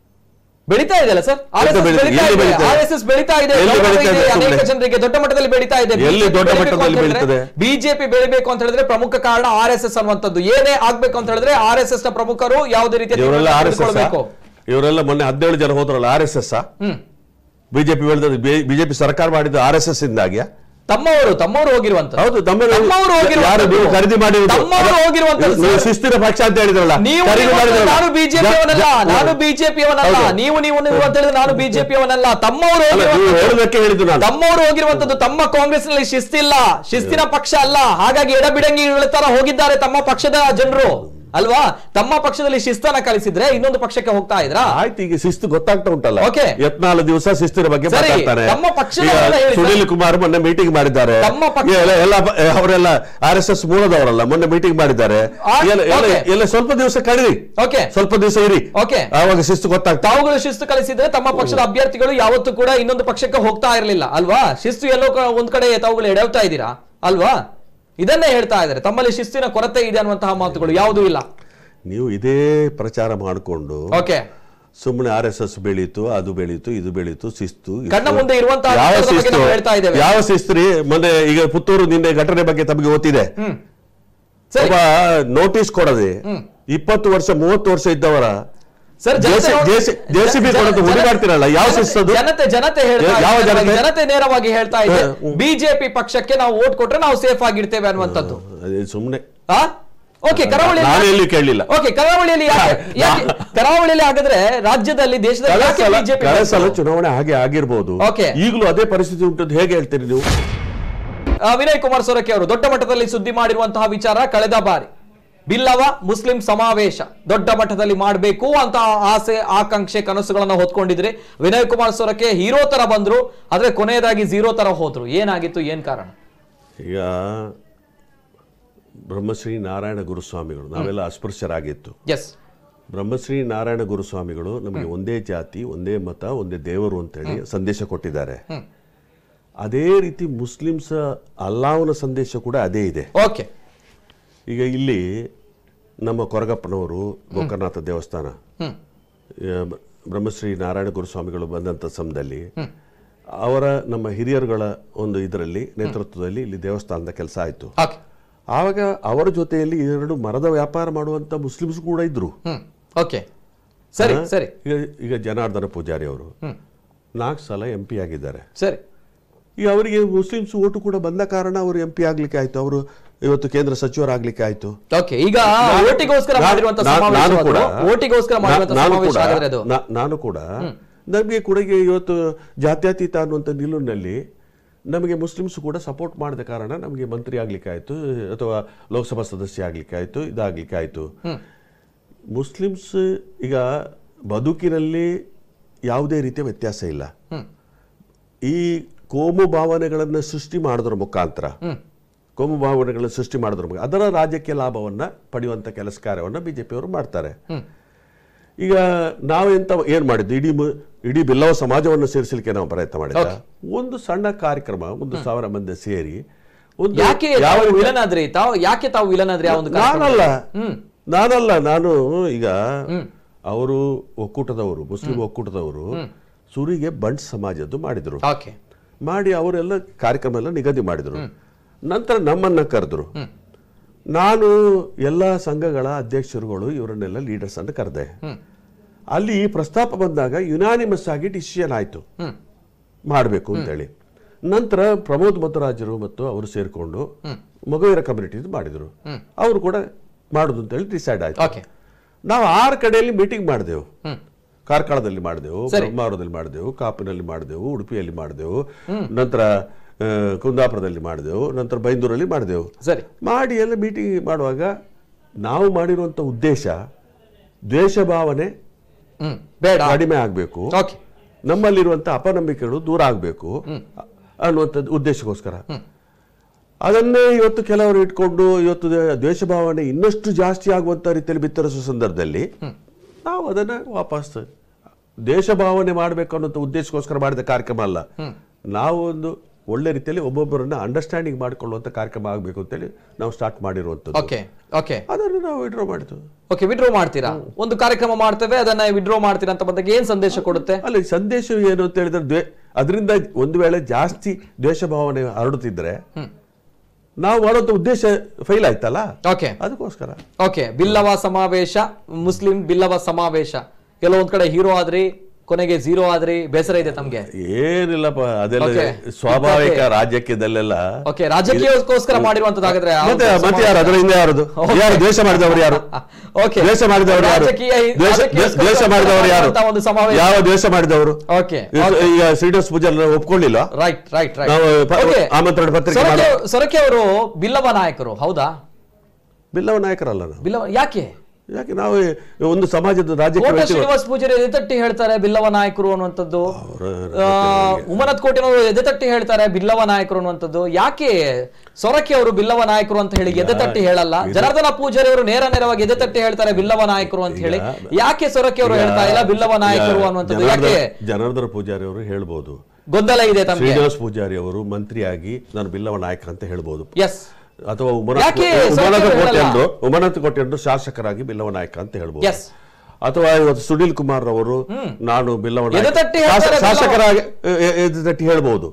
ಬೆಳೀತಾ ಇದೆಯಲ್ಲ ಸರ್ ಆರ್ ಎಸ್ ಎಸ್ ಬೆಳೀತಾ- ಬೆಳೀತಾ ಎಲ್ಲಿ ಇದೆ ಬೆಳೀತಾ ಇದೆ? ಆರ್ ಎಸ್ ಎಸ್ ಬೆಳೀತಾ ಇದೆ ಎಲ್ಲಿ ಗೌರವ ಬೆಳೀತಾ ಇದೆ, ಇದೆ ಅನೇಕ ಸುಮ್ನೆ? ಜನರಿಗೆ ದೊಡ್ಡ ಮಟ್ಟದಲ್ಲಿ ಬೆಳೀತಾ ಇದೆ ಎಲ್ಲಿ ದೊಡ್ಡ ಮಟ್ಟದಲ್ಲಿ ಬೆಳೀತದೆ? ಬಿಜೆಪಿ ಬೆಳಿಬೇಕು ಅಂತ ಹೇಳಿದ್ರೆ ಪ್ರಮುಖ ಕಾರಣ ಆರ್ ಎಸ್ ಎಸ್ ಅನ್ನುವಂಥದ್ದು ಏನೇ ಆಗ್ಬೇಕು ಅಂತ ಹೇಳಿದ್ರೆ ಆರ್ ಎಸ್ ಎಸ್ ನ ಪ್ರಮುಖರು ಯಾವುದೇ ರೀತಿಯ ಇವರೆಲ್ಲ ತೀರ್ಮಾನ ಆರ್ ಎಸ್ ಎಸ್ ತೆಗೆದುಕೊಳ್ಬೇಕು. ಇವರೆಲ್ಲ ಮೊನ್ನೆ ಹದಿನೇಳು ಜನ ಹೋದ್ರಲ್ಲ R S S hmm BJP BJP ಸರ್ಕಾರ ಮಾಡಿದ್ದು ಆರ್ ಎಸ್ ಎಸ್ ಇಂದಾಗಿಯಾ ತಮ್ಮವರು ತಮ್ಮವರು ಹೋಗಿರುವಂತ ಹೌದು ತಮ್ಮ ತಮ್ಮವರು ಹೋಗಿರುವಂತದ್ದು. ಯಾರು ನೀವು ಖರೀದಿ ಮಾಡಿರೋದು ತಮ್ಮವರು ಹೋಗಿರುವಂತದ್ದು, ನೀವು ಸರ್. ಶಿಸ್ತಿನ ಪಕ್ಷ ಅಂತ ಹೇಳಿದ್ರಲ್ಲ ನೀವು ಖರೀದಿ ನೀವು ಮಾಡಿದ್ರಲ್ಲ. ನಾನು ಬಿಜೆಪಿ ಅವನಲ್ಲ ಜ- ನಾನು ಬಿಜೆಪಿ ಅವನಲ್ಲ ಹೌದು. ನೀವು ನೀವು ನೀವು ಅಂತ ಹೇಳಿದ್ರೆ ನಾನು ಬಿಜೆಪಿ ಅವನಲ್ಲ ತಮ್ಮವರು ಅಲ್ಲ, ನೀವು ಹೋಗಿರುವಂತದ್ದು. ಹೇಳೋದಕ್ಕೆ ಹೇಳಿದ್ದು ನಾನು ತಮ್ಮವರು ಹೋಗಿರುವಂತದ್ದು ತಮ್ಮ ಕಾಂಗ್ರೆಸ್ ನಲ್ಲಿ ಶಿಸ್ತಿಲ್ಲ ಶಿಸ್ತಿನ ಪಕ್ಷ ಅಲ್ಲ ಹಾಗಾಗಿ ಎಡಬಿಡಂಗಿಗಳ ತರ ಹೋಗಿದ್ದಾರೆ ತಮ್ಮ ಪಕ್ಷದ ಜನರು ಅಲ್ವಾ ತಮ್ಮ ಪಕ್ಷದಲ್ಲಿ ಶಿಸ್ತನ್ನ ಕಲಿಸಿದ್ರೆ ಇನ್ನೊಂದು ಪಕ್ಷಕ್ಕೆ ಹೋಗ್ತಾ ಇದ್ರಾ ಆಯ್ತು ಈಗ ಶಿಸ್ತು ಗೊತ್ತಾಗ್ತಾ ಉಂಟಲ್ಲ Okay. ಯತ್ನಾಲ್ ದಿವಸ ಶಿಸ್ತಿನ ಬಗ್ಗೆ ಸರಿ, ಮಾತಾಡ್ತಾನೆ ತಮ್ಮ ಪಕ್ಷದ ಈಗ ಎಲ್ಲ ಹೇಳಿ, ಸುನೀಲ್ ಸರ್. ಕುಮಾರ್ ಮೊನ್ನೆ ಮೀಟಿಂಗ್ ಮಾಡಿದ್ದಾರೆ ತಮ್ಮ ಪಕ್ಷ- ಈಗ ಎಲ್ಲ- ಎಲ್ಲ ಬ- ಅವರೆಲ್ಲ ಆರ್ ಎಸ್ ಎಸ್ ಮೂಲದವರಲ್ಲ ಮೊನ್ನೆ ಮೀಟಿಂಗ್ ಮಾಡಿದ್ದಾರೆ ಆ- ಎಲ್ಲ- ಎಲ್ಲ- Okay. ಎಲ್ಲ ಸ್ವಲ್ಪ ದಿವಸ ಕಳೀರಿ ಓಕೆ ಸ್ವಲ್ಪ ದಿವಸ ಇರಿ Okay. ಆವಾಗ ಶಿಸ್ತು ಗೊತ್ತಾಗ್ತಾ ತಾವುಗಳು ಶಿಸ್ತು ಕಲಿಸಿದ್ರೆ ತಮ್ಮ ಪಕ್ಷದ ಅಭ್ಯರ್ಥಿಗಳು ಯಾವತ್ತೂ ಕೂಡ ಇನ್ನೊಂದು ಪಕ್ಷಕ್ಕೆ ಹೋಗ್ತಾ ಇರಲಿಲ್ಲ ಅಲ್ವಾ ಶಿಸ್ತು ಎಲ್ಲೋ ಕ- ಒಂದ್ ಕಡೆ ತಾವುಗಳು ಎಡವ್ತಾ ಇದ್ದೀರಾ ಅಲ್ವಾ ಇದನ್ನೇ ಹೇಳ್ತಾ ಇದ್ದಾರೆ ತಮ್ಮಲ್ಲಿ ಶಿಸ್ತಿನ ಕೊರತೆ ಇದೆ ಅನ್ನುವಂತಹ ಮಾತುಗಳು ಯಾವುದೂ ಇಲ್ಲ ನೀವು ಇದೇ ಪ್ರಚಾರ ಮಾಡಿಕೊಂಡು ಓಕೆ ಸುಮ್ಮನೆ ಆರ್ ಎಸ್ ಎಸ್ ಬೆಳೀತು ಅದು ಬೆಳೀತು ಇದು ಬೆಳೀತು ಶಿಸ್ತು ಇಷ್ಟು. ಕಣ್ಣ ಮುಂದೆ ಇರುವಂತಹ ಯಾವ ವಿಚಾರದ ಬಗ್ಗೆ ಶಿಸ್ತು ನಾವು ಹೇಳ್ತಾ ಇದ್ದೇವೆ. ಯಾವ ಶಿಸ್ತ್ರಿ ಮೊನ್ನೆ ಈಗ ಪುತ್ತೂರು ನಿನ್ನೆ ಘಟನೆ ಬಗ್ಗೆ ತಮಗೆ ಗೊತ್ತಿದೆ ಹ್ಮ್ ಸರಿ ಒಬ್ಬ ನೋಟಿಸ್ ಕೊಡದೆ ಇಪ್ಪತ್ತು ವರ್ಷ ಮೂವತ್ತು ವರ್ಷ ಇದ್ದವರ ಸರ್ ಜನತೆ JC- ನೋಡಿ- JC- JCB ಜನ- ಕೊಡೋದು ಜನ- ಹುಡುಗಾಡ್ತಿರಲ್ಲ, ಯಾವ ಜನತೆ- ಶಿಸ್ತದು? ಜನತೆ ಜನತೆ ಹೇಳ್ತಾ ಇದೆ, ಯಾವ ನೇರವಾಗಿ- ಜನತೆ? ಜನತೆ ನೇರವಾಗಿ ಹೇಳ್ತಾ ಇದೆ ಹ, ಹ್ಮ್. ಬಿಜೆಪಿ ಪಕ್ಷಕ್ಕೆ ನಾವು ಓಟ್ ಕೊಟ್ರೆ ನಾವು ಸೇಫ್ ಆಗಿರ್ತೇವೆ ಅನ್ನುವಂಥದ್ದು ಸುಮ್ಮನೆ ಓಕೆ ಕರಾವಳಿ ನಾನು ಎಲ್ಲಿ ಕೇಳಲಿಲ್ಲ ಓಕೆ ಕರಾವಳಿಯಲ್ಲಿ ಯಾಕೆ- ಯಾಕೆ- ಕರಾವಳಿಯಲ್ಲಿ ಹಾಗಾದ್ರೆ ರಾಜ್ಯದಲ್ಲಿ ದೇಶದಲ್ಲಿ ಕಳೆದ ಯಾಕೆ ಸಲ ಬಿಜೆಪಿ ಕಳೆದ ಸಲ ಚುನಾವಣೆ ಹಾಗೆ ಆಗಿರ್ಬೋದು Okay. ಈಗಲೂ ಅದೇ ಪರಿಸ್ಥಿತಿ ಉಂಟು ಅಂತ ಹೇಗೆ ಹೇಳ್ತೀರಿ ನೀವು ಆ, ವಿನಯ್ ಕುಮಾರ್ ಸೊರಕೆ ಅವರು ದೊಡ್ಡ ಮಟ್ಟದಲ್ಲಿ ಸುದ್ದಿ ಮಾಡಿರುವಂತಹ ವಿಚಾರ ಕಳೆದ ಬಾರಿ ಬಿಲ್ಲವ ಮುಸ್ಲಿಂ ಸಮಾವೇಶ ದೊಡ್ಡ ಮಟ್ಟದಲ್ಲಿ ಮಾಡಬೇಕು ಅಂತ ಆಸೆ ಆಕಾಂಕ್ಷೆ ಕನಸುಗಳನ್ನ ಹೊತ್ಕೊಂಡಿದ್ರಿ ವಿನಯ್ ಕುಮಾರ್ ಸೊರಕೆ ಹೀರೋ ತರ ಬಂದ್ರು ಆದ್ರೆ ಕೊನೆಯದಾಗಿ ಝೀರೋ ತರ ಹೋದ್ರು ಏನಾಗಿತ್ತು ಏನ್ ಕಾರಣ ಈಗ ಬ್ರಹ್ಮಶ್ರೀ ನಾರಾಯಣ ಗುರುಸ್ವಾಮಿಗಳು ನಾವೆಲ್ಲ ಅಸ್ಪೃಶ್ಯರಾಗಿತ್ತು ಎಸ್ ಬ್ರಹ್ಮಶ್ರೀ ನಾರಾಯಣ ಗುರುಸ್ವಾಮಿಗಳು ನಮಗೆ ಒಂದೇ ಜಾತಿ ಒಂದೇ ಮತ ಒಂದೇ ದೇವರು ಅಂತೇಳಿ ಸಂದೇಶ ಕೊಟ್ಟಿದ್ದಾರೆ ಅದೇ ರೀತಿ ಮುಸ್ಲಿಮ್ಸ್ ಅಲ್ಲಾಹನ ಸಂದೇಶ ಕೂಡ ಅದೇ ಇದೆ ಓಕೆ ಈಗ ಇಲ್ಲಿ ನಮ್ಮ ಕೊರಗಪ್ಪನವರು ಗೋಕರ್ಣನಾಥ ದೇವಸ್ಥಾನ ಹ್ಮ್ ಆ, ಬ್ರಹ್ಮಶ್ರೀ ನಾರಾಯಣ ಗುರುಸ್ವಾಮಿಗಳು ಬಂದಂಥ ಸಮಯದಲ್ಲಿ ಅವರ ನಮ್ಮ ಹಿರಿಯರುಗಳ ಒಂದು ಇದರಲ್ಲಿ ನೇತೃತ್ವದಲ್ಲಿ ಇಲ್ಲಿ ದೇವಸ್ಥಾನದ ಕೆಲಸ ಆಯಿತು ಓಕೆ ಆವಾಗ ಅವರ ಜೊತೆಯಲ್ಲಿ ಎರಡು ಮರದ ವ್ಯಾಪಾರ ಮಾಡುವಂತ ಮುಸ್ಲಿಮ್ಸ್ ಕೂಡ ಇದ್ರು ಹ್ಮ್ ಓಕೆ ಸರಿ ಸರಿ ಈಗ ಈಗ ಜನಾರ್ದನ ಪೂಜಾರಿ ಅವರು ನಾಲ್ಕು ಸಲ ಎಂ ಪಿ ಆಗಿದ್ದಾರೆ ಸರಿ ಈಗ ಅವರಿಗೆ ಮುಸ್ಲಿಮ್ಸ್ ಓಟು ಕೂಡ ಬಂದ ಕಾರಣ ಅವರು ಎಂ ಪಿ ಆಗ್ಲಿಕ್ಕೆ ಆಯ್ತು ಅವರು ಇವತ್ತು ಕೇಂದ್ರ ಸಚಿವರಾಗ್ಲಿಕ್ಕೆ ಆಯ್ತು ಓಕೆ ಈಗ ನಾನು- ಓಟಿಗೋಸ್ಕರ ನಾನು- ಮಾಡಿರುವಂತ ನಾನು- ಸಮಾವೇಶ ನಾನು ಕೂಡ ಅದು? ಓಟಿಗೋಸ್ಕರ ಮಾಡಿರುವಂತ ನಾ- ನಾನು ಸಮಾವೇಶ ಕೂಡ- ಹಾಗಾದ್ರೆ ಅದು ನಾ- ನಾನು ಕೂಡ ನಮಗೆ ಕೂಡ ಈಗ ಇವತ್ತು ಜಾತ್ಯತೀತ ಅನ್ನುವಂಥ ನಿಲುವಿನಲ್ಲಿ ನಮಗೆ ಮುಸ್ಲಿಮ್ಸ್ ಕೂಡ ಸಪೋರ್ಟ್ ಮಾಡಿದ ಕಾರಣ ನಮಗೆ ಮಂತ್ರಿ ಆಗ್ಲಿಕ್ಕೆ ಆಯ್ತು ಅಥವಾ ಲೋಕಸಭಾ ಸದಸ್ಯ ಆಗ್ಲಿಕ್ಕೆ ಆಯ್ತು ಇದಾಗ್ಲಿಕ್ಕೆ ಆಯ್ತು ಮುಸ್ಲಿಮ್ಸ್ ಈಗ ಬದುಕಿನಲ್ಲಿ ಯಾವುದೇ ರೀತಿಯ ವ್ಯತ್ಯಾಸ ಇಲ್ಲ ಹ್ಮ್ ಈ ಕೋಮು ಭಾವನೆಗಳನ್ನು ಸೃಷ್ಟಿ ಮಾಡೋದ್ರ ಮುಖಾಂತರ ಕೋಮು ಭಾವನೆಗಳನ್ನು ಸೃಷ್ಟಿ ಮಾಡೋದ್ರ ಮುಖಾಂತರ ಅದರ ರಾಜಕೀಯ ಲಾಭವನ್ನ ಪಡೆಯುವಂತ ಕೆಲಸ ಕಾರ್ಯವನ್ನ ಬಿಜೆಪಿಯವರು ಮಾಡ್ತಾರೆ ಈಗ ನಾವೆಂತ ಏನ್ ಮಾಡಿದ್ದು ಇಡೀ ಮು- ಇಡೀ ಬಿಲ್ಲವ ಸಮಾಜವನ್ನು ಸೇರಿಸಲಿಕ್ಕೆ ನಾವು ಪ್ರಯತ್ನ ಮಾಡಿದ್ದ ಒಂದು ಸಣ್ಣ ಕಾರ್ಯಕ್ರಮ ಒಂದು ಸಾವಿರ ಮಂದಿ ಸೇರಿ ಒಂದು ಯಾಕೆ ಯಾವ ತಾವು ವಿಲನ್ ಆದ್ರಿ ತಾವು ಯಾಕೆ ತಾವು ವಿಲನ್ ಆದ್ರಿ ಆ ಒಂದು ಕಾರ್ಯಕ್ರಮ? ನಾನಲ್ಲ ಹ್ಮ್ ನಾನಲ್ಲ ನಾನು ಈಗ ಅವರು ಒಕ್ಕೂಟದವರು ಮುಸ್ಲಿಂ ಒಕ್ಕೂಟದವರು ಸುರಿಗೆ ಬಂಟ್ ಸಮಾಜದ್ದು ಮಾಡಿದ್ರು ಓಕೆ ಮಾಡಿ ಅವರೆಲ್ಲ ಕಾರ್ಯಕ್ರಮ ಎಲ್ಲ ನಿಗದಿ ಮಾಡಿದ್ರು ನಂತರ ನಮ್ಮನ್ನ ಕರೆದ್ರು ನಾನು ಎಲ್ಲ ಸಂಘಗಳ ಅಧ್ಯಕ್ಷರುಗಳು ಇವರನ್ನೆಲ್ಲ ಲೀಡರ್ಸ್ ಅನ್ನು ಕರೆದೆ ಅಲ್ಲಿ ಈ ಪ್ರಸ್ತಾಪ ಬಂದಾಗ ಯುನಾನಿಮಸ್ ಆಗಿ ಡಿಸಿಷನ್ ಆಯ್ತು ಹ್ಮ್ ಮಾಡಬೇಕು ಅಂತೇಳಿ ನಂತರ ಪ್ರಮೋದ್ ಮಧ್ವರಾಜರು ಮತ್ತು ಅವರು ಸೇರಿಕೊಂಡು ಮಗುವಿನ ಕಮ್ಯುನಿಟಿ ಮಾಡಿದ್ರು ಅವರು ಕೂಡ ಮಾಡುದು ಅಂತೇಳಿ ಡಿಸೈಡ್ ಆಯ್ತು ಓಕೆ ನಾವು ಆರು ಕಡೆಯಲ್ಲಿ ಮೀಟಿಂಗ್ ಮಾಡಿದೆವು ಹ್ಮ್ ಕಾರ್ಕಳದಲ್ಲಿ ಮಾಡಿದೆವು ಸರಿ. ಬ್ರಹ್ಮಾವರದಲ್ಲಿ ಮಾಡಿದೆವು ಕಾಪಿನಲ್ಲಿ ಮಾಡಿದೆವು ಉಡುಪಿಯಲ್ಲಿ ಮಾಡಿದೆವು ನಂತರ ಆ, ಕುಂದಾಪುರದಲ್ಲಿ ಮಾಡಿದೆವು ನಂತರ ಬೈಂದೂರಲ್ಲಿ ಮಾಡಿದೆವು ಸರಿ ಮಾಡಿ ಎಲ್ಲ ಮೀಟಿಂಗ್ ಮಾಡುವಾಗ ನಾವು ಮಾಡಿರುವಂಥ ಉದ್ದೇಶ ದ್ವೇಷ ಭಾವನೆ ಹ್ಮ್ ಬೇಡ ಕಡಿಮೆ ಆಗಬೇಕು ಓಕೆ ನಮ್ಮಲ್ಲಿರುವಂಥ ಅಪನಂಬಿಕೆಗಳು ದೂರ ಆಗಬೇಕು ಅನ್ನುವಂಥದ್ದು ಉದ್ದೇಶಕ್ಕೋಸ್ಕರ ಅದನ್ನೇ ಇವತ್ತು ಕೆಲವರು ಇಟ್ಕೊಂಡು ಇವತ್ತು ದ್ವೇ- ದ್ವೇಷ ಭಾವನೆ ಇನ್ನಷ್ಟು ಜಾಸ್ತಿ ಆಗುವಂತ ರೀತಿಯಲ್ಲಿ ಬಿತ್ತರಿಸುವ ಸಂದರ್ಭದಲ್ಲಿ ನಾವು ಅದನ್ನ ವಾಪಸ್ ದೇಶ ಭಾವನೆ ಮಾಡಬೇಕು ಅನ್ನೋ ಉದ್ದೇಶಕ್ಕೋಸ್ಕರ ಮಾಡಿದ ಕಾರ್ಯಕ್ರಮ ಅಲ್ಲ ನಾವು ಒಂದು ಒಳ್ಳೆ ರೀತಿಯಲ್ಲಿ ಒಬ್ಬೊಬ್ಬರನ್ನ ಅಂಡರ್ಸ್ಟ್ಯಾಂಡಿಂಗ್ ಮಾಡಿಕೊಳ್ಳುವಂತ ಕಾರ್ಯಕ್ರಮ ಆಗಬೇಕು ಅಂತೇಳಿ ನಾವು ಸ್ಟಾರ್ಟ್ ಮಾಡಿರುವಂಥದ್ದು ಓಕೆ ಓಕೆ ಅದನ್ನು ನಾವು ವಿಡ್ರಾ ಮಾಡಿದ್ವು ಓಕೆ ವಿಡ್ರೋ ಮಾಡ್ತೀರಾ ಒಂದು ಕಾರ್ಯಕ್ರಮ ಮಾಡ್ತೇವೆ ಅದನ್ನ ವಿಡ್ರೋ ಮಾಡ್ತೀರಾ ಅಂತ ಬಂದಾಗ ಏನ್ ಸಂದೇಶ ಕೊಡುತ್ತೆ ಅಲ್ಲ ಈ ಸಂದೇಶ ಏನು ಅಂತ ಹೇಳಿದ್ರೆ ದ್ವೇ ಅದರಿಂದ ಒಂದು ವೇಳೆ ಜಾಸ್ತಿ ದ್ವೇಷ ಭಾವನೆ ಹರಡುತ್ತಿದ್ರೆ ನಾವು ಮಾಡುವಂತ ಉದ್ದೇಶ ಫೈಲ್ ಆಯ್ತಲ್ಲ ಓಕೆ ಅದಕ್ಕೋಸ್ಕರ ಓಕೆ ಬಿಲ್ಲವ ಸಮಾವೇಶ ಮುಸ್ಲಿಂ ಬಿಲ್ಲವ ಸಮಾವೇಶ ಎಲ್ಲೋ ಒಂದ್ ಕಡೆ ಹೀರೋ ಆದ್ರಿ ಕೊನೆಗೆ ಝೀರೋ ಆದ್ರಿ ಬೇಸರ ಇದೆ ತಮ್ಗೆ ಏನಿಲ್ಲಪ್ಪ ಅದೆಲ್ಲ Okay. ಸ್ವಾಭಾವಿಕ Okay. ರಾಜ್ಯಕ್ಕೆದಲ್ಲೆಲ್ಲ ಓಕೆ ರಾಜಕೀಯಕ್ಕೋಸ್ಕರ ಮಾಡಿರುವಂತದ್ದು ಹಾಗಾದ್ರೆ ಆ ಮತ್ತೆ ಒಂದು ಮತ್ತೆ ಯಾರು ಅದರ ಹಿಂದೆ ಯಾರದು Okay. ಯಾರು ದ್ವೇಷ ಮಾಡಿದವರು ಯಾರು ಓಕೆ ದ್ವೇಷ ಮಾಡಿದವರು ಯಾರು ರಾಜಕೀಯ ದ್ವೇಷ ರಾಜಕೀಯಕ್ಕೋಸ್ಕರ ದ್ವೇಷ ಮಾಡಿದವರು ಯಾರು ಮಾಡುವಂತ ಒಂದು ಸಮಾವೇಶ ಯಾವ ದ್ವೇಷ ಮಾಡಿದವರು ಓಕೆ ಇದು- ಈಗ ಶ್ರೀನಿವಾಸ ಪೂಜಾರಿ ನಾವು ಒಪ್ಕೊಳ್ಳಿಲ್ಲ ರೈಟ್ ರೈಟ್ ರೈಟ್ ನಾವು ಪ- ಆಮಂತ್ರಣ ಪತ್ರಿಕೆ ಸೊರಕೆ ಮಾಡು- ಸೊರಕೆ ಅವರು ಬಿಲ್ಲವ ನಾಯಕರು ಹೌದಾ ಬಿಲ್ಲವ ನಾಯಕರಲ್ಲ ನಾವು ಬಿಲ್ಲವ ಯಾಕೆ ಯಾಕೆ ನಾವು ಒಂದು ಸಮಾಜದ ರಾಜಕೀಯ ಕೋಟೆ ವ್ಯಕ್ತಿಗಳು ಶ್ರೀನಿವಾಸ ಪೂಜಾರಿ ಎದೆತಟ್ಟಿ ಹೇಳ್ತಾರೆ ಬಿಲ್ಲವ ನಾಯಕರು ಅನ್ನುವಂಥದ್ದು ಆ, ಉಮನತ್ ಕೋಟೆನವರು ಎದೆತಟ್ಟಿ ಹೇಳ್ತಾರೆ ಬಿಲ್ಲವ ನಾಯಕರು ಅನ್ನುವಂಥದ್ದು ಯಾಕೆ ಸೊರಕೆ ಅವರು ಬಿಲ್ಲವ ನಾಯಕರು ಅಂತ ಹೇಳಿ ಎದೆತಟ್ಟಿ ಹೇಳಲ್ಲ ಜನಾರ್ದನ ಪೂಜಾರಿ ಅವರು ನೇರ ನೇರವಾಗಿ ಎದೆತಟ್ಟಿ ಹೇಳ್ತಾರೆ ಬಿಲ್ಲವ ನಾಯಕರು ಅಂತ ಹೇಳಿ ಯಾಕೆ ಸೊರಕೆ ಅವರು ಹೇಳ್ತಾ ಇಲ್ಲ ಬಿಲ್ಲವ ನಾಯಕರು ಅನ್ನುವಂಥದ್ದು ಯಾಕೆ ಜನಾರ್ದನ ಜನಾರ್ದನ ಪೂಜಾರಿ ಅವರು ಹೇಳ್ಬೋದು ಗೊಂದಲ ಇದೆ ತಮಗೆ ಶ್ರೀನಿವಾಸ ಪೂಜಾರಿ ಅವರು ಮಂತ್ರಿಯಾಗಿ ನಾನು ಬಿಲ್ಲವ ನಾಯಕ ಅಂತ ಹೇಳ್ಬೋದು ಎಸ್ ಅಥವಾ ಉಮನಾಥ್ ಯಾಕೆ ಉಮನಾಥ್ ಸೌಖ್ಯ ಕೋಟೆಯವರು ಉಮನಾಥ್ ಕೋಟೆಯವರು ಶಾಸಕರಾಗಿ ಬಿಲ್ಲವ ನಾಯಕ ಅಂತ ಹೇಳ್ಬೋದು Yes. ಅಥವಾ ಇವತ್ತು ಸುನೀಲ್ ಕುಮಾರ್ ಅವರು ನಾನು ಬಿಲ್ಲವ ನಾಯಕ ಎದೆತಟ್ಟಿ ಶಾಸ- ಹೇಳ್ತಾರೆ ಬಿಲ್ಲವ- ಶಾಸಕರಾಗಿ ಎ- ಎ- ಎದೆತಟ್ಟಿ ಹೇಳ್ಬೋದು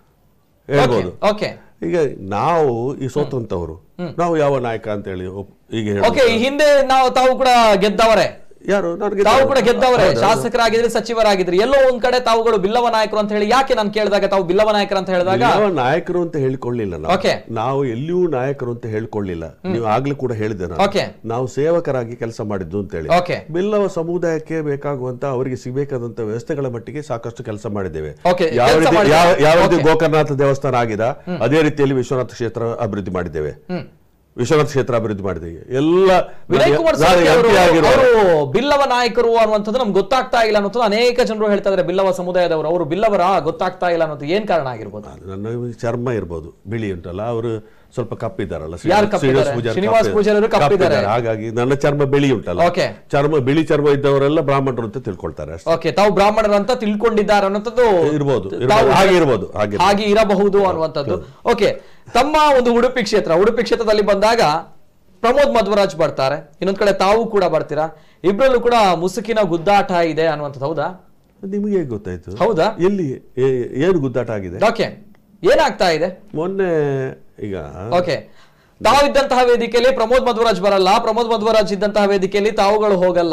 ಹೇಳ್ಬೋದು ಓಕೆ ಈಗ ನಾವು ಈ ಸೋತಂತವರು ನಾವು ಯಾವ ನಾಯಕ ಅಂತ ಹೇಳಿ ಒಪ್- ಈಗ ಹೇಳೋದು. ಓಕೆ ಈ ಹಿಂದೆ ನಾವು ತಾವು ಕೂಡ ಗೆದ್ದವರೇ ಯಾರು ನನಗೆ ತಾವು ಕೂಡ ಗೆದ್ದವರೇ ಶಾಸಕರಾಗಿದ್ರಿ ಸಚಿವರಾಗಿದ್ರಿ ಎಲ್ಲೋ ಒಂದ್ ಕಡೆ ತಾವುಗಳು ಬಿಲ್ಲವ ನಾಯಕರು ಅಂತ ಹೇಳಿ ಯಾಕೆ ನಾನು ಕೇಳಿದಾಗ ತಾವು ಬಿಲ್ಲವ ನಾಯಕರು ಅಂತ ಹೇಳಿದಾಗ ಯಾವ ನಾಯಕರು ಅಂತ ಹೇಳಿಕೊಳ್ಳಿಲ್ಲ ನಾವು Okay. ನಾವು ಎಲ್ಲಿಯೂ ನಾಯಕರು ಅಂತ ಹೇಳಿಕೊಳ್ಳಿಲ್ಲ ನೀವು ಆಗ್ಲೂ ಕೂಡ ಹೇಳಿದೆ ನಾನು. Okay. ನಾವು ಸೇವಕರಾಗಿ ಕೆಲಸ ಮಾಡಿದ್ದು ಅಂತ ಹೇಳಿ ಓಕೆ ಬಿಲ್ಲವ ಸಮುದಾಯಕ್ಕೆ ಬೇಕಾಗುವಂತ ಅವರಿಗೆ ಸಿಗಬೇಕಾದಂತ ವ್ಯವಸ್ಥೆಗಳ ಮಟ್ಟಿಗೆ ಸಾಕಷ್ಟು ಕೆಲಸ ಮಾಡಿದ್ದೇವೆ Okay, ಯಾವ ಕೆಲ್ಸ ರೀತಿ ಮಾಡಿದ್ದೇವೆ. ಯಾವ- ಯಾವ ರೀತಿ Okay. ಗೋಕರ್ಣನಾಥ ದೇವಸ್ಥಾನ ಆಗಿದೆ ಅದೇ ರೀತಿಯಲ್ಲಿ ವಿಶ್ವನಾಥ ಕ್ಷೇತ್ರ ಅಭಿವೃದ್ಧಿ ಮಾಡಿದ್ದೇವೆ ವಿಶ್ವನಾಥ ಕ್ಷೇತ್ರ ಅಭಿವೃದ್ಧಿ ಮಾಡಿದ್ದೇವೆ ಎಲ್ಲ ವಿನಯ್ ಕುಮಾರ್ ನಾನು ಸೊರಕೆ ಅವರು MP ಆಗಿರುವ- ಅವರು ಬಿಲ್ಲವ ನಾಯಕರು ಅನ್ನುವಂಥದ್ದು ನಮ್ಗೆ ಗೊತ್ತಾಗ್ತಾ ಇಲ್ಲ ಅನ್ನೋದು ಅನೇಕ ಜನರು ಹೇಳ್ತಾ ಇದ್ದಾರೆ ಬಿಲ್ಲವ ಸಮುದಾಯದವರು ಅವರು ಬಿಲ್ಲವರ ಗೊತ್ತಾಗ್ತಾ ಇಲ್ಲ ಅನ್ನೋದು ಏನ್ ಕಾರಣ ಆಗಿರ್ಬೋದು ಅದು ನನ್ನ ಚರ್ಮ ಇರ್ಬೋದು ಬಿಳಿ ಉಂಟಲ್ಲ ಅವರು ಸ್ವಲ್ಪ ಕಪ್ಪಿದ್ದಾರಲ್ಲ ಯಾರು ಕಪ್ಪಿದ್ದಾರೆ? ಶ್ರೀನಿವಾಸ್ ಪೂಜಾರಿ ಅವರು ಕಪ್ಪಿದ್ದಾರೆ. ಹಾಗಾಗಿ ನನ್ನ ಚರ್ಮ ಬಿಳಿ ಉಂಟಲ್ಲ Okay. ಚರ್ಮ ಬಿಳಿ ಚರ್ಮ ಇದ್ದವರೆಲ್ಲ ಬ್ರಾಹ್ಮಣರು ಅಂತ ತಿಳ್ಕೊಳ್ತಾರೆ ಅಷ್ಟೇ ಓಕೆ ತಾವು ಬ್ರಾಹ್ಮಣರು ಅಂತ ತಿಳ್ಕೊಂಡಿದ್ದಾರೆ ಅನ್ನೋಂಥದ್ದು ಇರ್ಬೋದು, ಇರ್ಬೋದು. ತಾವು ಹಾಗೆ ಇರ್ಬೋದು, ಹಾಗೆ ಇರ್ಬೋದು. ಹಾಗೆ ಇರಬಹುದು ಅನ್ನುವಂಥದ್ದು ಓಕೆ ತಮ್ಮ ಒಂದು ಉಡುಪಿ ಕ್ಷೇತ್ರ ಉಡುಪಿ ಕ್ಷೇತ್ರದಲ್ಲಿ ಬಂದಾಗ ಪ್ರಮೋದ್ ಮಧ್ವರಾಜ್ ಬರ್ತಾರೆ ಇನ್ನೊಂದ್ ಕಡೆ ತಾವು ಕೂಡ ಬರ್ತೀರಾ ಇಬ್ಬರಲ್ಲೂ ಕೂಡ ಮುಸುಕಿನ ಗುದ್ದಾಟ ಇದೆ ಅನ್ನುವಂಥದ್ದು ಹೌದಾ ನಿಮಗೆ ಹೇಗೆ ಗೊತ್ತಾಯ್ತು ಹೌದಾ ಎಲ್ಲಿ ಏ- ಏನು ಗುದ್ದಾಟ ಆಗಿದೆ ಓಕೆ ಏನಾಗ್ತಾ ಇದೆ ಮೊನ್ನೆ ಈಗ ಓಕೆ ತಾವಿದ್ದಂತಹ ವೇದಿಕೆಯಲ್ಲಿ ಪ್ರಮೋದ್ ಮಧ್ವರಾಜ್ ಬರಲ್ಲ ಪ್ರಮೋದ್ ಮಧ್ವರಾಜ್ ಇದ್ದಂತಹ ವೇದಿಕೆಯಲ್ಲಿ ತಾವುಗಳು ಹೋಗಲ್ಲ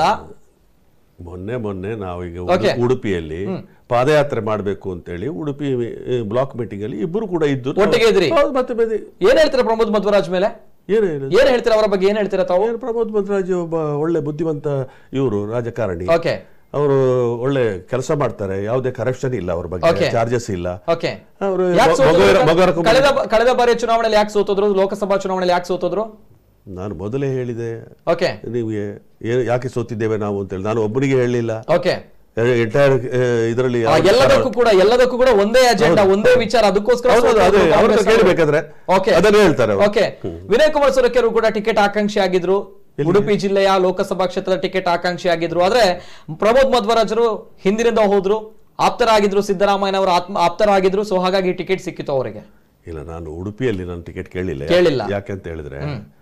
ಮೊನ್ನೆ ಮೊನ್ನೆ ನಾವೀಗ Okay. ಉಡು- ಉಡುಪಿಯಲ್ಲಿ ಪಾದಯಾತ್ರೆ ಮಾಡಬೇಕು ಅಂತೇಳಿ ಉಡುಪಿ ಬ್ಲಾಕ್ ಮೀಟಿಂಗ್ ಅಲ್ಲಿ ಇಬ್ಬರು ಕೂಡ ಇದ್ದು ಒಟ್ಟಿಗೆ ಇದ್ರಿ? ಹೌದು, ಮತ್ತೆ ಬೇರೆ ಏನ್ ಹೇಳ್ತೀರಾ ಪ್ರಮೋದ್ ಮಧ್ವರಾಜ್ ಮೇಲೆ ಏನು ಹೇಳುದು? ಏನ್ ಹೇಳ್ತೀರಾ ಅವರ ಬಗ್ಗೆ ಏನ್ ಹೇಳ್ತೀರಾ ತಾವು ಏನು ಪ್ರಮೋದ್ ಮಧ್ವರಾಜ್ ಒಬ್ಬ ಒಳ್ಳೆ ಬುದ್ಧಿವಂತ ಇವರು ರಾಜಕಾರಣಿ ಓಕೆ ಅವರು ಒಳ್ಳೆ ಕೆಲಸ ಮಾಡ್ತಾರೆ ಯಾವುದೇ ಕರಪ್ಷನ್ ಇಲ್ಲ ಅವ್ರ ಬಗ್ಗೆ Okay. ಚಾರ್ಜಸ್ ಇಲ್ಲ ಓಕೆ ಅವರು ಯಾಕೆ ಸೋತೋದ್ರು? ಮಗರ ಕಳೆದ ಕಳೆದ ಬಾರಿ ಚುನಾವಣೆಯಲ್ಲಿ ಯಾಕೆ ಸೋತೋದ್ರು ಲೋಕಸಭಾ ಚುನಾವಣೆಯಲ್ಲಿ ಯಾಕೆ ಸೋತೋದ್ರು ನಾನು ಮೊದಲೇ ಹೇಳಿದೆ ಓಕೆ ನಿಮಗೆ ಏನು ಯಾಕೆ ಸೋತಿದ್ದೇವೆ ನಾವು ಅಂತೇಳಿ ನಾನು ಒಬ್ಬನಿಗೆ ಹೇಳಲಿಲ್ಲ ಓಕೆ ಎಂಟೈರ್ ಇದರಲ್ಲಿ ಆ, ಎಲ್ಲದಕ್ಕೂ ಕೂಡ ಎಲ್ಲದಕ್ಕೂ ಕೂಡ ಒಂದೇ ಅಜೆಂಡಾ ಒಂದೇ ವಿಚಾರ ಅದಕ್ಕೋಸ್ಕರ ಹೌದು, ಸೋತೋದ್ರು ಅದೇ, ಅವ್ರ ಕಾಂಗ್ರೆಸ್ ಹತ್ರ ಕೇಳ್ಬೇಕಾದ್ರೆ ಓಕೆ ಅದನ್ನೇ ಹೇಳ್ತಾರೆ ಅವ್ರು. ಓಕೆ ವಿನಯ್ ಕುಮಾರ್ ಸೊರಕೆ ಅವರು ಕೂಡ ಟಿಕೆಟ್ ಆಕಾಂಕ್ಷಿ ಆಗಿದ್ರು ಉಡುಪಿ ಜಿಲ್ಲೆಯ ಲೋಕಸಭಾ ಕ್ಷೇತ್ರದ ಟಿಕೆಟ್ ಆಕಾಂಕ್ಷಿ ಆಗಿದ್ರು ಆದ್ರೆ ಪ್ರಮೋದ್ ಮಧ್ವರಾಜರು ಹಿಂದಿನಿಂದ ಹೋದ್ರು ಆಪ್ತರಾಗಿದ್ರು ಸಿದ್ದರಾಮಯ್ಯನವರು ಆತ್ಮ ಆಪ್ತರಾಗಿದ್ರು ಸೊ ಹಾಗಾಗಿ ಟಿಕೆಟ್ ಸಿಕ್ಕಿತು ಅವರಿಗೆ ಇಲ್ಲ ನಾನು ಉಡುಪಿಯಲ್ಲಿ ನಾನು ಟಿಕೆಟ್ ಕೇಳಿಲ್ಲ ಕೇಳಿಲ್ಲ. ಯಾಕೆ ಅಂತ ಹೇಳಿದ್ರೆ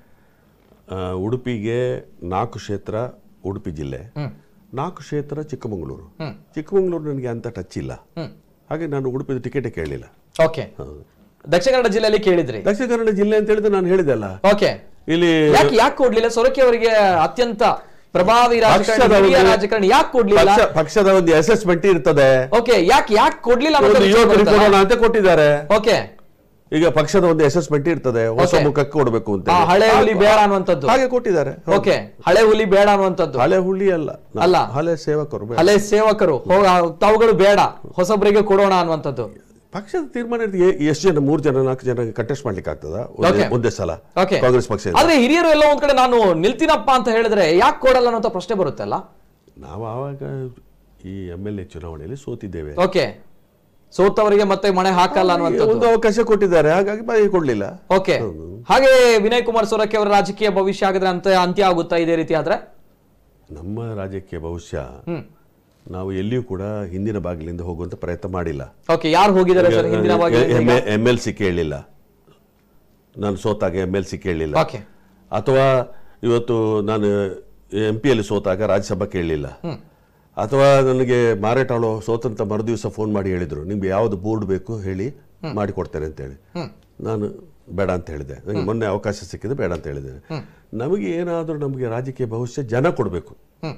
ಆ, ಉಡುಪಿಗೆ ನಾಲ್ಕು ಕ್ಷೇತ್ರ ಉಡುಪಿ ಜಿಲ್ಲೆ ನಾಲ್ಕು ಕ್ಷೇತ್ರ ಚಿಕ್ಕಮಗಳೂರು ಚಿಕ್ಕಮಗಳೂರು ನನಗೆ ಅಂತ ಟಚ್ ಇಲ್ಲ ಹಾಗೆ ನಾನು ಉಡುಪಿದ ಟಿಕೆಟ್ ಕೇಳಲಿಲ್ಲ ಓಕೆ ದಕ್ಷಿಣ ಕನ್ನಡ ಜಿಲ್ಲೆಯಲ್ಲಿ ಕೇಳಿದ್ರಿ ದಕ್ಷಿಣ ಕನ್ನಡ ಜಿಲ್ಲೆ ಅಂತ ಹೇಳಿದ್ರೆ ನಾನು ಹೇಳಿದೆ ಅಲ್ಲ ಓಕೆ ಇಲ್ಲಿ ಯಾಕೆ ಯಾಕೆ ಕೊಡ್ಲಿಲ್ಲ ಸೊರಕೆ ಅವರಿಗೆ ಅತ್ಯಂತ ಪ್ರಭಾವಿ ರಾಜಕಾರಣಿ ಪಕ್ಷದ ಹಿರಿಯ ಒಂದು- ರಾಜಕಾರಣಿ ಯಾಕೆ ಕೊಡ್ಲಿಲ್ಲ ಪಕ್ಷ- ಪಕ್ಷದ ಒಂದು ಅಸೆಸ್ಮೆಂಟ್ ಇರ್ತದೆ ಓಕೆ ಯಾಕೆ ಯಾಕೆ ಕೊಡ್ಲಿಲ್ಲ ಒಂದು ಅನ್ನೋದು ವಿಚಾರ ಯುವಕರಿಗೆ ಬರುತ್ತಲ್ಲ? ಕೊಡೋಣ ಅಂತ ಕೊಟ್ಟಿದ್ದಾರೆ ಓಕೆ ಈಗ ಪಕ್ಷದ ಒಂದು ಅಸೆಸ್ಮೆಂಟ್ ಇರ್ತದೆ ಹೊಸ Okay. ಮುಖಕ್ಕೆ ಕೊಡಬೇಕು ಅಂತ ಆ, ಹಳೆ ಹುಲಿ ಬೇಡ ಅನ್ನುವಂಥದ್ದು ಹಾಗೆ ಕೊಟ್ಟಿದ್ದಾರೆ ಓಕೆ ಹಳೆ ಹುಲಿ ಬೇಡ ಅನ್ನುವಂಥದ್ದು ಹಳೆ ಹುಳಿ ಅಲ್ಲ ನಾ- ಅಲ್ಲ. ಹಳೆ ಸೇವಕರು ಬೇಡ. ಹಳೆ ಸೇವಕರು ಹೋ- ಆ, ತಾವುಗಳು ಬೇಡ ಹೊಸಬ್ರಿಗೆ ಕೊಡೋಣ ಅನ್ನುವಂಥದ್ದು ಪಕ್ಷದ ತೀರ್ಮಾನ ಇರ್ತದೆ. ಎ- ಎಷ್ಟು ಜನ ಮೂರು ಜನ ನಾಲ್ಕು ಜನ ಕಂಟೆಸ್ಟ್ ಮಾಡ್ಲಿಕ್ಕೆ ಆಗ್ತದ Okay. ಒಂದೇ ಸಲ ಓಕೆ ಕಾಂಗ್ರೆಸ್ ಪಕ್ಷ ಆದ್ರೆ ಹಿರಿಯರು ಎಲ್ಲ ಒಂದ್ ಕಡೆ ನಾನು ನಿಲ್ತೀನಪ್ಪ ಅಂತ ಹೇಳಿದ್ರೆ ಯಾಕೆ ಕೊಡಲ್ಲ ಅನ್ನೋ ಪ್ರಶ್ನೆ ಬರುತ್ತಲ್ಲ ನಾವು ಆವಾಗ ಈ ಎಂ ಎಲ್ ಎ ಚುನಾವಣೆಯಲ್ಲಿ ಸೋತಿದ್ದೇವೆ ಓಕೆ ಸೋತವರಿಗೆ ಮತ್ತೆ ಮಣೆ ಹಾಕಲ್ಲ ಅನ್ನುವಂಥದ್ದು ಒಂದು ಅವಕಾಶ ಕೊಟ್ಟಿದ್ದಾರೆ ಹಾಗಾಗಿ ಬಾಯಿ ಕೊಡ್ಲಿಲ್ಲ ಓಕೆ ಹಾಗೆ ವಿನಯ್ ಕುಮಾರ್ ಸೊರಕೆ ಅವರ ರಾಜಕೀಯ ಭವಿಷ್ಯ ಆಗಿದ್ರೆ ಅಂತ ಅಂತ್ಯ ಆಗುತ್ತಾ ಇದೇ ರೀತಿ ಆದ್ರೆ ನಮ್ಮ ರಾಜ್ಯಕ್ಕೆ ಬಹುಶಃ ಹ್ಮ್ ನಾವು ಎಲ್ಲಿಯೂ ಕೂಡ ಹಿಂದಿನ ಬಾಗಿಲಿಂದ ಹೋಗುವಂತ ಪ್ರಯತ್ನ ಮಾಡಿಲ್ಲ ಓಕೆ ಯಾರು ಹೋಗಿದ್ದಾರೆ ಸರ್ ಹಿಂದಿನ ಎಂ ಎಲ್ ಸಿ ಕೇಳಲಿಲ್ಲ ನಾನು ಸೋತಾಗ ಎಂ ಎಲ್ ಸಿ ಕೇಳಲಿಲ್ಲ ಓಕೆ ಅಥವಾ ಇವತ್ತು ನಾನು ಎಂ ಪಿಯಲ್ಲಿ ಸೋತಾಗ ರಾಜ್ಯಸಭಾ ಕೇಳಲಿಲ್ಲ ಅಥವಾ ನನಗೆ ಮಾರೇಟಾಳು ಸೋತಂತ ಮರುದಿವಸ ಫೋನ್ ಮಾಡಿ ಹೇಳಿದ್ರು ನಿಮ್ಗೆ ಯಾವ್ದು ಬೋರ್ಡ್ ಬೇಕು ಹೇಳಿ ಮಾಡಿಕೊಡ್ತೇನೆ ಅಂತೇಳಿ ನಾನು ಬೇಡ ಅಂತ ಹೇಳಿದೆ ನನಗೆ ಮೊನ್ನೆ ಅವಕಾಶ ಸಿಕ್ಕಿದೆ ಬೇಡ ಅಂತ ಹೇಳಿದ್ದೇನೆ ನಮಗೆ ಏನಾದರೂ ನಮಗೆ ರಾಜಕೀಯ ಭವಿಷ್ಯ ಜನ ಕೊಡಬೇಕು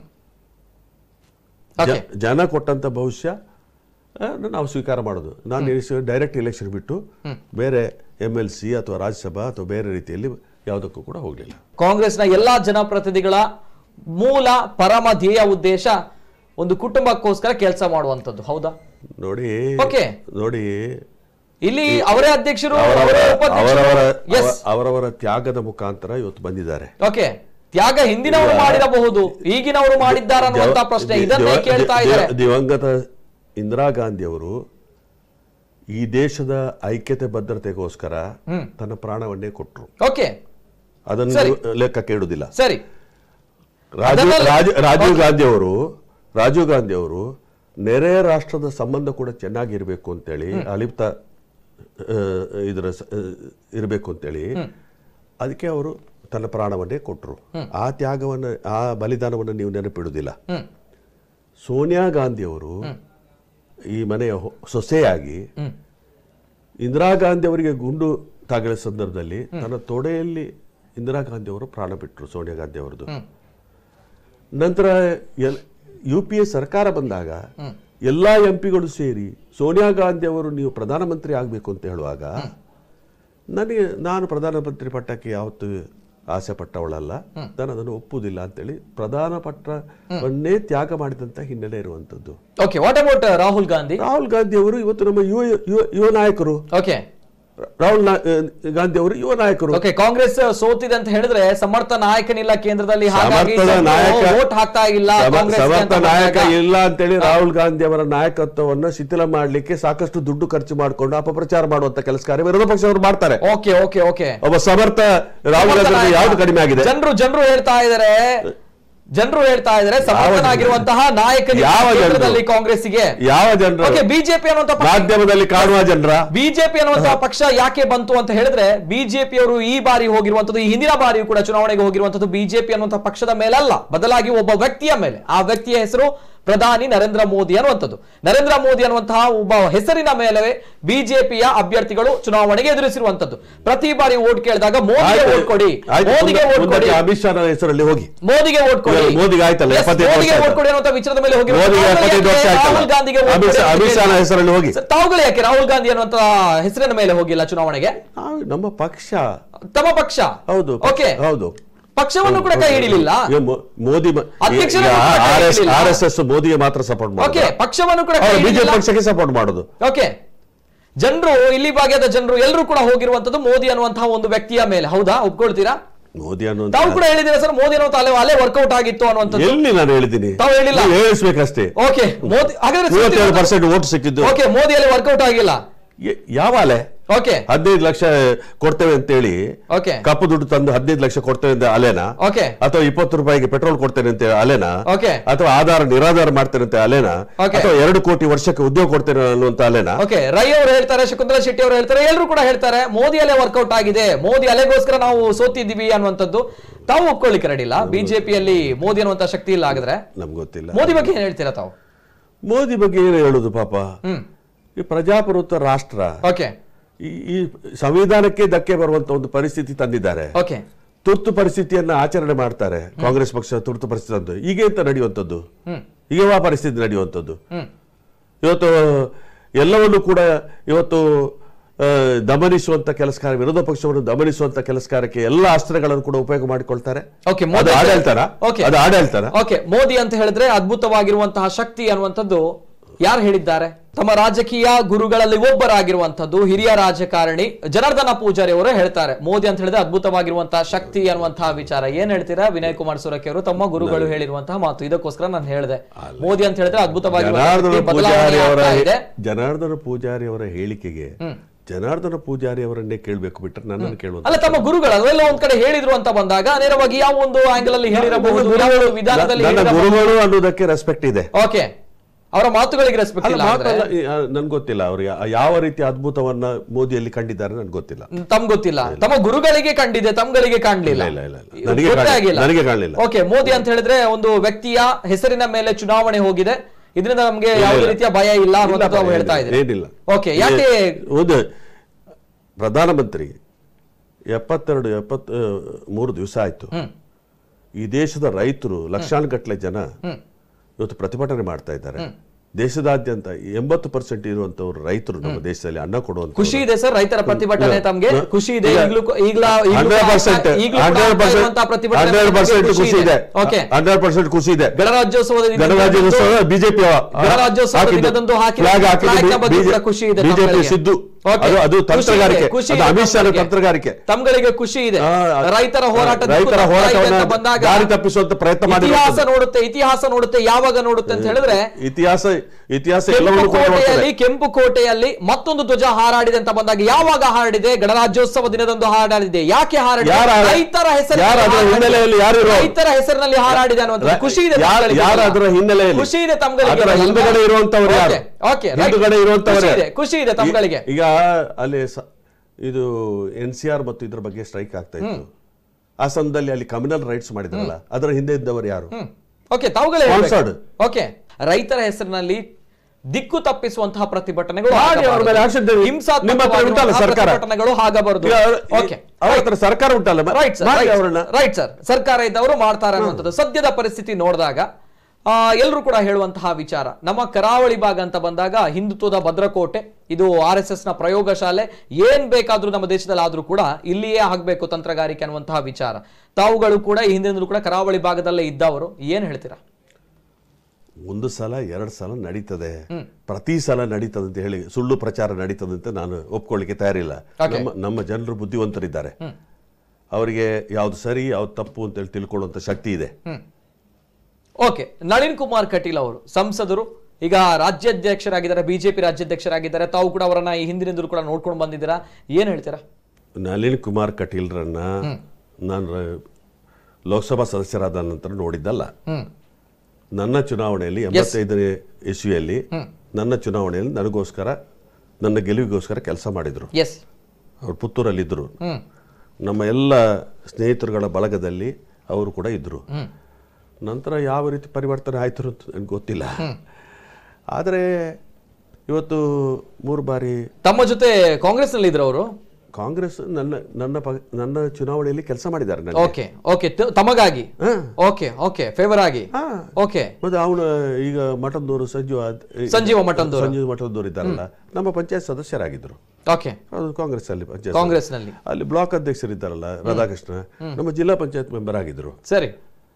ಓಕೆ ಜನ ಕೊಟ್ಟಂತ ಭವಿಷ್ಯ ಆ, ನಾವು ಸ್ವೀಕಾರ ಮಾಡೋದು ನಾನು ಡೈರೆಕ್ಟ್ ಎಲೆಕ್ಷನ್ ಬಿಟ್ಟು ಬೇರೆ ಎಮ್ ಎಲ್ ಸಿ ಅಥವಾ ರಾಜ್ಯಸಭಾ ಅಥವಾ ಬೇರೆ ರೀತಿಯಲ್ಲಿ ಯಾವುದಕ್ಕೂ ಕೂಡ ಹೋಗಲಿಲ್ಲ ಕಾಂಗ್ರೆಸ್ನ ಎಲ್ಲಾ ಜನಪ್ರತಿನಿಧಿಗಳ ಮೂಲ ಪರಮ ಧ್ಯೇಯ ಉದ್ದೇಶ ಒಂದು ಕುಟುಂಬಕ್ಕೋಸ್ಕರ ಕೆಲಸ ಮಾಡುವಂತದ್ದು ಹೌದಾ ನೋಡಿ Okay. ನೋಡಿ ಇಲ್ಲಿ ಅವರೇ ಅಧ್ಯಕ್ಷರು ಅವರವರ ಅವರೇ ಉಪಾಧ್ಯಕ್ಷರು. ಅವರವರ Yes. ಅವ- ಅವರವರ ತ್ಯಾಗದ ಮುಖಾಂತರ ಇವತ್ತು ಬಂದಿದ್ದಾರೆ ಓಕೆ ತ್ಯಾಗ ಹಿಂದಿನವರು ಮಾಡಿರಬಹುದು ಈಗಿನವರು ಮಾಡಿದ್ದಾರ ಅನ್ನುವಂತ ದಿವ- ಪ್ರಶ್ನೆ ದಿವ- ಇದನ್ನೇ ದಿವ- ಕೇಳ್ತಾ ದಿವ- ಇದ್ದಾರೆ ದಿವಂಗತ ಇಂದಿರಾ ಗಾಂಧಿ ಅವರು ಈ ದೇಶದ ಐಕ್ಯತೆ ಭದ್ರತೆಗೋಸ್ಕರ ತನ್ನ ಪ್ರಾಣವನ್ನೇ ಕೊಟ್ಟರು ಓಕೆ ಅದನ್ನು ಸರಿ. ಲೆಕ್ಕಕ್ಕೆ ಇಡುವುದಿಲ್ಲ ಸರಿ ರಾಜೀವ್ ಅದನ್ನೆಲ್ಲ- ರಾಜೀವ್- ರಾಜೀವ್ ಗಾಂಧಿ ಅವರು ರಾಜೀವ್ ಗಾಂಧಿ ಅವರು ನೆರೆ ರಾಷ್ಟ್ರದ ಸಂಬಂಧ ಕೂಡ ಚೆನ್ನಾಗಿರ್ಬೇಕು ಅಂತೇಳಿ ಅಲಿಪ್ತ ಆ, ಇದರ ಸ- ಆ, ಇರಬೇಕು ಅಂತೇಳಿ ಅದಕ್ಕೆ ಅವರು ತನ್ನ ಪ್ರಾಣವನ್ನೇ ಕೊಟ್ಟರು ಆ ತ್ಯಾಗವನ್ನು ಆ ಬಲಿದಾನವನ್ನು ನೀವು ನೆನಪಿಡುವುದಿಲ್ಲ ಹ್ಮ್ ಸೋನಿಯಾ ಗಾಂಧಿ ಅವರು ಈ ಮನೆಯ ಹೊ- ಸೊಸೆಯಾಗಿ ಇಂದಿರಾ ಗಾಂಧಿ ಅವರಿಗೆ ಗುಂಡು ತಾಗಿದ ಸಂದರ್ಭದಲ್ಲಿ ತನ್ನ ತೊಡೆಯಲ್ಲಿ ಇಂದಿರಾ ಗಾಂಧಿ ಅವರು ಪ್ರಾಣ ಬಿಟ್ಟರು ಸೋನಿಯಾ ಗಾಂಧಿ ಅವರದು ನಂತರ ಎಲ್ ಯು ಪಿ ಎ ಸರ್ಕಾರ ಬಂದಾಗ ಎಲ್ಲ ಎಂ ಪಿಗಳು ಸೇರಿ ಸೋನಿಯಾ ಗಾಂಧಿ ಅವರು ನೀವು ಪ್ರಧಾನಮಂತ್ರಿ ಆಗಬೇಕು ಅಂತ ಹೇಳುವಾಗ ನನಗೆ ನಾನು ಪ್ರಧಾನಮಂತ್ರಿ ಪಟ್ಟಕ್ಕೆ ಯಾವತ್ತೂ ಆಸೆ ಪಟ್ಟವಳಲ್ಲ ನಾನು ಅದನ್ನು ಒಪ್ಪುವುದಿಲ್ಲ ಅಂತೇಳಿ ಪ್ರಧಾನ ಪಟ್ಟವನ್ನೇ ತ್ಯಾಗ ಮಾಡಿದಂತ ಹಿನ್ನೆಲೆ ಇರುವಂತದ್ದು okay what about Rahul Gandhi Rahul Gandhi ಅವರು ಇವತ್ತು ನಮ್ಮ ಯುವ ಯುವ- ಯುವ ನಾಯಕರು ಓಕೆ ರಾಹುಲ್ ನಾ- ಗಾಂಧಿ ಅವರು ಯುವ ನಾಯಕರು ಓಕೆ ಕಾಂಗ್ರೆಸ್ ಸೋತಿದೆ ಅಂತ ಹೇಳಿದ್ರೆ ಸಮರ್ಥ ನಾಯಕನಿಲ್ಲ ಕೇಂದ್ರದಲ್ಲಿ ಹಾಗಾಗಿ ಸಮರ್ಥದ ನಾಯಕ ವೋಟ್ ಹಾಕ್ತಾ ಇಲ್ಲ ಸಮ- ಕಾಂಗ್ರೆಸ್ಗೆ ಅಂತ ಸಮರ್ಥ ನಾಯಕ ಬಂದಾಗ. ಇಲ್ಲ ಅಂತೇಳಿ ರಾಹುಲ್ ಗಾಂಧಿ ಅವರ ನಾಯಕತ್ವವನ್ನು ಶಿಥಿಲ ಮಾಡ್ಲಿಕ್ಕೆ ಸಾಕಷ್ಟು ದುಡ್ಡು ಖರ್ಚು ಮಾಡಿಕೊಂಡು ಅಪಪ್ರಚಾರ ಮಾಡುವಂತ ಕೆಲಸ ಕಾರ್ಯ ವಿರೋಧ ಪಕ್ಷದವರು ಮಾಡ್ತಾರೆ ಓಕೆ ಓಕೆ ಓಕೆ ಒಬ್ಬ ಸಮರ್ಥ ರಾಹುಲ್ ಗಾಂಧಿ ಅವರಿಗೆ ಯಾವ್ದು ಕಡಿಮೆ ಆಗಿದೆ ಜನರು ಜನರು ಹೇಳ್ತಾ ಇದಾರೆ ಜನರು ಹೇಳ್ತಾ ಇದಾರೆ ಸಮರ್ಥನಾಗಿರುವಂತಹ ನಾಯಕನ ಯಾವ ಜನರು? ಕ್ಷೇತ್ರದಲ್ಲಿ ಕಾಂಗ್ರೆಸ್ಸಿಗೆ ಯಾವ ಜನರು ಓಕೆ ಬಿಜೆಪಿ ಅನ್ನುವಂತ ಪಕ್ಷ ಮಾಧ್ಯಮದಲ್ಲಿ ಕಾಣುವ ಜನರ ಬಿಜೆಪಿ ಅನ್ನುವಂತಹ ಪಕ್ಷ ಯಾಕೆ ಬಂತು ಅಂತ ಹೇಳಿದ್ರೆ ಬಿಜೆಪಿ ಅವರು ಈ ಬಾರಿ ಹೋಗಿರುವಂತದ್ದು ಈ ಹಿಂದಿನ ಬಾರಿಯೂ ಕೂಡ ಚುನಾವಣೆಗೆ ಹೋಗಿರುವಂತದ್ದು ಬಿಜೆಪಿ ಅನ್ನುವಂತಹ ಪಕ್ಷದ ಮೇಲಲ್ಲ ಬದಲಾಗಿ ಒಬ್ಬ ವ್ಯಕ್ತಿಯ ಮೇಲೆ ಆ ವ್ಯಕ್ತಿಯ ಹೆಸರು ಪ್ರಧಾನಿ ನರೇಂದ್ರ ಮೋದಿ ಅನ್ನುವಂಥದ್ದು ನರೇಂದ್ರ ಮೋದಿ ಅನ್ನುವಂತಹ ಒಬ್ಬ ಹೆಸರಿನ ಮೇಲೆ ಬಿಜೆಪಿಯ ಅಭ್ಯರ್ಥಿಗಳು ಚುನಾವಣೆಗೆ ಎದುರಿಸಿರುವಂತದ್ದು ಪ್ರತಿ ಬಾರಿ ಓಟ್ ಕೇಳಿದಾಗ ಮೋದಿಗೆ ಓಟ್ ಕೊಡಿ ಆಯ್ತು, ಮೋದಿಗೆ ಮುಂದೆ- ಓಟ್ ಕೊಡಿ ಮುಂದಕ್ಕೆ ಅಮಿತ್ ಶಾ ಹೆಸರಲ್ಲಿ ಹೋಗಿ ಮೋದಿಗೆ ಓಟ್ ಕೊಡಿ ಇವಾಗ ಮೋದಿಗೆ ಆಯ್ತಲ್ಲ, Yes, 75 ವರ್ಷ ಮೋದಿಗೆ ಆಯ್ತು. ಓಟ್ ಕೊಡಿ ಅನ್ನುವಂತ ವಿಚಾರದ ಮೇಲೆ ಹೋಗಿ ಮೋದಿಗೆ ಎಪ್ಪತ್ತೈದು ವರ್ಷ ಆಯ್ತಲ್ಲ. ರಾಹುಲ್ ಗಾಂಧಿಗೆ vote ಅಮಿತ್ ಕೊಡಿ ಶಾ- ಅಂತ ಅಮಿತ್ ಶಾನ ಕೇಳಿ. ಹೆಸರಲ್ಲಿ ಹೋಗಿ. ಸರ್, ತಾವುಗಳು ಯಾಕೆ ರಾಹುಲ್ ಗಾಂಧಿ ಅನ್ನುವಂತ ಹೆಸರಿನ ಮೇಲೆ ಹೋಗಿಲ್ಲ ಚುನಾವಣೆಗೆ ನಾವು ನಮ್ಮ ಪಕ್ಷ ತಮ್ಮ ಪಕ್ಷ ಹೌದು ಪಕ್ಷ- ಓಕೆ ಹೌದು ಪಕ್ಷವನ್ನು ಕೂಡ ಕೈ ಹಿಡಿಲಿಲ್ಲ ಈಗ ಮೋ- ಮೋದಿ ಅಧ್ಯಕ್ಷರನ್ನು ಕೂಡ ಕೈ ಆರ್ ಎಸ್ ಹಿಡಿಲಿಲ್ಲ. ಆರ್ ಎಸ್ ಎಸ್ ಮೋದಿಗೆ ಮಾತ್ರ ಸಪೋರ್ಟ್ ಓಕೆ ಮಾಡೋದು ಪಕ್ಷವನ್ನು ಕೂಡ ಕೈ ಬಿಜೆಪಿ ಹಿಡಿಲಿಲ್ಲ. ಪಕ್ಷಕ್ಕೆ ಸಪೋರ್ಟ್ ಮಾಡೋದು ಓಕೆ ಜನರು ಇಲ್ಲಿ ಭಾಗ್ಯದ ಜನರು ಎಲ್ಲರೂ ಕೂಡ ಹೋಗಿರುವಂತದ್ದು ಮೋದಿ ಅನ್ನುವಂತಹ ಒಂದು ವ್ಯಕ್ತಿಯ ಮೇಲೆ ಹೌದಾ ಒಪ್ಕೊಳ್ತೀರಾ ಮೋದಿ ಅನ್ನುವಂತ ತಾವು ಕೂಡ ಹೇಳಿದ್ದೀರಾ ಸರ್ ಮೋದಿ ಅನ್ನುವಂತ ಅಲೆ ಅಲೆ ವರ್ಕೌಟ್ ಆಗಿತ್ತು ಅನ್ನುವಂಥದ್ದು ಎಲ್ಲಿ ನಾನು ಹೇಳಿದ್ದೀನಿ ತಾವು ಹೇಳಿಲ್ಲ. ನೀವು ಹೇಳಿಸ್ಬೇಕಷ್ಟೇ ಓಕೆ ಮೋದಿ ಹಾಗಾದ್ರೆ ಮೂವತ್ತೇಳು ಪರ್ಸೆಂಟ್ ಓಟ್ ಸಿಕ್ಕಿದ್ದು ಓಕೆ ಮೋದಿಯಲ್ಲಿ ವರ್ಕೌಟ್ ಆಗಿಲ್ಲ ಯ- ಯಾವ ಅಲೆ ಓಕೆ ಹದಿನೈದು ಲಕ್ಷ ಕೊಡ್ತೇವೆ ಅಂತೇಳಿ ಓಕೆ ಕಪ್ಪು ದುಡ್ಡು ತಂದು ಹದಿನೈದು ಲಕ್ಷ ಕೊಡ್ತೇವೆ ಅಂತ ಅಲೆನಾ ಓಕೆ ಅಥವಾ ಇಪ್ಪತ್ತು ರೂಪಾಯಿಗೆ ಪೆಟ್ರೋಲ್ ಕೊಡ್ತೇನೆ ಅಂತ ಅಲೆನಾ ಓಕೆ ಅಥವಾ ಆಧಾರ ನಿರಾಧಾರ ಮಾಡ್ತೇನೆ ಅಂತ ಅಲೆನಾ Okay. ಅಥವಾ ಎರಡು ಕೋಟಿ ವರ್ಷಕ್ಕೆ ಉದ್ಯೋಗ ಕೊಡ್ತೇನೆ ಅನ್ನುವಂತ ಅಲೆನಾ ಓಕೆ ರೈ ಅವರು ಹೇಳ್ತಾರೆ ಶಕುಂತಲಾ ಶೆಟ್ಟಿ ಅವರು ಹೇಳ್ತಾರೆ ಎಲ್ಲರೂ ಕೂಡ ಹೇಳ್ತಾರೆ ಮೋದಿ ಅಲೆ ವರ್ಕೌಟ್ ಆಗಿದೆ ಮೋದಿ ಅಲೆಗೋಸ್ಕರ ನಾವು ಸೋತಿದ್ದೀವಿ ಅನ್ನುವಂಥದ್ದು ತಾವು ಒಪ್ಕೊಳ್ಳಿಕ್ಕೆ ರೆಡಿ ಇಲ್ಲ ಬಿಜೆಪಿಯಲ್ಲಿ ಮೋದಿ ಅನ್ನುವಂತ ಶಕ್ತಿ ಇಲ್ಲ ಆಗಿದ್ರೆ ನಮ್ಗೆ ಗೊತ್ತಿಲ್ಲ ಮೋದಿ ಬಗ್ಗೆ ಏನ್ ಹೇಳ್ತೀರಾ ತಾವು ಮೋದಿ ಬಗ್ಗೆ ಏನು ಹೇಳುದು ಪಾಪ ಹ್ಮ್ ಈ ಪ್ರಜಾಪ್ರಭುತ್ವ ರಾಷ್ಟ್ರ ಓಕೆ ಈ ಈ ಸಂವಿಧಾನಕ್ಕೆ ಧಕ್ಕೆ ಬರುವಂತ ಒಂದು ಪರಿಸ್ಥಿತಿ ತಂದಿದ್ದಾರೆ ಓಕೆ ತುರ್ತು ಪರಿಸ್ಥಿತಿಯನ್ನ ಆಚರಣೆ ಮಾಡ್ತಾರೆ ಕಾಂಗ್ರೆಸ್ ಪಕ್ಷ ತುರ್ತು ಪರಿಸ್ಥಿತಿ ಅಂತ ಈಗ ಎಂತ ನಡೆಯುವಂಥದ್ದು ಹ್ಮ್ ಈಗ ಯಾವ ಪರಿಸ್ಥಿತಿ ನಡೆಯುವಂಥದ್ದು ಹ್ಮ್ ಇವತ್ತು ಎಲ್ಲವನ್ನು ಕೂಡ ಇವತ್ತು ಆ, ದಮನಿಸುವಂತ ಕೆಲಸ ಕಾರ್ಯ ವಿರೋಧ ಪಕ್ಷವನ್ನು ದಮನಿಸುವಂತ ಕೆಲಸ ಕಾರ್ಯಕ್ಕೆ ಎಲ್ಲ ಅಸ್ತ್ರಗಳನ್ನು ಕೂಡ ಉಪಯೋಗ ಮಾಡಿಕೊಳ್ತಾರೆ ಓಕೆ ಅದು ಆಡಳಿತಾರ ಓಕೆ ಅದು ಆಡಳಿತಾರ ಓಕೆ ಮೋದಿ ಅಂತ ಹೇಳಿದ್ರೆ ಅದ್ಭುತವಾಗಿರುವಂತಹ ಶಕ್ತಿ ಅನ್ನುವಂಥದ್ದು ಯಾರು ಹೇಳಿದ್ದಾರೆ ತಮ್ಮ ರಾಜಕೀಯ ಗುರುಗಳಲ್ಲಿ ಒಬ್ಬರಾಗಿರುವಂತದ್ದು ಹಿರಿಯ ರಾಜಕಾರಣಿ ಜನಾರ್ದನ ಪೂಜಾರಿ ಅವರು ಹೇಳ್ತಾರೆ ಮೋದಿ ಅಂತ ಹೇಳಿದ್ರೆ ಅದ್ಭುತವಾಗಿರುವಂತಹ ಶಕ್ತಿ ಅನ್ನುವಂತಹ ವಿಚಾರ ಏನ್ ಹೇಳ್ತೀರಾ ವಿನಯ್ ಕುಮಾರ್ ಸೂರಕ್ಕೆ ಅವರು ತಮ್ಮ ಗುರುಗಳು ಹೇಳಿರುವಂತಹ ಮಾತು ಇದಕ್ಕೋಸ್ಕರ ನಾನು ಹೇಳಿದೆ ಮೋದಿ ಅಂತ ಹೇಳಿದ್ರೆ ಅದ್ಭುತವಾಗಿರುವಂತಹ ಜನಾರ್ದನ ಶಕ್ತಿ, ಬದಲಾವಣೆ ಪೂಜಾರಿ ಅವರ ಆಗ್ತಾ ಇದೆ ಜನಾರ್ದನ ಪೂಜಾರಿ ಅವರ ಹೇಳಿಕೆಗೆ ಜನಾರ್ದನ ಪೂಜಾರಿ ಅವರನ್ನೇ ಕೇಳಬೇಕು ಬಿಟ್ರೆ ನನ್ನನ್ನು ಕೇಳುವಂತ ಅಲ್ಲ ತಮ್ಮ ಗುರುಗಳು ಅದೆಲ್ಲ ಒಂದ್ ಕಡೆ ಹೇಳಿದ್ರು ಅಂತ ಬಂದಾಗ ನೇರವಾಗಿ ಯಾವ ಒಂದು ಆಂಗಲ್ ಅಲ್ಲಿ ಹೇಳಿರಬಹುದು ಯಾವ ಒಂದು ವಿಧಾನದಲ್ಲಿ ನನ್ನ ಹೇಳಿರಬಹುದು ಗುರುಗಳು ಅನ್ನೋದಕ್ಕೆ ರೆಸ್ಪೆಕ್ಟ್ ಇದೆ ಓಕೆ ಅವರ ಮಾತುಗಳಿಗೆ ರೆಸ್ಪೆಕ್ಟ್ ಅಲ್ಲ ಇಲ್ಲ ಅಂದ್ರೆ ಮಾತಲ್ಲ, ಈ, ಆ, ನನ್ಗೆ ಗೊತ್ತಿಲ್ಲ ಅವರು ಯಾವ ರೀತಿ ಅದ್ಭುತವನ್ನ ಮೋದಿಯಲ್ಲಿ ಕಂಡಿದ್ದಾರೆ ನನ್ಗೆ ಗೊತ್ತಿಲ್ಲ ತಮ್ ಗೊತ್ತಿಲ್ಲ ತಮ್ಮ ಗುರುಗಳಿಗೆ ಕಂಡಿದೆ ತಮ್ಗಳಿಗೆ ಕಾಣ್ಲಿಲ್ಲ ಇಲ್ಲ, ಇಲ್ಲ, ಇಲ್ಲ. ನನಗೆ ಗೊತ್ತೇ ಕಾಣ್ಲಿಲ್ಲ. ಆಗಿಲ್ಲ. ನನಗೆ ಕಾಣ್ಲಿಲ್ಲ. ಓಕೆ ಮೋದಿ ಅಂತ ಹೇಳಿದ್ರೆ ಒಂದು ವ್ಯಕ್ತಿಯ ಹೆಸರಿನ ಮೇಲೆ ಚುನಾವಣೆ ಹೋಗಿದೆ ಇದರಿಂದ ನಮ್ಗೆ ಯಾವುದೇ ಇಲ್ಲ. ರೀತಿಯ ಭಯ ಇಲ್ಲ ಅನ್ನೋದು ಇಲ್ಲ, ಹೇಳ್ತಾ ಇದ್ದಾರೆ ಏನಿಲ್ಲ ಓಕೆ ಯಾಕೆ ಒಂದು ಪ್ರಧಾನಮಂತ್ರಿ ಎಪ್ಪತ್ತೆರಡು ಎಪ್ಪತ್ ಆ, ಮೂರು ದಿವಸ ಆಯ್ತು ಹ್ಮ್ ಈ ದೇಶದ ರೈತರು ಲಕ್ಷಾನುಗಟ್ಟಲೆ ಜನ ಹ್ಮ್ ಇವತ್ತು ಪ್ರತಿಭಟನೆ ಮಾಡ್ತಾ ಇದ್ದಾರೆ ದೇಶದಾದ್ಯಂತ ಎಂಬತ್ತು ಪರ್ಸೆಂಟ್ ಇರುವಂತವ್ರು ರೈತರು ನಮ್ಮ ದೇಶದಲ್ಲಿ ಅನ್ನ ಕೊಡುವಂತ ಖುಷಿ ಇದೆ ಸರ್ ರೈತರ ಪ್ರತಿಭಟನೆ ಇಲ್ಲ. ತಮ್ಗೆ ಇಲ್ಲ. ಖುಷಿ ಇದೆ ಇಲ್ಲ. ಈಗಲೂ ಈಗಲ hundred percent hundred percent hundred percent ಖುಷಿ ಇದೆ ಓಕೆ ಹಂಡ್ರೆಡ್ ಪರ್ಸೆಂಟ್ ಖುಷಿ ಇದೆ ಗಣರಾಜ್ಯೋತ್ಸವದ ದಿನದಂದು- ಗಣರಾಜ್ಯೋತ್ಸವ ಬಿಜೆಪಿ ಗಣರಾಜ್ಯೋತ್ಸವದ ದಿನದಂದು ಹಾಕಿದ ಫ್ಲಾಗ್ flag ನ ಬಗ್ಗೆ ಕೂಡ ಖುಷಿ ಇದೆ ಬಿಜೆಪಿ ತಮ್ಗಳಿಗೆ. ಸಿದ್ದು ಓಕೆ. ಅದು ಅದು ಖುಷಿ ಇದೆ, ತಂತ್ರಗಾರಿಕೆ ಖುಷಿ ಅದು ಇದೆ ಅಮಿತ್ ಶಾ ತಮ್ಗಳಿಗೆ. ತಂತ್ರಗಾರಿಕೆ ತಮ್ಗಳಿಗೆ ಖುಷಿ ಇದೆ ಆ, ಆ, ರೈತರ ಹೋರಾಟ ರೈತರ ದಿಕ್ಕು ತಪ್ತಾ ಇದೆ ಅಂತ ಹೋರಾಟವನ್ನ ಬಂದಾಗ ದಾರಿ ತಪ್ಪಿಸುವಂತ ಪ್ರಯತ್ನ ಇತಿಹಾಸ ಮಾಡಿರುವಂತದ್ದು. ನೋಡುತ್ತೆ ಇತಿಹಾಸ ನೋಡುತ್ತೆ ಯಾವಾಗ ನೋಡುತ್ತೆ ಅಂತ ಹೇಳಿದ್ರೆ ಇತಿಹಾಸ ಇತಿಹಾಸ ಕೆಂಪು ಎಲ್ಲವನ್ನು ಕೂಡ ಕೋಟೆಯಲ್ಲಿ ನೋಡ್ತದೆ. ಕೆಂಪು ಕೋಟೆಯಲ್ಲಿ ಮತ್ತೊಂದು ಧ್ವಜ ಹಾರಾಡಿದೆ ಅಂತ ಬಂದಾಗ ಯಾವಾಗ ಹಾರಾಡಿದೆ ಗಣರಾಜ್ಯೋತ್ಸವ ದಿನದಂದು ಹಾರಾಡಿದೆ ಯಾಕೆ ಹಾರಾಡಿದೆ ಯಾರ ಹಾರ- ರೈತರ ಯಾರ ಹೆಸರಿನಲ್ಲಿ ಅದರ ಹಾರಾಡಿದೆ. ಹಿನ್ನೆಲೆಯಲ್ಲಿ ಯಾರು ಇರೋ- ರೈತರ ಹೆಸರಿನಲ್ಲಿ ಹಾರಾಡಿದೆ ಅನ್ನುವಂಥದ್ದು ಖುಷಿ ಇದೆ ಯಾರ- ತಮ್ಗಳಿಗೆ ಯಾರ ಇದೆಲ್ಲ. ಅದರ ಹಿನ್ನೆಲೆಯಲ್ಲಿ ಖುಷಿ ಇದೆ ತಮ್ಗಳಿಗೆ ಅದರ ಇದೆಲ್ಲ. ಹಿಂದುಗಡೆ ಇರುವಂತವ್ರು ಯಾರು ಓಕೆ, ಓಕೆ, ರೈಟ್. ಹಿಂದುಗಡೆ ಇರುವಂತವ್ರು ಖುಷಿ ಯಾರು? ಇದೆ, ಖುಷಿ ಇದೆ ತಮ್ಗಳಿಗೆ. ಈ- ಈಗ ಅಲ್ಲಿ ಸ- ಇದು ಎನ್ ಸಿ ಆರ್ ಮತ್ತು ಇದ್ರ ಬಗ್ಗೆ ಸ್ಟ್ರೈಕ್ ಆಗ್ತಾ ಇತ್ತು ಆ ಸಮಯದಲ್ಲಿ ಅಲ್ಲಿ ಕಮ್ಯುನಲ್ ರೈಟ್ಸ್ ಮಾಡಿದ್ರಲ್ಲ ಅದರ ಹಿಂದೆ ಇದ್ದವರು ಯಾರು ಹ್ಮ್. ಓಕೆ ತಾವುಗಳೇ Sponsored. ಹೇಳ್ಬೇಕು. ಓಕೆ ರೈತರ ಹೆಸರಿನಲ್ಲಿ ದಿಕ್ಕು ತಪ್ಪಿಸುವಂತಹ ಪ್ರತಿಭಟನೆಗಳು ಮಾಡಿ ಅವ್ರ ಆಗಬಾರದು. ಮೇಲೆ action ತೆಗೆದು- ನಿಮ್ಮ ಹತ್ರ ಉಂಟಲ್ಲ ಹಿಂಸಾತ್ಮಕವಾಗಿರುವಂತಹ ಸರ್ಕಾರ? ಪ್ರತಿಭಟನೆಗಳು ಆಗಬಾರದು ಈಗ ಅವ್ರ- ಓಕೆ ಅವ್ರ ಹತ್ರ ಸರ್ಕಾರ ಉಂಟಲ್ಲ ಮ- ರೈಟ್ ಸರ್ ಮಾಡಿ ಅವ್ರನ್ನ ರೈಟ್ ಸರ್ ಸರ್ಕಾರ ಇದ್ದವರು ಮಾಡ್ತಾರೆ ಅನ್ನುವಂಥದ್ದು ಸದ್ಯದ ಪರಿಸ್ಥಿತಿ ನೋಡಿದಾಗ ಎಲ್ಲರೂ ಕೂಡ ಹೇಳುವಂತಹ ವಿಚಾರ ನಮ್ಮ ಕರಾವಳಿ ಭಾಗ ಅಂತ ಬಂದಾಗ ಹಿಂದುತ್ವದ ಭದ್ರಕೋಟೆ ಇದು ಆರ್ ಎಸ್ ಎಸ್ ನ ಪ್ರಯೋಗಶಾಲೆ ಏನ್ ಬೇಕಾದ್ರೂ ನಮ್ಮ ದೇಶದಲ್ಲಿ ಆದ್ರೂ ಕೂಡ ಇಲ್ಲಿಯೇ ಆಗ್ಬೇಕು ತಂತ್ರಗಾರಿಕೆ ಅನ್ನುವಂತಹ ವಿಚಾರ ತಾವುಗಳು ಕೂಡ ಈ ಹಿಂದಿನಿಂದಲೂ ಕೂಡ ಕರಾವಳಿ ಭಾಗದಲ್ಲೇ ಇದ್ದವರು ಏನ್ ಹೇಳ್ತೀರಾ ಒಂದು ಸಲ ಎರಡು ಸಲ ನಡೀತದೆ ಪ್ರತಿ ಸಲ ನಡೀತದೆ ಅಂತ ಹೇಳಿ ಸುಳ್ಳು ಪ್ರಚಾರ ನಡೀತದೆ ಅಂತ ನಾನು ಒಪ್ಕೊಳ್ಳಿಕ್ಕೆ ತಯಾರಿಲ್ಲ Okay. ನಮ್ಮ ನಮ್ಮ ಜನರು ಬುದ್ಧಿವಂತರಿದ್ದಾರೆ ಅವರಿಗೆ ಯಾವ್ದು ಸರಿ ಯಾವ್ದು ತಪ್ಪು ಅಂತ ಹೇಳಿ ತಿಳ್ಕೊಳ್ಳುವಂತ ಶಕ್ತಿ ಇದೆ ಓಕೆ ನಳಿನ್ ಕುಮಾರ್ ಕಟೀಲ್ ಅವರು ಸಂಸದರು ಈಗ ರಾಜ್ಯಾಧ್ಯಕ್ಷರಾಗಿದ್ದಾರೆ ಬಿಜೆಪಿ ರಾಜ್ಯಾಧ್ಯಕ್ಷರಾಗಿದ್ದಾರೆ ತಾವು ಕೂಡ ಅವರನ್ನ ಈ ಹಿಂದಿನಿಂದಲೂ ಕೂಡ ನೋಡ್ಕೊಂಡು ಬಂದಿದ್ದೀರಾ ಏನ್ ಹೇಳ್ತೀರಾ ನಳಿನ್ ಕುಮಾರ್ ಕಟೀಲ್ರನ್ನ ನಾನು ರ- ಲೋಕಸಭಾ ಸದಸ್ಯರಾದ ನಂತರ ನೋಡಿದ್ದಲ್ಲ ಹ್ಮ್ ನನ್ನ ಚುನಾವಣೆಯಲ್ಲಿ ಎಂಬತ್ತೈದನೇ ಇಸ್ವಿಯಲ್ಲಿ ನನ್ನ ಚುನಾವಣೆಯಲ್ಲಿ ನನಗೋಸ್ಕರ ನನ್ನ ಗೆಲುವಿಗೋಸ್ಕರ ಕೆಲಸ ಮಾಡಿದ್ರು ಎಸ್ ಅವ್ರು ಪುತ್ತೂರಲ್ಲಿದ್ದರು ಹ್ಮ್ ನಮ್ಮ ಎಲ್ಲ ಸ್ನೇಹಿತರುಗಳ ಬಳಗದಲ್ಲಿ ಅವರು ಕೂಡ ಇದ್ದರು ನಂತರ ಯಾವ ರೀತಿ ಪರಿವರ್ತನೆ ಆಯ್ತು ಅಂತ ನನಗೆ ಗೊತ್ತಿಲ್ಲ ಆದರೆ ಇವತ್ತು ಮೂರು ಬಾರಿ ತಮ್ಮ ಜೊತೆ ಕಾಂಗ್ರೆಸ್ ನಲ್ಲಿ ಇದ್ರು ಅವರು ಕಾಂಗ್ರೆಸ್ ನನ್ನ ನನ್ನ ಪ- ನನ್ನ ಚುನಾವಣೆಯಲ್ಲಿ ಕೆಲಸ ಮಾಡಿದ್ದಾರೆ ನನಗೆ ಓಕೆ ಓಕೆ ತಮಗಾಗಿ ಹಾ. ಓಕೆ ಓಕೆ ಫೇವರ್ ಆಗಿ ಹಾ. ಓಕೆ ಮತ್ತೆ ಅವನು ಈಗ ಮಠದವರು ಸಂಜೀವ ಸಂಜೀವ ಮಠಂದೂರು. ಸಂಜೀವ ಮಠದವರು ಇದ್ದಾರಲ್ಲ ನಮ್ಮ ಪಂಚಾಯತ್ ಸದಸ್ಯರಾಗಿದ್ದರು ಓಕೆ ಅದು ಕಾಂಗ್ರೆಸ್ ಅಲ್ಲಿ ಪಂಚಾಯತ್ ಕಾಂಗ್ರೆಸ್ ನಲ್ಲಿ ಅಲ್ಲಿ ಬ್ಲಾಕ್ ಅಧ್ಯಕ್ಷರಿದ್ದಾರಲ್ಲ ರಾಧಾಕೃಷ್ಣ ನಮ್ಮ ಜಿಲ್ಲಾ ಪಂಚಾಯತ್ ಮೆಂಬರ್ ಆಗಿದ್ರು ಸರಿ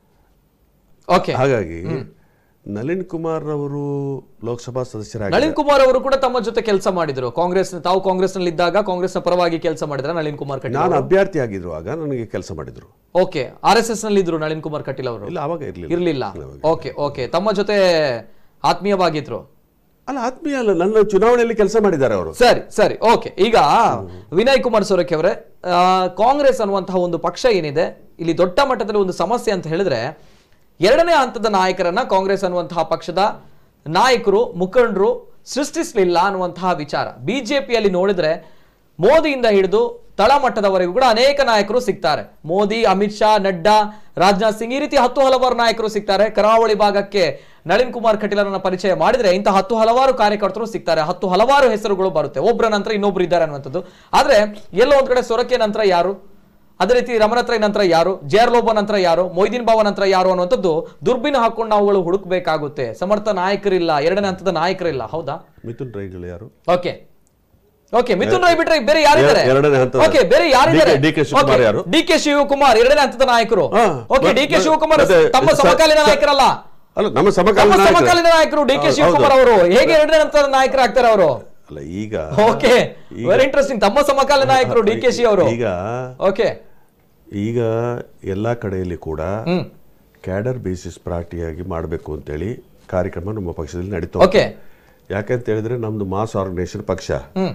ಓಕೆ ಹಾಗಾಗಿ ನಳಿನ್ ಕುಮಾರ್ ಅವರು ಲೋಕಸಭಾ ಸದಸ್ಯರಾಗಿ ನಳಿನ್ ಕುಮಾರ್ ಅವರು ಕೂಡ ತಮ್ಮ ಜೊತೆ ಕೆಲಸ ಮಾಡಿದ್ರು ಕಾಂಗ್ರೆಸ್ ತಾವು ಕಾಂಗ್ರೆಸ್ ನಲ್ಲಿ ಇದ್ದಾಗ ಕಾಂಗ್ರೆಸ್ ನ ಪರವಾಗಿ ಕೆಲಸ ಮಾಡಿದ್ರ ನಳಿನ್ ಕುಮಾರ್ ಕಟೀಲ್ ನಾನು ಅಭ್ಯರ್ಥಿ ಆಗಿದ್ರು ಆಗ ನನಗೆ ಕೆಲಸ ಮಾಡಿದ್ರು ಓಕೆ ಆರ್ ಎಸ್ ಎಸ್ ನಲ್ಲಿ ಇದ್ರು ನಳಿನ್ ಕುಮಾರ್ ಕಟೀಲ್ ಅವರು ಇಲ್ಲ ಅವಾಗ ಇರ್ಲಿಲ್ಲ ಇರ್ಲಿಲ್ಲ ಓಕೆ ಓಕೆ ತಮ್ಮ ಜೊತೆ ಆತ್ಮೀಯವಾಗಿದ್ರು ಅಲ್ಲ ಆತ್ಮೀಯ ಅಲ್ಲ ನನ್ನ ಚುನಾವಣೆಯಲ್ಲಿ ಕೆಲಸ ಮಾಡಿದ್ದಾರೆ ಅವರು ಸರಿ ಸರಿ ಓಕೆ ಈಗ ವಿನಯ್ ಕುಮಾರ್ ಸೊರಕೆ ಅವರೇ ಆ, ಕಾಂಗ್ರೆಸ್ ಅನ್ನುವಂತಹ ಒಂದು ಪಕ್ಷ ಏನಿದೆ ಇಲ್ಲಿ ದೊಡ್ಡ ಮಟ್ಟದಲ್ಲಿ ಒಂದು ಸಮಸ್ಯೆ ಅಂತ ಹೇಳಿದ್ರೆ ಎರಡನೇ ಹಂತದ ನಾಯಕರನ್ನ ಕಾಂಗ್ರೆಸ್ ಅನ್ನುವಂತಹ ಪಕ್ಷದ ನಾಯಕರು ಮುಖಂಡರು ಸೃಷ್ಟಿಸಲಿಲ್ಲ ಅನ್ನುವಂತಹ ವಿಚಾರ ಬಿಜೆಪಿಯಲ್ಲಿ ನೋಡಿದ್ರೆ ಮೋದಿಯಿಂದ ಹಿಡಿದು ತಳಮಟ್ಟದವರೆಗೂ ಕೂಡ ಅನೇಕ ನಾಯಕರು ಸಿಗ್ತಾರೆ ಮೋದಿ ಅಮಿತ್ ಶಾ ನಡ್ಡಾ ರಾಜನಾಥ್ ಸಿಂಗ್ ಈ ರೀತಿ ಹತ್ತು ಹಲವಾರು ನಾಯಕರು ಸಿಗ್ತಾರೆ ಕರಾವಳಿ ಭಾಗಕ್ಕೆ ನಳಿನ್ ಕುಮಾರ್ ಕಟೀಲರನ್ನ ಪರಿಚಯ ಮಾಡಿದ್ರೆ ಇಂಥ ಹತ್ತು ಹಲವಾರು ಕಾರ್ಯಕರ್ತರು ಸಿಗ್ತಾರೆ ಹತ್ತು ಹಲವಾರು ಹೆಸರುಗಳು ಬರುತ್ತೆ ಒಬ್ಬರ ನಂತರ ಇನ್ನೊಬ್ರು ಇದ್ದಾರೆ ಅನ್ನುವಂಥದ್ದು ಆದ್ರೆ ಎಲ್ಲೋ ಒಂದ್ ಕಡೆ ಸೊರಕೆ ನಂತರ ಯಾರು ಅದೇ ರೀತಿ ರಮಣತ್ರ ನಂತರ ಯಾರು ಜೇರ್ ಲೋಬೋ ನಂತರ ಯಾರು ಮೊಯ್ದೀನ್ ಬಾವ ನಂತರ ಯಾರು ಅನ್ನುವಂಥದ್ದು ದುರ್ಬಿನ ಹಾಕೊಂಡು ನಾವುಗಳು ಹುಡುಕ್ಬೇಕಾಗುತ್ತೆ ಸಮರ್ಥ ನಾಯಕರಿಲ್ಲ ಎರಡನೇ ಹಂತದ ನಾಯಕರಿಲ್ಲ ಹೌದಾ ಮಿಥುನ್ ರೈಗಳು ಯಾರು ಓಕೆ ಓಕೆ ಮಿಥುನ್ ರೈ ಬಿಟ್ರೆ ಬೇರೆ ಯಾರಿದ್ದಾರೆ ಎ- ಎರಡನೇ ಹಂತದ- ಓಕೆ ಬೇರೆ ಯಾರಿದ್ದಾರೆ ಡಿ ಕೆ ಶಿವಕುಮಾರ್ ಯಾರು? ಡಿ ಕೆ ಶಿವಕುಮಾರ್ ಎರಡನೇ ಹಂತದ ನಾಯಕರು ಹಾ, ಓಕೆ ಡಿ ಕೆ ಮತ್ತೆ- ಶಿವಕುಮಾರ್ ಮತ್ತೆ ತಮ್ಮ ಸ- ಸಮಕಾಲೀನ ಸ- ನಾಯಕರಲ್ಲ ಅಲ್ಲ ನಮ್ಮ ತಮ್ಮ ಸಮಕಾಲೀನ ನಾಯಕರು. ಸಮಕಾಲೀನ ನಾಯಕರು ಡಿ ಕೆ ಹೌದು. ಶಿವಕುಮಾರ್ ಅವರು ಹೇಗೆ ಎರಡನೇ ಹಂತದ ನಾಯಕರಾಗ್ತಾರೆ ಅವರು ಅಲ್ಲ ಈಗ ಓಕೆ ವೆರಿ ಇಂಟ್ರೆಸ್ಟಿಂಗ್ ತಮ್ಮ ಸಮಕಾಲೀನ ನಾಯಕರು ಡಿ ಕೆ ಶಿ ಅವರು ಈಗ ಓಕೆ ಈಗ ಎಲ್ಲಾ ಕಡೆಯಲ್ಲಿ ಕೂಡ ಹ್ಮ್ ಕ್ಯಾಡರ್ ಬೇಸಿಸ್ ಪಾರ್ಟಿಯಾಗಿ ಮಾಡಬೇಕು ಅಂತೇಳಿ ಕಾರ್ಯಕ್ರಮ ನಮ್ಮ ಪಕ್ಷದಲ್ಲಿ ನಡೀತಾ ಓಕೆ ಯಾಕಂತ ಹೇಳಿದ್ರೆ ನಮ್ದು ಮಾಸ್ ಆರ್ಗನೈಸೇಷನ್ ಪಕ್ಷ ಹ್ಮ್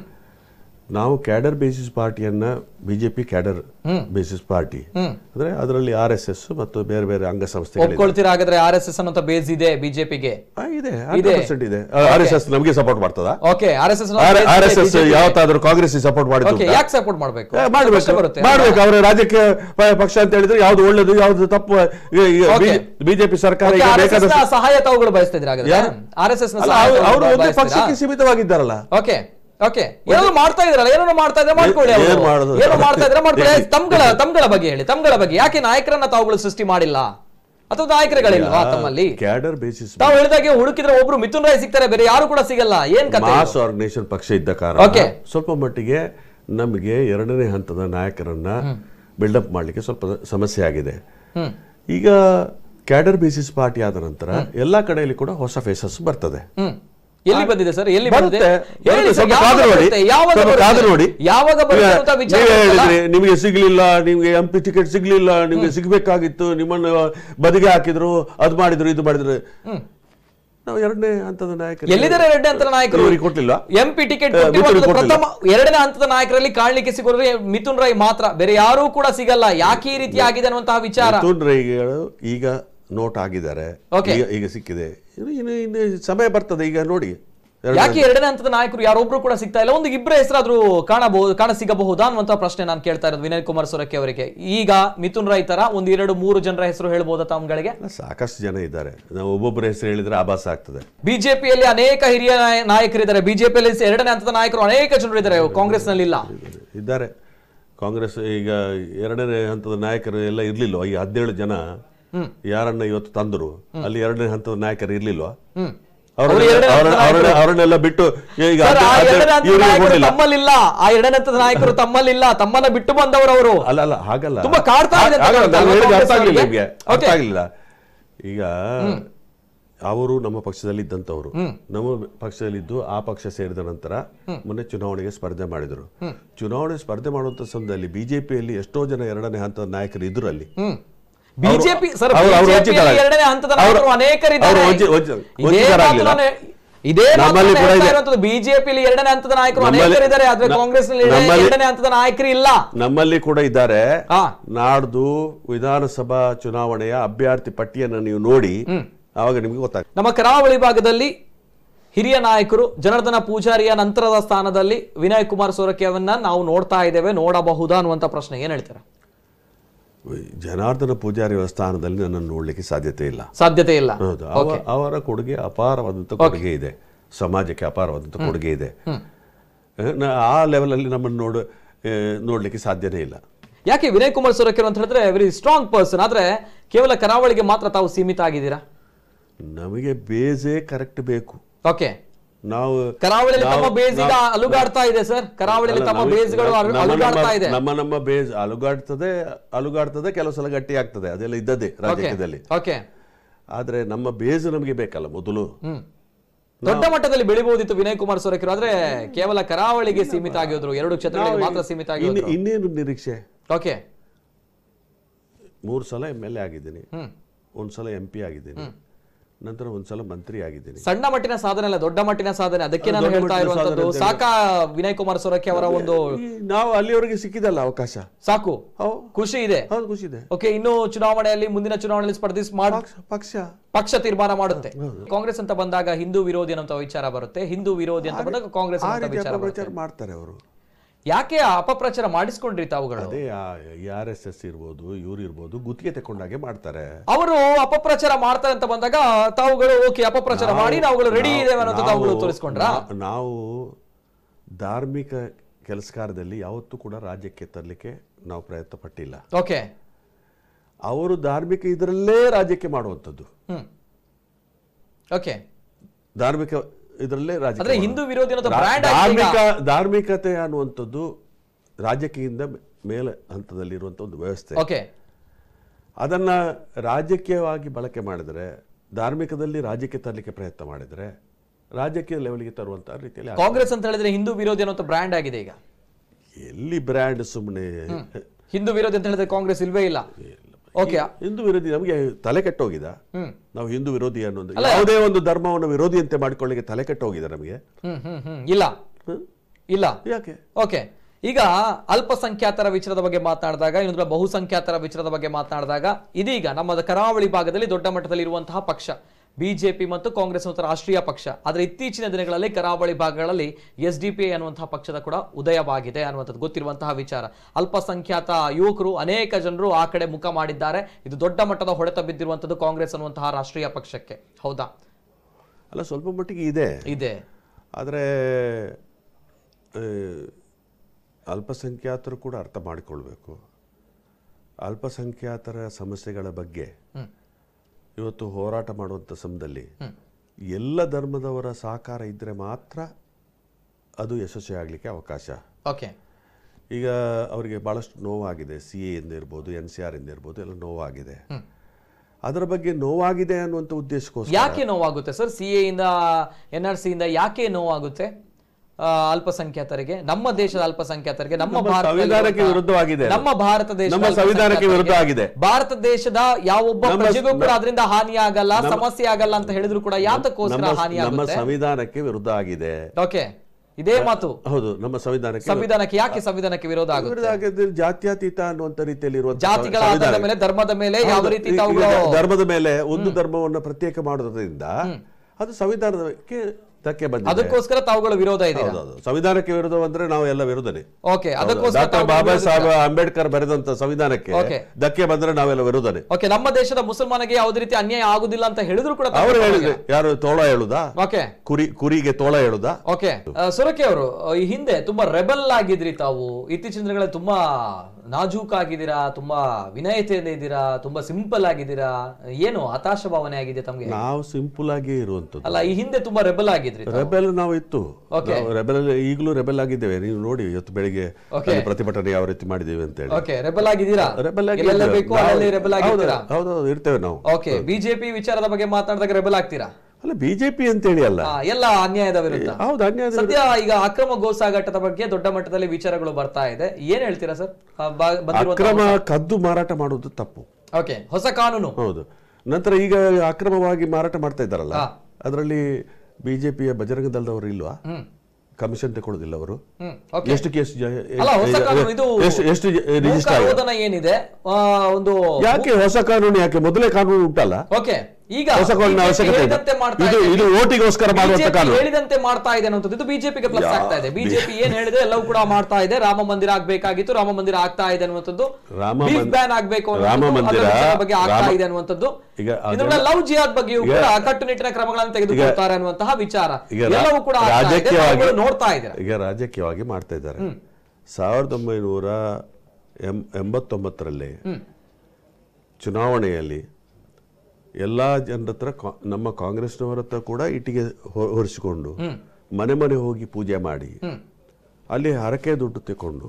ನಾವು ಕ್ಯಾಡರ್ ಬೇಸಿಸ್ ಪಾರ್ಟಿಯನ್ನ ಬಿಜೆಪಿ ಕ್ಯಾಡರ್ ಬೇಸಿಸ್ ಪಾರ್ಟಿ ಅಂದ್ರೆ ಅದರಲ್ಲಿ ಆರ್ ಎಸ್ ಎಸ್ ಮತ್ತು ಬೇರೆ ಬೇರೆ ಅಂಗಸಂಸ್ಥೆಗಳಿದೆ ಒಪ್ಕೊಳ್ತೀರಾ ಹಾಗಾದ್ರೆ ಆರ್ ಎಸ್ ಎಸ್ ಅನ್ನೋ ಬೇಸ್ ಇದೆ ಬಿಜೆಪಿಗೆ ಆ, ಇದೆ ಪರ್ಸೆಂಟ್ ಇದೆ ಆರ್ ಎಸ್ ಎಸ್ ನಮಗೆ ಸಪೋರ್ಟ್ ಮಾಡ್ತದ okay R S S R S S ಯಾವತ್ತಾದ್ರೂ ಕಾಂಗ್ರೆಸ್ ಸಪೋರ್ಟ್ ಮಾಡಿದ್ದು ಓಕೆ ಯಾಕೆ ಸಪೋರ್ಟ್ ಮಾಡಬೇಕು ಏ, ಮಾಡ್ಬೇಕು ಬರುತ್ತೆ ಮಾಡ್ಬೇಕು ಅವರ ರಾಜಕೀಯ ಪ- ಪಕ್ಷ ಅಂತ ಹೇಳಿದ್ರೆ ಯಾವ್ದು ಒಳ್ಳೇದು ಯಾವ್ದು ತಪ್ಪು Okay. ಬಿಜೆಪಿ ಸರ್ಕಾರ ಈಗ ಆರ್ ಎಸ್ ಬೇಕಾದಷ್ಟು ನ ಸಹಾಯ ತಾವುಗಳು ಬಯಸ್ತಾ ಇದ್ರೆ ಹಾಗಾದ್ರೆ ಯಾರು? ಆರ್ ಎಸ್ ಎಸ್ ನ ಅಲ್ಲ, ಸಹಾಯ ಅವ್ರು- ತಾವುಗಳು ಅವ್ರು ಒಂದೇ ಬಯಸ್ತೀರಾ? ಪಕ್ಷಕ್ಕೆ ಸೀಮಿತವಾಗಿದ್ದಾರಲ್ಲ ಓಕೆ ಓಕೆ ಏನೋ ಮಾಡ್ತಾ ಇದ್ರಲ್ಲ ಏನೋ ಮಾಡ್ತಾ ಇದ್ರೆ ಮಾಡ್ಕೊಳ್ಳಿ ಏನ್ ಅವ್ರು. ಮಾಡೋದು? ಏನೋ ಮಾಡ್ತಾ ಇದ್ರೆ ಮಾಡ್ಕೊಳ್ಳಿ ಹೇಳಿ. ತಮ್ಗಳ ತಮ್ಗಳ ಬಗ್ಗೆ ಹೇಳಿ ತಮ್ಗಳ ಬಗ್ಗೆ ಯಾಕೆ ನಾಯಕರನ್ನ ತಾವುಗಳು ಸೃಷ್ಟಿ ಮಾಡಿಲ್ಲ ಅಥವಾ ನಾಯಕರುಗಳಿಲ್ವಾ ತಮ್ಮಲ್ಲಿ ಕ್ಯಾಡರ್ ಬೇಸಿಸ್ ತಾವು ಹೇಳಿದಾಗೆ ಹುಡುಕಿದ್ರೆ ಒಬ್ರು ಮಿಥುನ್ ರಾಯ್ ಸಿಗ್ತಾರೆ ಬೇರೆ ಯಾರು ಕೂಡ ಸಿಗಲ್ಲ ಏನ್ ಕತೆ ಇದು? ಮಾಸ್ ಆರ್ಗನೈಸೇಷನ್ ಪಕ್ಷ ಇದ್ದ ಕಾರಣ Okay. ಸ್ವಲ್ಪ ಮಟ್ಟಿಗೆ ನಮಗೆ ಎರಡನೇ ಹಂತದ ನಾಯಕರನ್ನ ಬಿಲ್ಡಪ್ ಮಾಡ್ಲಿಕ್ಕೆ ಸ್ವಲ್ಪ ಸಮಸ್ಯೆ ಆಗಿದೆ ಹ್ಮ್ ಈಗ ಕ್ಯಾಡರ್ ಬೇಸಿಸ್ ಪಾರ್ಟಿ ಆದ ನಂತರ ಎಲ್ಲಾ ಕಡೆಯಲ್ಲಿ ಕೂಡ ಹೊಸ ಫೇಸಸ್ ಬರ್ತದೆ ಹ್ಮ್ ಎಲ್ಲಿ ಬಂದಿದೆ ಸರ್ ಎಲ್ಲಿ ಬರುತ್ತೆ. ಬಂದಿದೆ ಹೇಳಿ ಬರುತ್ತೆ. ಸರ್, ಸ್ವಲ್ಪ ಯಾವಾಗ ಕಾದು ನೋಡಿ. ಬರುತ್ತೆ? ಯಾವಾಗ ಸ್ವಲ್ಪ ಬರುತ್ತೆ? ಕಾದು ನೋಡಿ. ಯಾವಾಗ ಬರುತ್ತೆ ಈಗ ಅಂತ ವಿಚಾರ ನೀವೇ ಗೊತ್ತಲ್ಲ? ಹೇಳಿದ್ರಿ ನಿಮಗೆ ಸಿಗ್ಲಿಲ್ಲ ನಿಮ್ಗೆ ಎಂ ಪಿ ಟಿಕೆಟ್ ಸಿಗ್ಲಿಲ್ಲ ನಿಮ್ಗೆ ಸಿಗ್ಬೇಕಾಗಿತ್ತು ನಿಮ್ಮನ್ನು ಬದಿಗೆ ಹಾಕಿದ್ರು ಅದು ಮಾಡಿದ್ರು ಇದು ಮಾಡಿದ್ರು ನಾವು ಎರಡನೇ ಹಂತದ ನಾಯಕರು ಎಲ್ಲಿದ್ದಾರೆ ಎರಡನೇ ಹಂತದ ನಾಯಕರು ಇವ್ರಿಗೆ ಕೊಟ್ಟಿಲ್ಲ ಎಂಪಿ ಟಿಕೆಟ್ ಆ, ಮಿಥುನ್ ಕೊಟ್ಟಿಲ್ಲ. ಪ್ರಥಮ ಎರಡನೇ ಹಂತದ ನಾಯಕರಲ್ಲಿ ಕಾಣ್ಲಿಕ್ಕೆ ಸಿಗೋದ್ರೆ ಮಿಥುನ್ ರೈ ಮಾತ್ರ ಬೇರೆ ಯಾರೂ ಕೂಡ ಸಿಗಲ್ಲ ಯಾಕೆ ಈ ರೀತಿ ಆಗಿದೆ ಅನ್ನುವಂತಹ ವಿಚಾರ ಮಿಥುನ್ ರೈಗಳು ಈಗ ನೋಟ್ ಆಗಿದ್ದಾರೆ Okay. ಈಗ ಈಗ ಸಿಕ್ಕಿದೆ ಇನ್ನು ಇನ್ನು ಇನ್ನು ಸಮಯ ಬರ್ತದೆ ಈಗ ನೋಡಿ ಎರಡು- ಯಾಕೆ ಎರಡನೇ ಹಂತದ ನಾಯಕರು ಯಾರೊಬ್ರು ಕೂಡ ಸಿಗ್ತಾ ಇಲ್ಲ ಒಂದು ಇಬ್ಬರ ಹೆಸರಾದ್ರೂ ಕಾಣಬಹುದು ಕಾಣ ಸಿಗಬಹುದಾ ಅನ್ನುವಂತ ಪ್ರಶ್ನೆ ನಾನು ಕೇಳ್ತಾ ಇರೋದು ವಿನಯ್ ಕುಮಾರ್ ಸೊರಕೆ ಅವರಿಗೆ ಈಗ ಮಿಥುನ್ ರೈ ತರ ಒಂದು ಎರಡು ಮೂರು ಜನರ ಹೆಸರು ಹೇಳ್ಬೋದಾ ತಮ್ಗಳಿಗೆ ಅಲ್ಲ, ಸಾಕಷ್ಟು ಜನ ಇದ್ದಾರೆ ನಾವು ಒಬ್ಬೊಬ್ಬರ ಹೆಸರು ಹೇಳಿದ್ರೆ ಆಭಾಸ ಆಗ್ತದೆ ಬಿಜೆಪಿಯಲ್ಲಿ ಅನೇಕ ಹಿರಿಯ ನಾಯ- ನಾಯಕರಿದ್ದಾರೆ ಬಿಜೆಪಿಯಲ್ಲಿ ಎರಡನೇ ಹಂತದ ನಾಯಕರು ಅನೇಕ ಜನರು ಇದ್ದಾರೆ ಕಾಂಗ್ರೆಸ್ ನಲ್ಲಿ ಇಲ್ಲ ಇದ್ದಾರೆ ಕಾಂಗ್ರೆಸ್ ಈಗ ಎರಡನೇ ಹಂತದ ನಾಯಕರು ಎಲ್ಲ ಇರ್ಲಿಲ್ವಾ ಈ ಹದಿನೇಳು ಜನ ಯಾರನ್ನ ಇವತ್ತು ತಂದರು ಅಲ್ಲಿ ಎರಡನೇ ಹಂತದ ನಾಯಕರು ಇರ್ಲಿಲ್ವಾ ಹ್ಮ್ ಅವ್ರನ್ನ- ಅವ್ರು ಎರಡನೇ ಹಂತದ ಅವ್ರನ್ನ- ಅವ್ರನ್ನ- ಅವ್ರನ್ನೆಲ್ಲ ಬಿಟ್ಟು ಈಗ ಸರ್, ಆ ಹದಿನೇಳು- ಎರಡನೇ ಹಂತದ ಇವ್ರಿಗೆ ನಾಯಕರು ಕೊಡ್ಲಿಲ್ಲ. ತಮ್ಮಲ್ಲಿಲ್ಲ ಆ ಎರಡನೇ ಹಂತದ ನಾಯಕರು ತಮ್ಮಲ್ಲಿಲ್ಲ ತಮ್ಮನ್ನ ಬಿಟ್ಟು ಬಂದವರು ಅವರು ಅಲ್ಲ ಅಲ್ಲ ಹಾಗಲ್ಲ ತುಂಬಾ ಕಾಡ್ತಾ ಇದೆ ಅಂತ ಹಾಗಲ್ಲ, ನಾನು ಕಾಣ್ತಾ ಹೇಳಿದ್ದು ಇದೆ ಅರ್ಥ ಆಗ್ಲಿಲ್ಲ ಕಾಂಗ್ರೆಸ್ ನಿಮ್ಗೆ ಅವ್ರಿಗೆ. ಅರ್ಥ Okay. ಆಗ್ಲಿಲ್ಲ ಈಗ ಅವರು ನಮ್ಮ ಪಕ್ಷದಲ್ಲಿ ಇದ್ದಂಥವ್ರು ನಮ್ಮ ಪಕ್ಷದಲ್ಲಿದ್ದು ಆ ಪಕ್ಷ ಸೇರಿದ ನಂತರ ಮೊನ್ನೆ ಚುನಾವಣೆಗೆ ಸ್ಪರ್ಧೆ ಮಾಡಿದರು ಚುನಾವಣೆ ಸ್ಪರ್ಧೆ ಮಾಡುವಂತ ಸಮಯದಲ್ಲಿ ಬಿಜೆಪಿಯಲ್ಲಿ ಎಷ್ಟೋ ಜನ ಎರಡನೇ ಹಂತದ ನಾಯಕರು ಇದ್ರು ಅಲ್ಲಿ ಹ್ಮ್ ಬಿಜೆಪಿ ಸರ್ ಅವ್ರು- ಅವ್ರು ಬಿಜೆಪಿಯಲ್ಲಿ ವಂಚಿತರಾಗಿ- ಎರಡನೇ ಹಂತದ ಅವ್ರು- ನಾಯಕರು ಅನೇಕರಿದ್ದಾರೆ ಅವ್ರು ವಂಚಿ- ವಂಚಿ- ಇದೇ ವಂಚಿತರಾಗ್ಲಿಲ್ಲ. ಮಾತನ್ನ- ಇದೇ ನಮ್ಮಲ್ಲಿ ಕೂಡ ಇದೆ. ಬಿಜೆಪಿಯಲ್ಲಿ ಎರಡನೇ ಹಂತದ ನಾಯಕರು ನಮ್ಮಲ್ಲಿ- ಅನೇಕರಿದ್ದಾರೆ ಆದ್ರೆ ನ- ಕಾಂಗ್ರೆಸ್ ನಲ್ಲಿ ನಮ್ಮಲ್ಲಿ- ಎರಡನೇ ಹಂತದ ನಾಯಕರು ಇಲ್ಲ ನಮ್ಮಲ್ಲಿ ಕೂಡ ಇದ್ದಾರೆ ಹಾ. ನಾಡ್ದು ವಿಧಾನಸಭಾ ಚುನಾವಣೆಯ ಅಭ್ಯರ್ಥಿ ಪಟ್ಟಿಯನ್ನು ನೀವು ನೋಡಿ ಆವಾಗ ನಿಮ್ಗೆ ಗೊತ್ತಾಗ್ತದೆ ನಮ್ಮ ಕರಾವಳಿ ಭಾಗದಲ್ಲಿ ಹಿರಿಯ ನಾಯಕರು ಜನಾರ್ದನ ಪೂಜಾರಿಯ ನಂತರದ ಸ್ಥಾನದಲ್ಲಿ ವಿನಯ್ ಕುಮಾರ್ ಸೊರಕೆಯವನ್ನ ನಾವು ನೋಡ್ತಾ ಇದ್ದೇವೆ ನೋಡಬಹುದಾ ಅನ್ನುವಂತ ಪ್ರಶ್ನೆ ಏನ್ ಹೇಳ್ತೀರಾ ಜನಾರ್ದನ ಪೂಜಾರಿ ಸ್ಥಾನದಲ್ಲಿ ನನ್ನನ್ನು ನೋಡ್ಲಿಕ್ಕೆ ಸಾಧ್ಯತೆ ಇಲ್ಲ ಸಾಧ್ಯತೆ ಇಲ್ಲ ಹೌದು ಅವ ಅವರ ಕೊಡುಗೆ ಅಪಾರವಾದಂಥ ಕೊಡುಗೆ ಇದೆ ಸಮಾಜಕ್ಕೆ ಅಪಾರವಾದಂಥ ಕೊಡುಗೆ ಇದೆ ನ- ಆ ಲೆವೆಲಲ್ಲಿ ನಮ್ಮನ್ನು ನೋಡು ಆ, ನೋಡ್ಲಿಕ್ಕೆ ಸಾಧ್ಯನೇ ಇಲ್ಲ ಯಾಕೆ ವಿನಯ್ ಕುಮಾರ್ ಸೊರಕೆರು ಅಂತ ಹೇಳಿದ್ರೆ ವೆರಿ ಸ್ಟ್ರಾಂಗ್ ಪರ್ಸನ್ ಆದ್ರೆ ಕೇವಲ ಕರಾವಳಿಗೆ ಮಾತ್ರ ತಾವು ಸೀಮಿತ ಆಗಿದ್ದೀರಾ ನಮಗೆ ಬೇಸೇ ಕರೆಕ್ಟ್ ಬೇಕು ಓಕೆ ನಾವು ಕರಾವಳಿಯಲ್ಲಿ ತಮ್ಮ ನಾವು- ಬೇಸ್ ಈಗ ನಾವು- ಅಲುಗಾಡ್ತಾ ಇದೆ ಸರ್ ಕರಾವಳಿಯಲ್ಲಿ ಅಲ್ಲ, ತಮ್ಮ ನಮಗೆ- ಬೇಸ್ಗಳು ಅಲು- ನಮ್ಮ- ಅಲುಗಾಡ್ತಾ ನಮ್ಮ- ಇದೆ ನಮ್ಮ ನಮ್ಮ ಬೇಸ್ ಅಲುಗಾಡ್ತದೆ ಅಲುಗಾಡ್ತದೆ ಕೆಲವು ಸಲ ಗಟ್ಟಿ ಆಗ್ತದೆ ಅದೆಲ್ಲ ಇದ್ದದ್ದೇ ರಾಜಕೀಯದಲ್ಲಿ ಓಕೆ ಆದ್ರೆ ನಮ್ಮ ಬೇಸ್ ನಮಗೆ ಬೇಕಲ್ಲ ಮೊದಲು ಹ್ಮ್ ದೊಡ್ಡ ಮಟ್ಟದಲ್ಲಿ ಬೆಳಿಬಹುದಿತ್ತು ವಿನಯ್ ಕುಮಾರ್ ಸೊರಕೆರು ಆದ್ರೆ ಕೇವಲ ಕರಾವಳಿಗೆ ಸೀಮಿತ ಆಗಿದ್ರು ಎರಡು ಕ್ಷೇತ್ರಗಳಿಗೆ ಮಾತ್ರ ಸೀಮಿತ ಇನ್ನು- ಆಗಿದ್ರು ಇನ್ನೇನು ನಿರೀಕ್ಷೆ ಓಕೆ ಮೂರು ಸಲ ಎಮ್ ಎಲ್ ಎ ಆಗಿದ್ದೀನಿ ಹ್ಮ್ ಒಂದ್ಸಲ ಎಂ ಪಿ ಆಗಿದ್ದೀನಿ ನಂತರ ಒಂದ್ಸಲ ಮಂತ್ರಿ ಆಗಿದ್ದೀನಿ ಸಣ್ಣ ಮಟ್ಟಿನ ಸಾಧನೆ ಅಲ್ಲ ದೊಡ್ಡ ಮಟ್ಟಿನ ಸಾಧನೆ ಅದಕ್ಕೆ ನಾನು ದೊಡ್ಡ ಹೇಳ್ತಾ ಮಟ್ಟಿನ ಇರುವಂತದ್ದು ಸಾಧನೆ ಸಾಕಾ ವಿನಯ್ ಕುಮಾರ್ ಸೊರಕೆ ಅವರ ಒಂದು ಈ ನಾವು ಅಲ್ಲಿವರೆಗೆ ಸಿಕ್ಕಿದಲ್ಲ ಅವಕಾಶ ಸಾಕು ಹೌದು ಖುಷಿ ಇದೆ ಹೌದು ಖುಷಿದೆ ಓಕೆ ಇನ್ನು ಚುನಾವಣೆಯಲ್ಲಿ ಮುಂದಿನ ಚುನಾವಣೆಯಲ್ಲಿ ಸ್ಪರ್ಧಿಸಿ ಮಾಡ ಪಕ್ಷ ಪಕ್ಷ ಪಕ್ಷ ತೀರ್ಮಾನ ಮಾಡುತ್ತೆ ಕಾಂಗ್ರೆಸ್ ಅಂತ ಬಂದಾಗ ಹಿಂದೂ ವಿರೋಧಿ ಅನ್ನೋ ವಿಚಾರ ಬರುತ್ತೆ ಹಿಂದೂ ವಿರೋಧಿ ಅಂತ ಬಂದಾಗ ಕಾಂಗ್ರೆಸ್ ಆ ಅಂತ ರೀತಿ ವಿಚಾರ ಬರುತ್ತೆ ಅಪಪ್ರಚಾರ ಮಾಡ್ತಾರೆ ಅವರು ಯಾಕೆ ಆ ಅಪಪ್ರಚಾರ ಮಾಡಿಸ್ಕೊಂಡ್ರಿ ತಾವುಗಳು ಅದೇ ಆರ್ ಎಸ್ ಎಸ್ ಇರ್ಬೋದು ಇವ್ರು ಇರ್ಬೋದು ಗುತ್ತಿಗೆ ತಕೊಂಡಾಗೆ ಮಾಡ್ತಾರೆ ಅವರು ಅಪಪ್ರಚಾರ ಮಾಡ್ತಾರೆ ಅಂತ ಬಂದಾಗ ತಾವುಗಳು ಓಕೆ ಅಪಪ್ರಚಾರ ಮಾಡಿ ನಾವುಗಳು ರೆಡಿ ಇದ್ದೇವೆ ಅನ್ನೋದು ನಾವು- ತಾವುಗಳು ತೋರಿಸ್ಕೊಂಡ್ರ ನಾ- ನಾವು ಧಾರ್ಮಿಕ ಕೆಲಸಕಾರದಲ್ಲಿ ಯಾವತ್ತೂ ಕೂಡ ರಾಜ್ಯಕ್ಕೆ ತರಲಿಕ್ಕೆ ನಾವು ಪ್ರಯತ್ನ ಪಟ್ಟಿಲ್ಲ ಓಕೆ ಅವರು ಧಾರ್ಮಿಕ ಇದರಲ್ಲೇ ರಾಜ್ಯಕ್ಕೆ ಮಾಡುವಂಥದ್ದು ಹ್ಮ್ ಓಕೆ ಧಾರ್ಮಿಕ ಇದರಲ್ಲೇ ರಾಜ್ಯ ಅಂದ್ರೆ ಹಿಂದೂ ವಿರೋಧಿ ಅನ್ನೋದು ಬ್ರ್ಯಾಂಡ್ ಧಾರ್ಮಿಕ ಧಾರ್ಮಿಕತೆ ಅನ್ನುವಂಥದ್ದು ರಾಜಕೀಯದಿಂದ ಮೇಲೆ ಹಂತದಲ್ಲಿರುವಂಥ ಒಂದು ವ್ಯವಸ್ಥೆ ಓಕೆ ಅದನ್ನ ರಾಜಕೀಯವಾಗಿ ಬಳಕೆ ಮಾಡಿದರೆ ಧಾರ್ಮಿಕದಲ್ಲಿ ರಾಜ್ಯಕ್ಕೆ ತರಲಿಕ್ಕೆ ಪ್ರಯತ್ನ ಮಾಡಿದರೆ ರಾಜಕೀಯ ಲೆವೆಲ್ಗೆ ತರುವಂತ ರೀತಿಯಲ್ಲಿ ಆಗುತ್ತೆ. ಕಾಂಗ್ರೆಸ್ ಅಂತ ಹೇಳಿದ್ರೆ ಹಿಂದೂ ವಿರೋಧಿ ಅನ್ನೋ ಬ್ರ್ಯಾಂಡ್ ಆಗಿದೆ ಈಗ ಎಲ್ಲಿ ಬ್ರ್ಯಾಂಡ್ ಸುಮ್ಮನೆ ಹಿಂದೂ ವಿರೋಧಿ ಅಂತ ಹೇಳಿದ್ರೆ ಕಾಂಗ್ರೆಸ್ ಇಲ್ವೇ ಇಲ್ಲ ಓಕೆ ಹಿಂದೂ ವಿರೋಧಿ ನಮಗೆ ತಲೆ ಕೆಟ್ಟೋಗಿದ ಹ್ಮ್ ನಾವು ಹಿಂದೂ ವಿರೋಧಿ ಅನ್ನೋದು ಯಾವುದೇ ಒಂದು ಧರ್ಮವನ್ನು ವಿರೋಧಿಯಂತೆ ಮಾಡಿಕೊಳ್ಳಿಕ್ಕೆ ತಲೆ ಕೆಟ್ಟೋಗಿದೆ ನಮಗೆ ಹ್ಮ್ ಹ್ಮ್ ಹ್ಮ್ ಇಲ್ಲ ಹ್ಮ್? ಇಲ್ಲ ಯಾಕೆ ಓಕೆ ಈಗ ಅಲ್ಪಸಂಖ್ಯಾತರ ವಿಚಾರದ ಬಗ್ಗೆ ಮಾತನಾಡಿದಾಗ ಇನ್ನೊಂದು ಬಹುಸಂಖ್ಯಾತರ ವಿಚಾರದ ಬಗ್ಗೆ ಮಾತನಾಡಿದಾಗ ಇದೀಗ ನಮ್ಮ ಕರಾವಳಿ ಭಾಗದಲ್ಲಿ ದೊಡ್ಡ ಮಟ್ಟದಲ್ಲಿ ಇರುವಂತಹ ಪಕ್ಷ ಬಿಜೆಪಿ ಮತ್ತು ಕಾಂಗ್ರೆಸ್ ಮತ್ತು ರಾಷ್ಟ್ರೀಯ ಪಕ್ಷ ಆದರೆ ಇತ್ತೀಚಿನ ದಿನಗಳಲ್ಲಿ ಕರಾವಳಿ ಭಾಗಗಳಲ್ಲಿ ಎಸ್ ಡಿ ಪಿ ಅನ್ನುವಂತಹ ಪಕ್ಷದ ಕೂಡ ಉದಯವಾಗಿದೆ ಅನ್ನುವಂಥದ್ದು ಗೊತ್ತಿರುವಂತಹ ವಿಚಾರ ಅಲ್ಪಸಂಖ್ಯಾತ ಯುವಕರು ಅನೇಕ ಜನರು ಆ ಕಡೆ ಮುಖ ಮಾಡಿದ್ದಾರೆ ಇದು ದೊಡ್ಡ ಮಟ್ಟದ ಹೊಡೆತ ಬಿದ್ದಿರುವಂಥದ್ದು ಕಾಂಗ್ರೆಸ್ ಅನ್ನುವಂತಹ ರಾಷ್ಟ್ರೀಯ ಪಕ್ಷಕ್ಕೆ ಹೌದಾ ಅಲ್ಲ ಸ್ವಲ್ಪ ಮಟ್ಟಿಗೆ ಇದೆ ಇದೆ ಆದರೆ ಅಲ್ಪಸಂಖ್ಯಾತರು ಕೂಡ ಅರ್ಥ ಮಾಡಿಕೊಳ್ಬೇಕು ಅಲ್ಪಸಂಖ್ಯಾತರ ಸಮಸ್ಯೆಗಳ ಬಗ್ಗೆ ಹ್ಮ್. ಇವತ್ತು ಹೋರಾಟ ಮಾಡುವಂಥ ಸಮಯದಲ್ಲಿ ಎಲ್ಲ ಧರ್ಮದವರ ಸಹಕಾರ ಇದ್ದರೆ ಮಾತ್ರ ಅದು ಯಶಸ್ವಿ ಆಗಲಿಕ್ಕೆ ಅವಕಾಶ ಓಕೆ ಈಗ ಅವರಿಗೆ ಭಾಳಷ್ಟು ನೋವಾಗಿದೆ ಸಿ ಎ ಇರ್ಬೋದು ಎನ್ ಸಿ ಆರ್ ಇರ್ಬೋದು ಎಲ್ಲ ನೋವಾಗಿದೆ ಅದರ ಬಗ್ಗೆ ನೋವಾಗಿದೆ ಅನ್ನುವಂಥ ಉದ್ದೇಶಕ್ಕೋಸ್ಕರ ಯಾಕೆ ನೋವಾಗುತ್ತೆ ಸರ್ ಸಿ ಇಂದ ಎನ್ ಆರ್ ಸಿ ಇಂದ ಯಾಕೆ ನೋವಾಗುತ್ತೆ ಆ, ಅಲ್ಪಸಂಖ್ಯಾತರಿಗೆ ನಮ್ಮ ದೇಶದ ಅಲ್ಪಸಂಖ್ಯಾತರಿಗೆ ನಮ್ಮ ನಮ್ಮ ಭಾರತದಲ್ಲಿ ಸಂವಿಧಾನಕ್ಕೆ ಇರುವಂತಹ- ವಿರುದ್ಧವಾಗಿದೆ ಅದು. ನಮ್ಮ ಭಾರತ ದೇಶದ ನಮ್ಮ ಸಂವಿಧಾನಕ್ಕೆ ಅಲ್ಪಸಂಖ್ಯಾತರಿಗೆ ವಿರುದ್ಧ ಆಗಿದೆ. ಭಾರತ ದೇಶದ ಯಾವೊಬ್ಬ ನಮ್ಮ- ಪ್ರಜೆಗೂ ಕೂಡ ಅದರಿಂದ ಹಾನಿ ಆಗಲ್ಲ ಸಮಸ್ಯೆ ಆಗಲ್ಲ ಅಂತ ಹೇಳಿದ್ರು ಕೂಡ ಯಾತಕ್ಕೋಸ್ಕರ ನಮ್ಮ ಹಾನಿ ನಮ್ಮ ಆಗುತ್ತೆ ಸಂವಿಧಾನಕ್ಕೆ ವಿರುದ್ಧ ಆಗಿದೆ ಓಕೆ ಇದೇ ಮಾತು ಹೌದು ನಮ್ಮ ಸಂವಿಧಾನಕ್ಕೆ ಸಂವಿಧಾನಕ್ಕೆ ಯಾಕೆ ಸಂವಿಧಾನಕ್ಕೆ ವಿರೋಧ ಆಗುತ್ತೆ ವಿರುದ್ಧ ಆಗಿದೆ ಜಾತ್ಯತೀತ ಅನ್ನುವಂಥ ರೀತಿಯಲ್ಲಿ ಇರುವಂಥ ಜಾತಿಗಳ ಆಧಾರದ ಮೇಲೆ ಧರ್ಮದ ಮೇಲೆ ಯಾವ ಹೌದು, ರೀತಿ ಈಗ ತಾವುಗಳು ಧರ್ಮದ ಮೇಲೆ ಒಂದು ಧರ್ಮವನ್ನು ಪ್ರತ್ಯೇಕ ಮಾಡೋದ್ರಿಂದ ಅದು ಸಂವಿಧಾನಕ್ಕೆ ಧಕ್ಕೆ ಬಂದಿದೆ ಅದಕ್ಕೋಸ್ಕರ ತಾವುಗಳು ವಿರೋಧ ಇದೆ ಹೌದೌದು ಸಂವಿಧಾನಕ್ಕೆ ವಿರುದ್ಧ ಅಂದ್ರೆ ನಾವು ಎಲ್ಲ ವಿರುದ್ಧನೇ ಓಕೆ ಅದಕ್ಕೋಸ್ಕರ ಡಾಕ್ಟರ್ ತಾವುಗಳು ಬಾಬಾ ವಿರೋಧ ಸಾಹೇಬ್ ಅಂಬೇಡ್ಕರ್ ಬರೆದಂತ ಸಂವಿಧಾನಕ್ಕೆ Okay. ಧಕ್ಕೆ ಬಂದ್ರೆ ನಾವೆಲ್ಲ ವಿರೋಧನೇ ಓಕೆ ನಮ್ಮ ದೇಶದ ಮುಸಲ್ಮಾನಿಗೆ ಯಾವುದೇ ರೀತಿ ಅನ್ಯಾಯ ಆಗುದಿಲ್ಲ ಅಂತ ಹೇಳಿದ್ರು ಕೂಡ ಅವರು ಹೇಳಿದ್ರೆ ಯಾರು ತೋಳ ಹೇಳುದಾ ಓಕೆ ಕುರಿ ಕುರಿಗೆ ತೋಳ ಹೇಳುದಾ ಓಕೆ ಸುರಕಿ ಅವರು ಈ ಹಿಂದೆ ತುಂಬಾ ರೆಬಲ್ ಆಗಿದ್ರಿ ತಾವು ಇತ್ತೀಚಿನ ದಿನಗಳಲ್ಲಿ ತುಂಬಾ ನಾಜೂಕ್ ಆಗಿದ್ದೀರಾ ತುಂಬಾ ವಿನಯತೆಯಿಂದ ಇದ್ದೀರಾ ತುಂಬಾ ಸಿಂಪಲ್ ಆಗಿದ್ದೀರಾ ಏನು ಹತಾಶ ಭಾವನೆ ಆಗಿದೆ ತಮ್ಗೆ ನಾವು ಸಿಂಪಲ್ ಆಗಿ ಇರುವಂತದ್ದು ಅಲ್ಲ ಈ ಹಿಂದೆ ತುಂಬಾ ರೆಬಲ್ ಆಗಿದ್ರಿ ತಾವು. ರೆಬೆಲ್ ನಾವು ಇತ್ತು Okay. ನಾವು ರೆಬೆಲ್ ಈಗಲೂ ರೆಬೆಲ್ ಆಗಿದ್ದೇವೆ ನೀವು ನೋಡಿ ಇವತ್ತು ಬೆಳಿಗ್ಗೆ Okay. ಅಲ್ಲಿ ಪ್ರತಿಭಟನೆ ಯಾವ ರೀತಿ ಮಾಡಿದ್ದೇವೆ ಅಂತ ಹೇಳಿ ಓಕೆ ರೆಬಲ್ ಆಗಿದ್ದೀರಾ ರೆಬೆಲ್ ಆಗಿ ಎಲ್ಲೆಲ್ಲ ಇದ್ದೇವೆ. ಬೇಕು ನಾವು- ಅಲ್ಲಲ್ಲಿ ರೆಬಲ್ ಹೌದು, ಆಗಿದ್ದೀರಾ ಹೌದೌದು ಇರ್ತೇವೆ ನಾವು ಓಕೆ ಬಿಜೆಪಿ ವಿಚಾರದ ಬಗ್ಗೆ ಮಾತನಾಡಿದಾಗ ರೆಬಲ್ ಆಗ್ತೀರಾ ಅಲ್ಲ ಬಿಜೆಪಿ ಅಂತೇಳಿ ಅಲ್ಲ ಆ, ಎಲ್ಲ ಅನ್ಯಾಯದ ವಿರುದ್ಧ ಹೌದು ಅನ್ಯಾಯ ಸದ್ಯ ಈಗ ಅಕ್ರಮ ಗೋಸಾಗಾಟದ ಬಗ್ಗೆ ದೊಡ್ಡ ಮಟ್ಟದಲ್ಲಿ ವಿಚಾರಗಳು ಬರ್ತಾ ಇದೆ ಏನ್ ಹೇಳ್ತೀರಾ ಸರ್ ಅಕ್ರಮ ಕದ್ದು ಮಾರಾಟ ಮಾಡುವುದು ತಪ್ಪು ಓಕೆ ಹೊಸ ಕಾನೂನು ಹೌದು ನಂತರ ಈಗ ಅಕ್ರಮವಾಗಿ ಮಾರಾಟ ಮಾಡ್ತಾ ಇದ್ದಾರಲ್ಲ ಹಾ. ಅದರಲ್ಲಿ ಬಿಜೆಪಿಯ ಬಜರಂಗ ದಳದವರು ಇಲ್ವಾ ಹ್ಮ್ ಕಮಿಷನ್ ತಗೊಳ್ಳೋದಿಲ್ಲ ಅವರು ಹ್ಮ್ ಓಕೆ ಎಷ್ಟು ಕೇಸ್ ಅಲ್ಲ ಹೊಸ ಕಾನೂನು ಇದು ಎಷ್ಟು ಎಷ್ಟು ರಿಜಿಸ್ಟರ್ ಮೂಕ ಆಗಿದೆ ರೋಧನ ಏನಿದೆ ಆ, ಒಂದು ಯಾಕೆ ಹೊಸ ಕಾನೂನು ಯಾಕೆ ಮೊದಲೇ ಕಾನೂನು ಉಂಟಲ್ಲ ಓಕೆ ಈಗ ಹೊಸ ಕಾನೂನಿನ BJP ಅವಶ್ಯಕತೆ ಇಲ್ಲ. ಹೇಳಿದಂತೆ ಮಾಡ್ತಾ ಇದು ಇದೆ. ಇದು ಓಟಿಗೋಸ್ಕರ ಮಾಡುವಂತ BJP ಕಾನೂನು ಹೇಳಿದಂತೆ ಮಾಡ್ತಾ ಇದೆ ಅನ್ನೋದು ಇದು ಬಿಜೆಪಿಗೆ ಪ್ಲಸ್ ಯಾ- ಆಗ್ತಾ ಇದೆ ಬಿಜೆಪಿ ಏನ್ ಹೇಳಿದೆ ಎಲ್ಲವೂ ಕೂಡ ಮಾಡ್ತಾ ಇದೆ ರಾಮ ಮಂದಿರ ಆಗ್ಬೇಕಾಗಿತ್ತು ರಾಮ ಮಂದಿರ ಆಗ್ತಾ ಇದೆ ಅನ್ನುವಂಥದ್ದು ರಾಮ ಬೀಫ್ ಮಂದಿರ- ಬ್ಯಾನ್ ಆಗ್ಬೇಕು ರಾಮ ಅನ್ನುವಂಥದ್ದು, ಮಂದಿರ- ಅದರ ವಿಚಾರದ ಬಗ್ಗೆ ಆಗ್ತಾ ರಾಮ- ಇದೆ ಅನ್ನುವಂಥದ್ದು ಈಗ ಇದನ್ನ ಅದೆಲ್ಲ- ಲವ್ ಜಿಹಾದ್ ಬಗ್ಗೆಯೂ ಈಗ- ಕೂಡ ಕಟ್ಟುನಿಟ್ಟಿನ ಕ್ರಮಗಳನ್ನು ತೆಗೆದುಕೊಳ್ತಾರೆ ಅನ್ನುವಂತಹ ವಿಚಾರ ಈಗ ರಾ- ಎಲ್ಲವೂ ಕೂಡ ಆಗ್ತಾ ಇದೆ. ರಾಜಕೀಯವಾಗಿ ತಾವುಗಳು ನೋಡ್ತಾ ಇದ್ದೀರಾ ಈಗ ರಾಜಕೀಯವಾಗಿ ಮಾಡ್ತಾ ಇದ್ದಾರೆ ಸಾವಿರದ ಒಂಬೈನೂರ ಎಂ ಎಂಬತ್ತೊಂಬತ್ತರಲ್ಲಿ ಚುನಾವಣೆಯಲ್ಲಿ ಎಲ್ಲ ಜನರ ಹತ್ರ ಕಾ- ನಮ್ಮ ಕಾಂಗ್ರೆಸ್ನವರ ಹತ್ರ ಕೂಡ ಇಟ್ಟಿಗೆ ಹೊ- ಹೊರಿಸಿಕೊಂಡು ಮನೆ ಮನೆ ಹೋಗಿ ಪೂಜೆ ಮಾಡಿ ಅಲ್ಲಿ ಹರಕೆ ದುಡ್ಡು ತಗೊಂಡು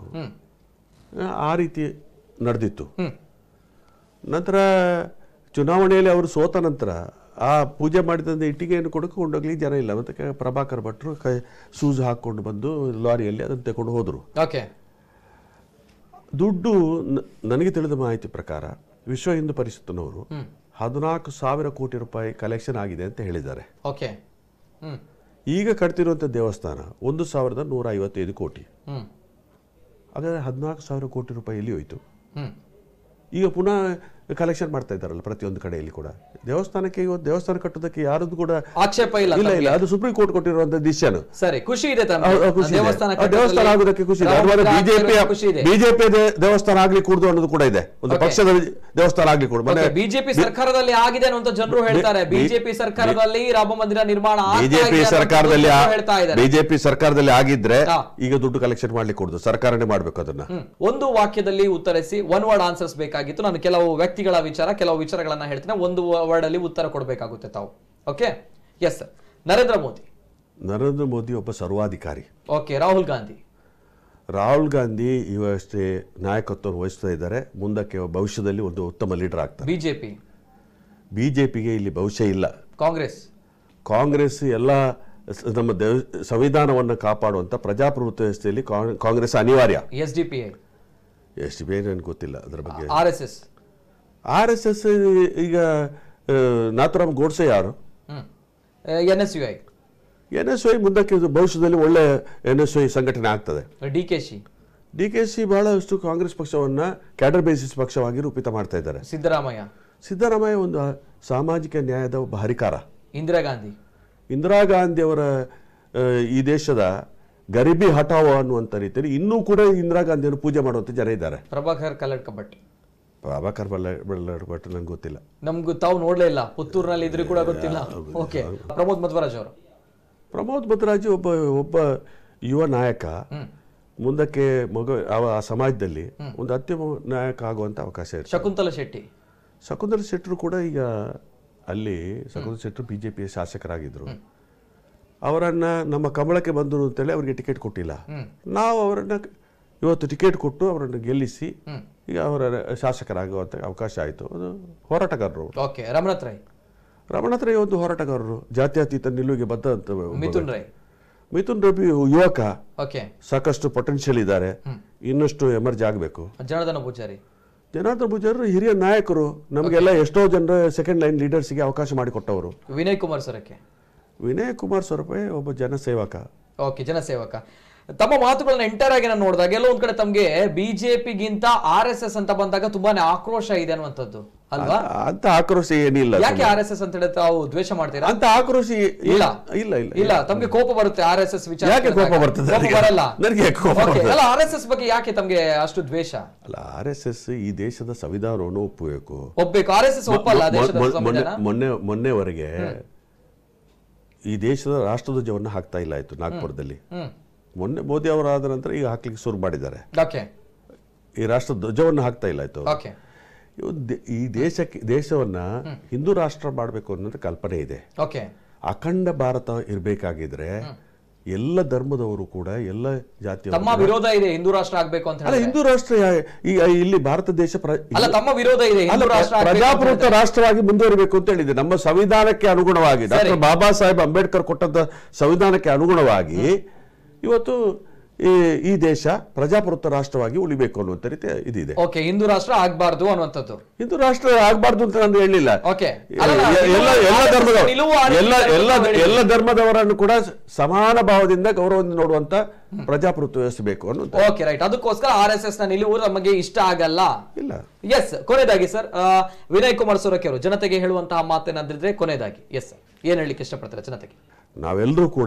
ಆ ರೀತಿ ನಡೆದಿತ್ತು ನಂತರ ಚುನಾವಣೆಯಲ್ಲಿ ಅವರು ಸೋತ ನಂತರ ಆ ಪೂಜೆ ಮಾಡಿದಂಥ ಇಟ್ಟಿಗೆಯನ್ನು ಕೊಡಕ್ಕೆ ಕೊಂಡೋಗ್ಲಿಕ್ಕೆ ಜನ ಇಲ್ಲ ಮತ್ತೆ ಕ- ಪ್ರಭಾಕರ್ ಭಟ್ರು ಕೈ ಸೂಜ್ ಹಾಕ್ಕೊಂಡು ಬಂದು ಲಾರಿಯಲ್ಲಿ ಅದನ್ನು ತಗೊಂಡು ಹೋದರು ಓಕೆ ದುಡ್ಡು ನ- ನನಗೆ ತಿಳಿದ ಮಾಹಿತಿ ಪ್ರಕಾರ ವಿಶ್ವ ಹಿಂದೂ ಪರಿಷತ್ನವರು ಹದಿನಾಲ್ಕು ಸಾವಿರ ಕೋಟಿ ರೂಪಾಯಿ ಕಲೆಕ್ಷನ್ ಆಗಿದೆ ಅಂತ ಹೇಳಿದ್ದಾರೆ ಓಕೆ ಹ್ಮ್ ಈಗ ಕಟ್ತಿರುವಂಥ ದೇವಸ್ಥಾನ ಒಂದು ಸಾವಿರದ ನೂರ ಐವತ್ತೈದು ಕೋಟಿ ಹ್ಮ್ ಹಾಗಾದ್ರೆ ಹದಿನಾಲ್ಕು ಸಾವಿರ ಕೋಟಿ ರೂಪಾಯಿ ಎಲ್ಲಿ ಹೋಯ್ತು ಹ್ಮ್ ಈಗ ಪುನಃ ಕಲೆಕ್ಷನ್ ಮಾಡ್ತಾ ಇದ್ದಾರಲ್ಲ ಪ್ರತಿಯೊಂದು ಕಡೆಯಲ್ಲಿ ಕೂಡ ದೇವಸ್ಥಾನಕ್ಕೆ ಇವತ್ತು ದೇವಸ್ಥಾನ ಕಟ್ಟೋದಕ್ಕೆ ಯಾರದ್ದು ಕೂಡ ಆಕ್ಷೇಪ ಇಲ್ಲ ಇಲ್ಲ ತಮ್ಗೆ. ಇಲ್ಲ ಅದು ಸುಪ್ರೀಂ ಕೋರ್ಟ್ ಕೊಟ್ಟಿರುವಂತ ಡಿಸಿಷನ್ ಸರಿ ಖುಷಿ ಇದೆ ತಮ್ಗೆ. ಆ, ಆ, ಖುಷಿ ಇದೆ. ದೇವಸ್ಥಾನ ಆ, ದೇವಸ್ಥಾನ ಕಟ್ಟೋದ್ರಲ್ಲಿ ಆಗೋದಕ್ಕೆ ಖುಷಿ ಇದೆ ರಾಮ ಅದ್ರ ಮಂದಿರ ಬಿಜೆಪಿ ಆಗ್ತಿರೋದು ಖುಷಿ ಇದೆ ಬಿಜೆಪಿ ದೇವಸ್ಥಾನ ಆಗ್ಲಿ ಕೂಡುದು ಅನ್ನೋದು ಕೂಡ ಇದೆ ಒಂದು Okay. ಪಕ್ಷದ ದೇವಸ್ಥಾನ ಆಗ್ಲಿ ಕೂಡ ಮನೆ ಬಿಜೆಪಿ ಸರ್ಕಾರದಲ್ಲಿ ಆಗಿದೆ ಅನ್ನುವಂತ ಜನರು ಹೇಳ್ತಾರೆ ಬಿ- ಬಿಜೆಪಿ ಸರ್ಕಾರದಲ್ಲಿ ರಾಮ ಮಂದಿರ ನಿರ್ಮಾಣ ಆಗ್ತಾ ಇದೆ ಬಿಜೆಪಿ ಅನ್ನುವಂಥದ್ದು ಸರ್ಕಾರದಲ್ಲಿ ಜನರು ಹೇಳ್ತಾ ಇದ್ದಾರೆ ಬಿಜೆಪಿ ಸರ್ಕಾರದಲ್ಲಿ ಆಗಿದ್ರೆ ಹಾ. ಈಗ ದುಡ್ಡು ಕಲೆಕ್ಷನ್ ಮಾಡ್ಲಿಕ್ಕೆ ಕೊಡುದು ಸರ್ಕಾರನೇ ಮಾಡ್ಬೇಕು ಅದನ್ನ ಹ್ಮ್. ಒಂದು ವಾಕ್ಯದಲ್ಲಿ ಉತ್ತರಿಸಿ ಒನ್ ವರ್ಡ್ ಆನ್ಸರ್ಸ್ ಬೇಕಾಗಿತ್ತು ನಾನು ಕೆಲವು ವ್ಯಕ್ತಿಗಳ ವಿಚಾರ ಕೆಲವು ವಿಚಾರಗಳನ್ನ ಹೇಳ್ತೇನೆ ಒಂದು ವರ್ಡ್ ಅಲ್ಲಿ ಉತ್ತರ ಕೊಡಬೇಕಾಗುತ್ತೆ ತಾವು okay yes sir Narendra Modi Narendra Modi ಒಬ್ಬ ಸರ್ವಾಧಿಕಾರಿ ಓಕೆ ರಾಹುಲ್ ಗಾಂಧಿ ರಾಹುಲ್ ಗಾಂಧಿ ಇವಷ್ಟೇ ನಾಯಕತ್ವವನ್ನು ವಹಿಸ್ತಾ ಇದ್ದಾರೆ ಮುಂದಕ್ಕೆ ಭವಿಷ್ಯದಲ್ಲಿ ಒಂದು ಉತ್ತಮ ಲೀಡರ್ ಆಗ್ತಾರೆ ಬಿಜೆಪಿ ಬಿಜೆಪಿಗೆ ಇಲ್ಲಿ ಭವಿಷ್ಯ ಇಲ್ಲ ಕಾಂಗ್ರೆಸ್ ಕಾಂಗ್ರೆಸ್ ಎಲ್ಲ ಸ- ನಮ್ಮ ದೇವ್- ಸಂವಿಧಾನವನ್ನು ಕಾಪಾಡುವಂಥ ಪ್ರಜಾಪ್ರಭುತ್ವ ವ್ಯವಸ್ಥೆಯಲ್ಲಿ ಕಾಂಗ್- ಕಾಂಗ್ರೆಸ್ ಅನಿವಾರ್ಯ ಎಸ್ ಡಿ ಪಿ ಐ ಎಷ್ಟು ಬೇರೆ ನನಗೆ ಗೊತ್ತಿಲ್ಲ ಅದರ ಬಗ್ಗೆ R S S R S S ಈಗ ಆ, ನಾಥುರಾಮ್ ಗೋಡ್ಸೆ ಯಾರು N S U I N S Y ಮುಂದಕ್ಕೆ ಇದು ಭವಿಷ್ಯದಲ್ಲಿ ಒಳ್ಳೆ ಎನ್ ಎಸ್ ವೈ ಸಂಘಟನೆ ಆಗ್ತದೆ ಡಿ ಕೆ ಶಿ ಡಿ ಕೆ ಸಿ ಬಹಳಷ್ಟು ಕಾಂಗ್ರೆಸ್ ಪಕ್ಷವನ್ನ ಕ್ಯಾಡರ್ ಬೇಸಿಸ್ ಪಕ್ಷವಾಗಿ ರೂಪಿತ ಮಾಡ್ತಾ ಇದ್ದಾರೆ ಸಿದ್ದರಾಮಯ್ಯ ಸಿದ್ದರಾಮಯ್ಯ ಒಂದು ಸಾಮಾಜಿಕ ನ್ಯಾಯದ ಒಬ್ಬ ಹರಿಕಾರ ಇಂದಿರಾ ಗಾಂಧಿ ಇಂದಿರಾ ಗಾಂಧಿ ಅವರ ಆ, ಈ ದೇಶದ ಗರೀಬಿ ಹಠಾವೋ ಅನ್ನುವಂಥ ರೀತಿಯಲ್ಲಿ ಇನ್ನೂ ಕೂಡ ಇಂದಿರಾ ಗಾಂಧಿಯನ್ನು ಪೂಜೆ ಮಾಡುವಂಥ ಜನ ಇದ್ದಾರೆ ಪ್ರಭಾಕರ್ ಕಲ್ಲಡ್ಕ ಭಟ್ ಪ್ರಭಾಕರ್ ಬಲ್ಲ ಬಳ್ಳಾರಿ ಭಟ್ ನಂಗೆ ಗೊತ್ತಿಲ್ಲ ನಮ್ಗೂ ತಾವು ನೋಡ್ಲೇ ಇಲ್ಲ ಪುತ್ತೂರಿನಲ್ಲಿ ಇದ್ರೂ ಕೂಡ ಗೊತ್ತಿಲ್ಲ ಓಕೆ ಪ್ರಮೋದ್ ಮಧ್ವರಾಜ್ ಅವರು ಪ್ರಮೋದ್ ಮಧ್ವರಾಜು ಒಬ್ಬ ಒಬ್ಬ ಯುವ ನಾಯಕ ಮುಂದಕ್ಕೆ ಮಗ ಅವ ಆ ಸಮಾಜದಲ್ಲಿ ಒಂದು ಅತ್ಯುತ್ತಮ ನಾಯಕ ಆಗುವಂಥ ಅವಕಾಶ ಇರ್ತದೆ ಶಕುಂತಲ ಶೆಟ್ಟಿ ಶಕುಂತಲ ಶೆಟ್ಟರು ಕೂಡ ಈಗ ಅಲ್ಲಿ ಶಕುಂತಲ ಶೆಟ್ಟರು ಬಿ ಜೆ ಪಿಯ ಶಾಸಕರಾಗಿದ್ದರು ಅವರನ್ನ ನಮ್ಮ ಕಮಲಕ್ಕೆ ಬಂದರು ಅಂತೇಳಿ ಅವರಿಗೆ ಟಿಕೆಟ್ ಕೊಟ್ಟಿಲ್ಲ ನಾವು ಅವರನ್ನ ಇವತ್ತು ಟಿಕೆಟ್ ಕೊಟ್ಟು ಅವರನ್ನು ಗೆಲ್ಲಿಸಿ ಈಗ ಅವರ ಶಾಸಕರಾಗುವಂಥ ಅವಕಾಶ ಆಯಿತು ಅದು ಹೋರಾಟಗಾರರು ಅವರು ಓಕೆ ರಮನಾಥ್ ರೈ ರಮಣತ್ರ ಒಂದು ಹೋರಾಟಗಾರರು ಜಾತ್ಯತೀತ ನಿಲುವಿಗೆ ಬದ್ಧ ಅಂತ ಒಬ್ಬ ಮಿಥುನ್ ವ್ಯಕ್ತಿ. ರೈ ಮಿಥುನ್ ರವಿ ಯುವಕ ಓಕೆ ಸಾಕಷ್ಟು ಪೊಟೆನ್ಷಿಯಲ್ ಇದ್ದಾರೆ ಇನ್ನಷ್ಟು ಎಮರ್ಜ್ ಆಗಬೇಕು ಜನಾರ್ದನ ಪೂಜಾರಿ ಜನಾರ್ದನ್ ಪೂಜಾರಿ ಹಿರಿಯ ನಾಯಕರು ನಮಗೆಲ್ಲ ಎಷ್ಟೋ ಜನರ ಸೆಕೆಂಡ್ ಲೈನ್ ಲೀಡರ್ಸ್ಗೆ ಅವಕಾಶ ಮಾಡಿಕೊಟ್ಟವರು ವಿನಯ್ ಕುಮಾರ್ ಸೊರಕೆ ವಿನಯ್ ಕುಮಾರ್ ಸ್ವರೂಪೆ ಒಬ್ಬ ಜನಸೇವಕ ಓಕೆ ಜನಸೇವಕ ತಮ್ಮ ಮಾತುಗಳನ್ನ ಎಂಟರ್ ಆಗಿ ನಾನು ನೋಡಿದಾಗ ಎಲ್ಲೋ ಒಂದ್ ಕಡೆ ತಮ್ಗೆ ಬಿಜೆಪಿಗಿಂತ ಆರ್ ಎಸ್ ಎಸ್ ಅಂತ ಬಂದಾಗ ತುಂಬಾನೇ ಆಕ್ರೋಶ ಇದೆ ಅನ್ನುವಂಥದ್ದು ಅಲ್ವಾ ಅಂತ ಆಕ್ರೋಶ ಏನಿಲ್ಲ ಯಾಕೆ ಆರ್ ಎಸ್ ಎಸ್ ಅಂತ ಹೇಳಿ ತಾವು ದ್ವೇಷ ಮಾಡ್ತೀರಾ ಅಂತ ಆಕ್ರೋಶ ಏ- ಇಲ್ಲ ಇಲ್ಲ ಇಲ್ಲ ಇಲ್ಲ ತಮ್ಗೆ ಕೋಪ ಬರುತ್ತೆ ಆರ್ ಎಸ್ ಎಸ್ ವಿಚಾರ ಯಾಕೆ ಕೋಪ ಬರ್ತದೆ ನನಗೆ? ಬರಲ್ಲ ನನಗೆ ಯಾಕೆ ಕೋಪ Okay, ಬರ್ತದೆ? ಅಲ್ಲ ಆರ್ ಎಸ್ ಎಸ್ ಬಗ್ಗೆ ಯಾಕೆ ತಮ್ಗೆ ಅಷ್ಟು ದ್ವೇಷ ಅಲ್ಲ ಆರ್ ಎಸ್ ಎಸ್ ಈ ದೇಶದ ಸಂವಿಧಾನವನ್ನು ಒಪ್ಪಬೇಕು ಒಪ್ಬೇಕು ಆರ್ ಎಸ್ ಎಸ್ ಒಪ್ಪಲ್ಲ ದೇಶದ ಮೊನ್ನೆ- ಮೊನ್ನೆ ಸಂವಿಧಾನ ಮೊನ್ನೆ ಮೊನ್ನೆವರೆಗೆ ಈ ದೇಶದ ರಾಷ್ಟ್ರಧ್ವಜವನ್ನು ಹಾಕ್ತಾ ಇಲ್ಲ ಆಯ್ತು ನಾಗ್ಪುರದಲ್ಲಿ ಹ್ಮ್ ಮೊನ್ನೆ ಮೋದಿ ಅವರು ಆದ ನಂತರ ಈಗ ಹಾಕ್ಲಿಕ್ಕೆ ಶುರು ಮಾಡಿದ್ದಾರೆ ಓಕೆ ಈ ರಾಷ್ಟ್ರ ಧ್ವಜವನ್ನು ಹಾಕ್ತಾ ಇಲ್ಲ ಆಯ್ತು ಓಕೆ ಇವು ದೇ- ಈ ದೇಶಕ್ಕೆ ದೇಶವನ್ನ ಹಿಂದೂ ರಾಷ್ಟ್ರ ಮಾಡಬೇಕು ಅನ್ನೋದು ಕಲ್ಪನೆ ಇದೆ ಓಕೆ ಅಖಂಡ ಭಾರತ ಇರಬೇಕಾಗಿದ್ರೆ ಎಲ್ಲ ಧರ್ಮದವರು ಕೂಡ ಎಲ್ಲ ಜಾತಿಯವರು ತಮ್ಮ ವಿರೋಧ ಇದೆ ಹಿಂದೂ ರಾಷ್ಟ್ರ ಆಗ್ಬೇಕು ಅಂತ ಅಲ್ಲ ಹೇಳಿ ಹಿಂದೂ ರಾಷ್ಟ್ರ ಯಾ- ಈ ಇಲ್ಲಿ ಭಾರತ ದೇಶ ಪ್ರ- ಅಲ್ಲ ತಮ್ಮ ವಿರೋಧ ಇದೆ ಅಲ್ಲ, ಹಿಂದೂ ರಾಷ್ಟ್ರ ಆಗ್ಬೇಕು ಅಂತ ಪ್ರಜಾಪ್ರಭುತ್ವ ರಾಷ್ಟ್ರವಾಗಿ ಮುಂದುವರಿಬೇಕು ಅಂತ ಹೇಳಿದೆ ನಮ್ಮ ಸಂವಿಧಾನಕ್ಕೆ ಅನುಗುಣವಾಗಿ ಡಾಕ್ಟರ್ ಬಾಬಾ ಸಾಹೇಬ್ ಅಂಬೇಡ್ಕರ್ ಕೊಟ್ಟಂತ ಸಂವಿಧಾನಕ್ಕೆ ಅನುಗುಣವಾಗಿ ಇವತ್ತು ಈ ಈ ದೇಶ ಪ್ರಜಾಪ್ರಭುತ್ವ ರಾಷ್ಟ್ರವಾಗಿ ಉಳಿಬೇಕು ಅನ್ನುವಂಥ ರೀತಿ ಇದಿದೆ ಓಕೆ ಹಿಂದೂ ರಾಷ್ಟ್ರ ಆಗ್ಬಾರ್ದು ಅನ್ನುವಂಥದ್ದು ಹಿಂದೂ ರಾಷ್ಟ್ರ ಆಗಬಾರ್ದು ಅಂತ ನಾನು ಹೇಳಿಲ್ಲ ಓಕೆ ಎಲ್ಲ ಎಲ್ಲ ಎಲ್ಲ ಧರ್ಮದ ನಿಲುವು ಆ ರೀತಿ ಎಲ್ಲ ಇದೆ ಅಂತ ಎಲ್ಲ ನಾವು ಹೇಳಿದ್ವಿ. ಎಲ್ಲ ಧರ್ಮದವರನ್ನು ಕೂಡ ಸಮಾನ ಭಾವದಿಂದ ಗೌರವದಿಂದ ನೋಡುವಂತ ಪ್ರಜಾಪ್ರಭುತ್ವ ವ್ಯವಸ್ಥೆ ಬೇಕು ಅನ್ನುವಂಥ ಓಕೆ ರೈಟ್ ಅದಕ್ಕೋಸ್ಕರ ಆರ್ ಎಸ್ ಎಸ್ ನ ನಿಲುವು ನಮಗೆ ಇಷ್ಟ ಆಗಲ್ಲ ಇಲ್ಲ ಎಸ್ ಕೊನೆಯದಾಗಿ ಸರ್ ವಿನಯ್ ಕುಮಾರ್ ಸೊರಕೆ ಅವರು ಜನತೆಗೆ ಹೇಳುವಂತಹ ಮಾತೇನಾದ್ರಿದ್ರೆ ಕೊನೆಯದಾಗಿ ಎಸ್ ಸರ್ ಏನ್ ಹೇಳಲಿಕ್ಕೆ ಇಷ್ಟಪಡ್ತಾರೆ ಜನತೆಗೆ ನಾವೆಲ್ಲರೂ ಕೂಡ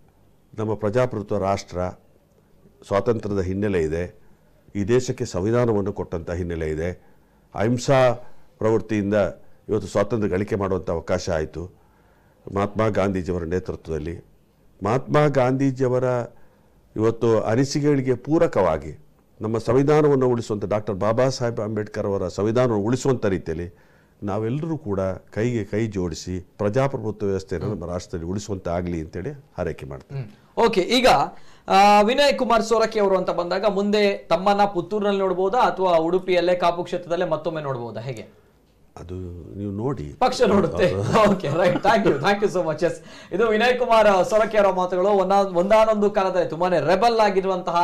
ನಮ್ಮ ಪ್ರಜಾಪ್ರಭುತ್ವ ರಾಷ್ಟ್ರ ಸ್ವಾತಂತ್ರ್ಯದ ಹಿನ್ನೆಲೆ ಇದೆ ಈ ದೇಶಕ್ಕೆ ಸಂವಿಧಾನವನ್ನು ಕೊಟ್ಟಂಥ ಹಿನ್ನೆಲೆ ಇದೆ ಅಹಿಂಸಾ ಪ್ರವೃತ್ತಿಯಿಂದ ಇವತ್ತು ಸ್ವಾತಂತ್ರ್ಯ ಗಳಿಕೆ ಮಾಡುವಂಥ ಅವಕಾಶ ಆಯಿತು ಮಹಾತ್ಮ ಗಾಂಧೀಜಿಯವರ ನೇತೃತ್ವದಲ್ಲಿ ಮಹಾತ್ಮ ಗಾಂಧೀಜಿಯವರ ಇವತ್ತು ಅನಿಸಿಕೆಗಳಿಗೆ ಪೂರಕವಾಗಿ ನಮ್ಮ ಸಂವಿಧಾನವನ್ನು ಉಳಿಸುವಂಥ ಡಾಕ್ಟರ್ ಬಾಬಾ ಸಾಹೇಬ್ ಅಂಬೇಡ್ಕರ್ ಅವರ ಸಂವಿಧಾನವನ್ನು ಉಳಿಸುವಂಥ ರೀತಿಯಲ್ಲಿ ನಾವೆಲ್ಲರೂ ಕೂಡ ಕೈಗೆ ಕೈ ಜೋಡಿಸಿ ಪ್ರಜಾಪ್ರಭುತ್ವ ವ್ಯವಸ್ಥೆಯನ್ನು ನಮ್ಮ ರಾಷ್ಟ್ರದಲ್ಲಿ ಉಳಿಸುವಂತೆ ಆಗಲಿ ಅಂತೇಳಿ ಹಾರೈಕೆ ಮಾಡ್ತಾರೆ ಓಕೆ ಈಗ ಆ, ವಿನಯ್ ಕುಮಾರ್ ಸೋರಕೆ ಅವರು ಅಂತ ಬಂದಾಗ ಮುಂದೆ ತಮ್ಮನ್ನ ಪುತ್ತೂರಿನಲ್ಲಿ ನೋಡ್ಬೋದಾ ಅಥವಾ ಉಡುಪಿಯಲ್ಲೇ ಕಾಪು ಕ್ಷೇತ್ರದಲ್ಲೇ ಮತ್ತೊಮ್ಮೆ ನೋಡ್ಬೋದಾ ಹೇಗೆ ಅದು ನೀವು ನೋಡಿ ಪಕ್ಷ ನೋಡುತ್ತೆ okay right thank you thank you so much yes ಇದು ವಿನಯ್ ಕುಮಾರ್ ಸೊರಕೆ ಅವರ ಮಾತುಗಳು ಒಂದಾ ಒಂದಾನೊಂದು ಕಾಲದಲ್ಲಿ ತುಂಬಾನೇ ರೆಬಲ್ ಆಗಿರುವಂತಹ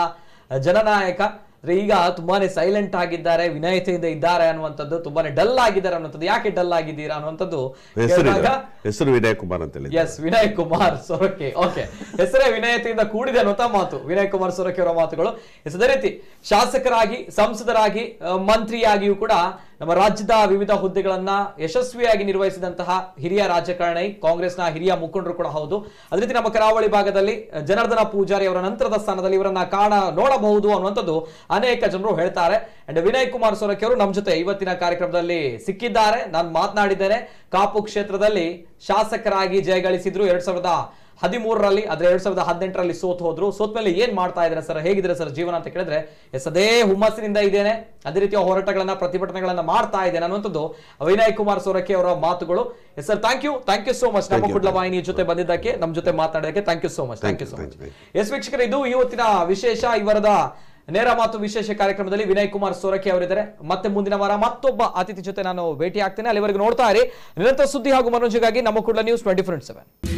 ಜನನಾಯಕ ಆದ್ರೆ ಈಗ ತುಂಬಾನೇ ಸೈಲೆಂಟ್ ಆಗಿದ್ದಾರೆ ವಿನಯತೆಯಿಂದ ಇದ್ದಾರೆ ಅನ್ನುವಂಥದ್ದು ತುಂಬಾನೇ ಡಲ್ ಆಗಿದ್ದಾರೆ ಅನ್ನುವಂಥದ್ದು ಯಾಕೆ ಡಲ್ ಆಗಿದ್ದೀರಾ ಅನ್ನುವಂಥದ್ದು ಹೆಸರು ಇದೆ. ಕೇಳಿದಾಗ ಹೆಸರು ವಿನಯ್ ಕುಮಾರ್ ಅಂತ ಹೇಳಿ ಎಸ್ ವಿನಯ್ ಕುಮಾರ್ ಸೊರಕೆ ಓಕೆ ಹೆಸರೇ ವಿನಯತೆಯಿಂದ ಕೂಡಿದೆ ಅನ್ನುವಂತ ಮಾತು ವಿನಯ್ ಕುಮಾರ್ ಸೊರಕೆ ಅವರ ಮಾತುಗಳು ಎಸ್, ಅದೇ ರೀತಿ ಶಾಸಕರಾಗಿ ಸಂಸದರಾಗಿ ಆ, ಮಂತ್ರಿಯಾಗಿಯೂ ಕೂಡ ನಮ್ಮ ರಾಜ್ಯದ ವಿವಿಧ ಹುದ್ದೆಗಳನ್ನ ಯಶಸ್ವಿಯಾಗಿ ನಿರ್ವಹಿಸಿದಂತಹ ಹಿರಿಯ ರಾಜಕಾರಣಿ ಕಾಂಗ್ರೆಸ್ನ ಹಿರಿಯ ಮುಖಂಡರು ಕೂಡ ಹೌದು ಅದೇ ರೀತಿ ನಮ್ಮ ಕರಾವಳಿ ಭಾಗದಲ್ಲಿ ಆ, ಜನಾರ್ದನ ಪೂಜಾರಿ ಅವರ ನಂತರದ ಸ್ಥಾನದಲ್ಲಿ ಇವರನ್ನ ಕಾಣ ನೋಡಬಹುದು ಅನ್ನುವಂಥದ್ದು ಅನೇಕ ಜನರು ಹೇಳ್ತಾರೆ ಅಂಡ್ ವಿನಯ್ ಕುಮಾರ್ ಸೊರಕೆ ಅವರು ನಮ್ಮ ಜೊತೆ ಇವತ್ತಿನ ಕಾರ್ಯಕ್ರಮದಲ್ಲಿ ಸಿಕ್ಕಿದ್ದಾರೆ ನಾನು ಮಾತನಾಡಿದ್ದೇನೆ ಕಾಪು ಕ್ಷೇತ್ರದಲ್ಲಿ ಶಾಸಕರಾಗಿ ಜಯಗಳಿಸಿದ್ರು ಎರಡ್ ಸಾವಿರದ ಹದಿಮೂರರಲ್ಲಿ ಆದ್ರೆ ಎರಡ್ ಸಾವಿರದ ಹದಿನೆಂಟರಲ್ಲಿ ಸೋತ್ ಹೋದ್ರು ಸೋತ್ ಮೇಲೆ ಏನ್ ಮಾಡ್ತಾ ಇದ್ದಾರೆ ಸರ್ ಹೇಗಿದ್ರೆ ಸರ್ ಜೀವನ ಅಂತ ಕೇಳಿದ್ರೆ ಎಸ್ ಅದೇ ಹುಮ್ಮಸ್ಸಿನಿಂದ ಇದ್ದೇನೆ ಅದೇ ರೀತಿಯ ಹೋರಾಟಗಳನ್ನ ಪ್ರತಿಭಟನೆಗಳನ್ನ ಮಾಡ್ತಾ ಇದ್ದೇನೆ ಅನ್ನುವಂಥದ್ದು ವಿನಯ್ ಕುಮಾರ್ ಸೋರಕೆ ಅವರ ಮಾತುಗಳು yes sir thank you thank you so much ನಮ್ಮ Thank you. ಕುಡ್ಲ ವಾಹಿನಿ ಜೊತೆ ಬಂದಿದ್ದಕ್ಕೆ ನಮ್ಮ ಜೊತೆ ಮಾತನಾಡೋದಕ್ಕೆ thank you so much thank you you, so much thank you. Yes ವೀಕ್ಷಕರು ಇದು ಇವತ್ತಿನ ವಿಶೇಷ ಇವರದ ನೇರ ಮಾತು ವಿಶೇಷ ಕಾರ್ಯಕ್ರಮದಲ್ಲಿ ವಿನಯ್ ಕುಮಾರ್ ಸೋರಕೆ ಅವರಿದ್ದಾರೆ ಮತ್ತೆ ಮುಂದಿನ ವಾರ ಮತ್ತೊಬ್ಬ ಅತಿಥಿ ಜೊತೆ ನಾನು ಭೇಟಿ ಆಗ್ತೇನೆ ಅಲ್ಲಿವರೆಗೂ ನೋಡ್ತಾ ಇರಿ ನಿರಂತರ ಸುದ್ದಿ ಹಾಗೂ ಮನೋರಂಜನೆಗಾಗಿ ನಮ್ಮ Kudla news twenty four seven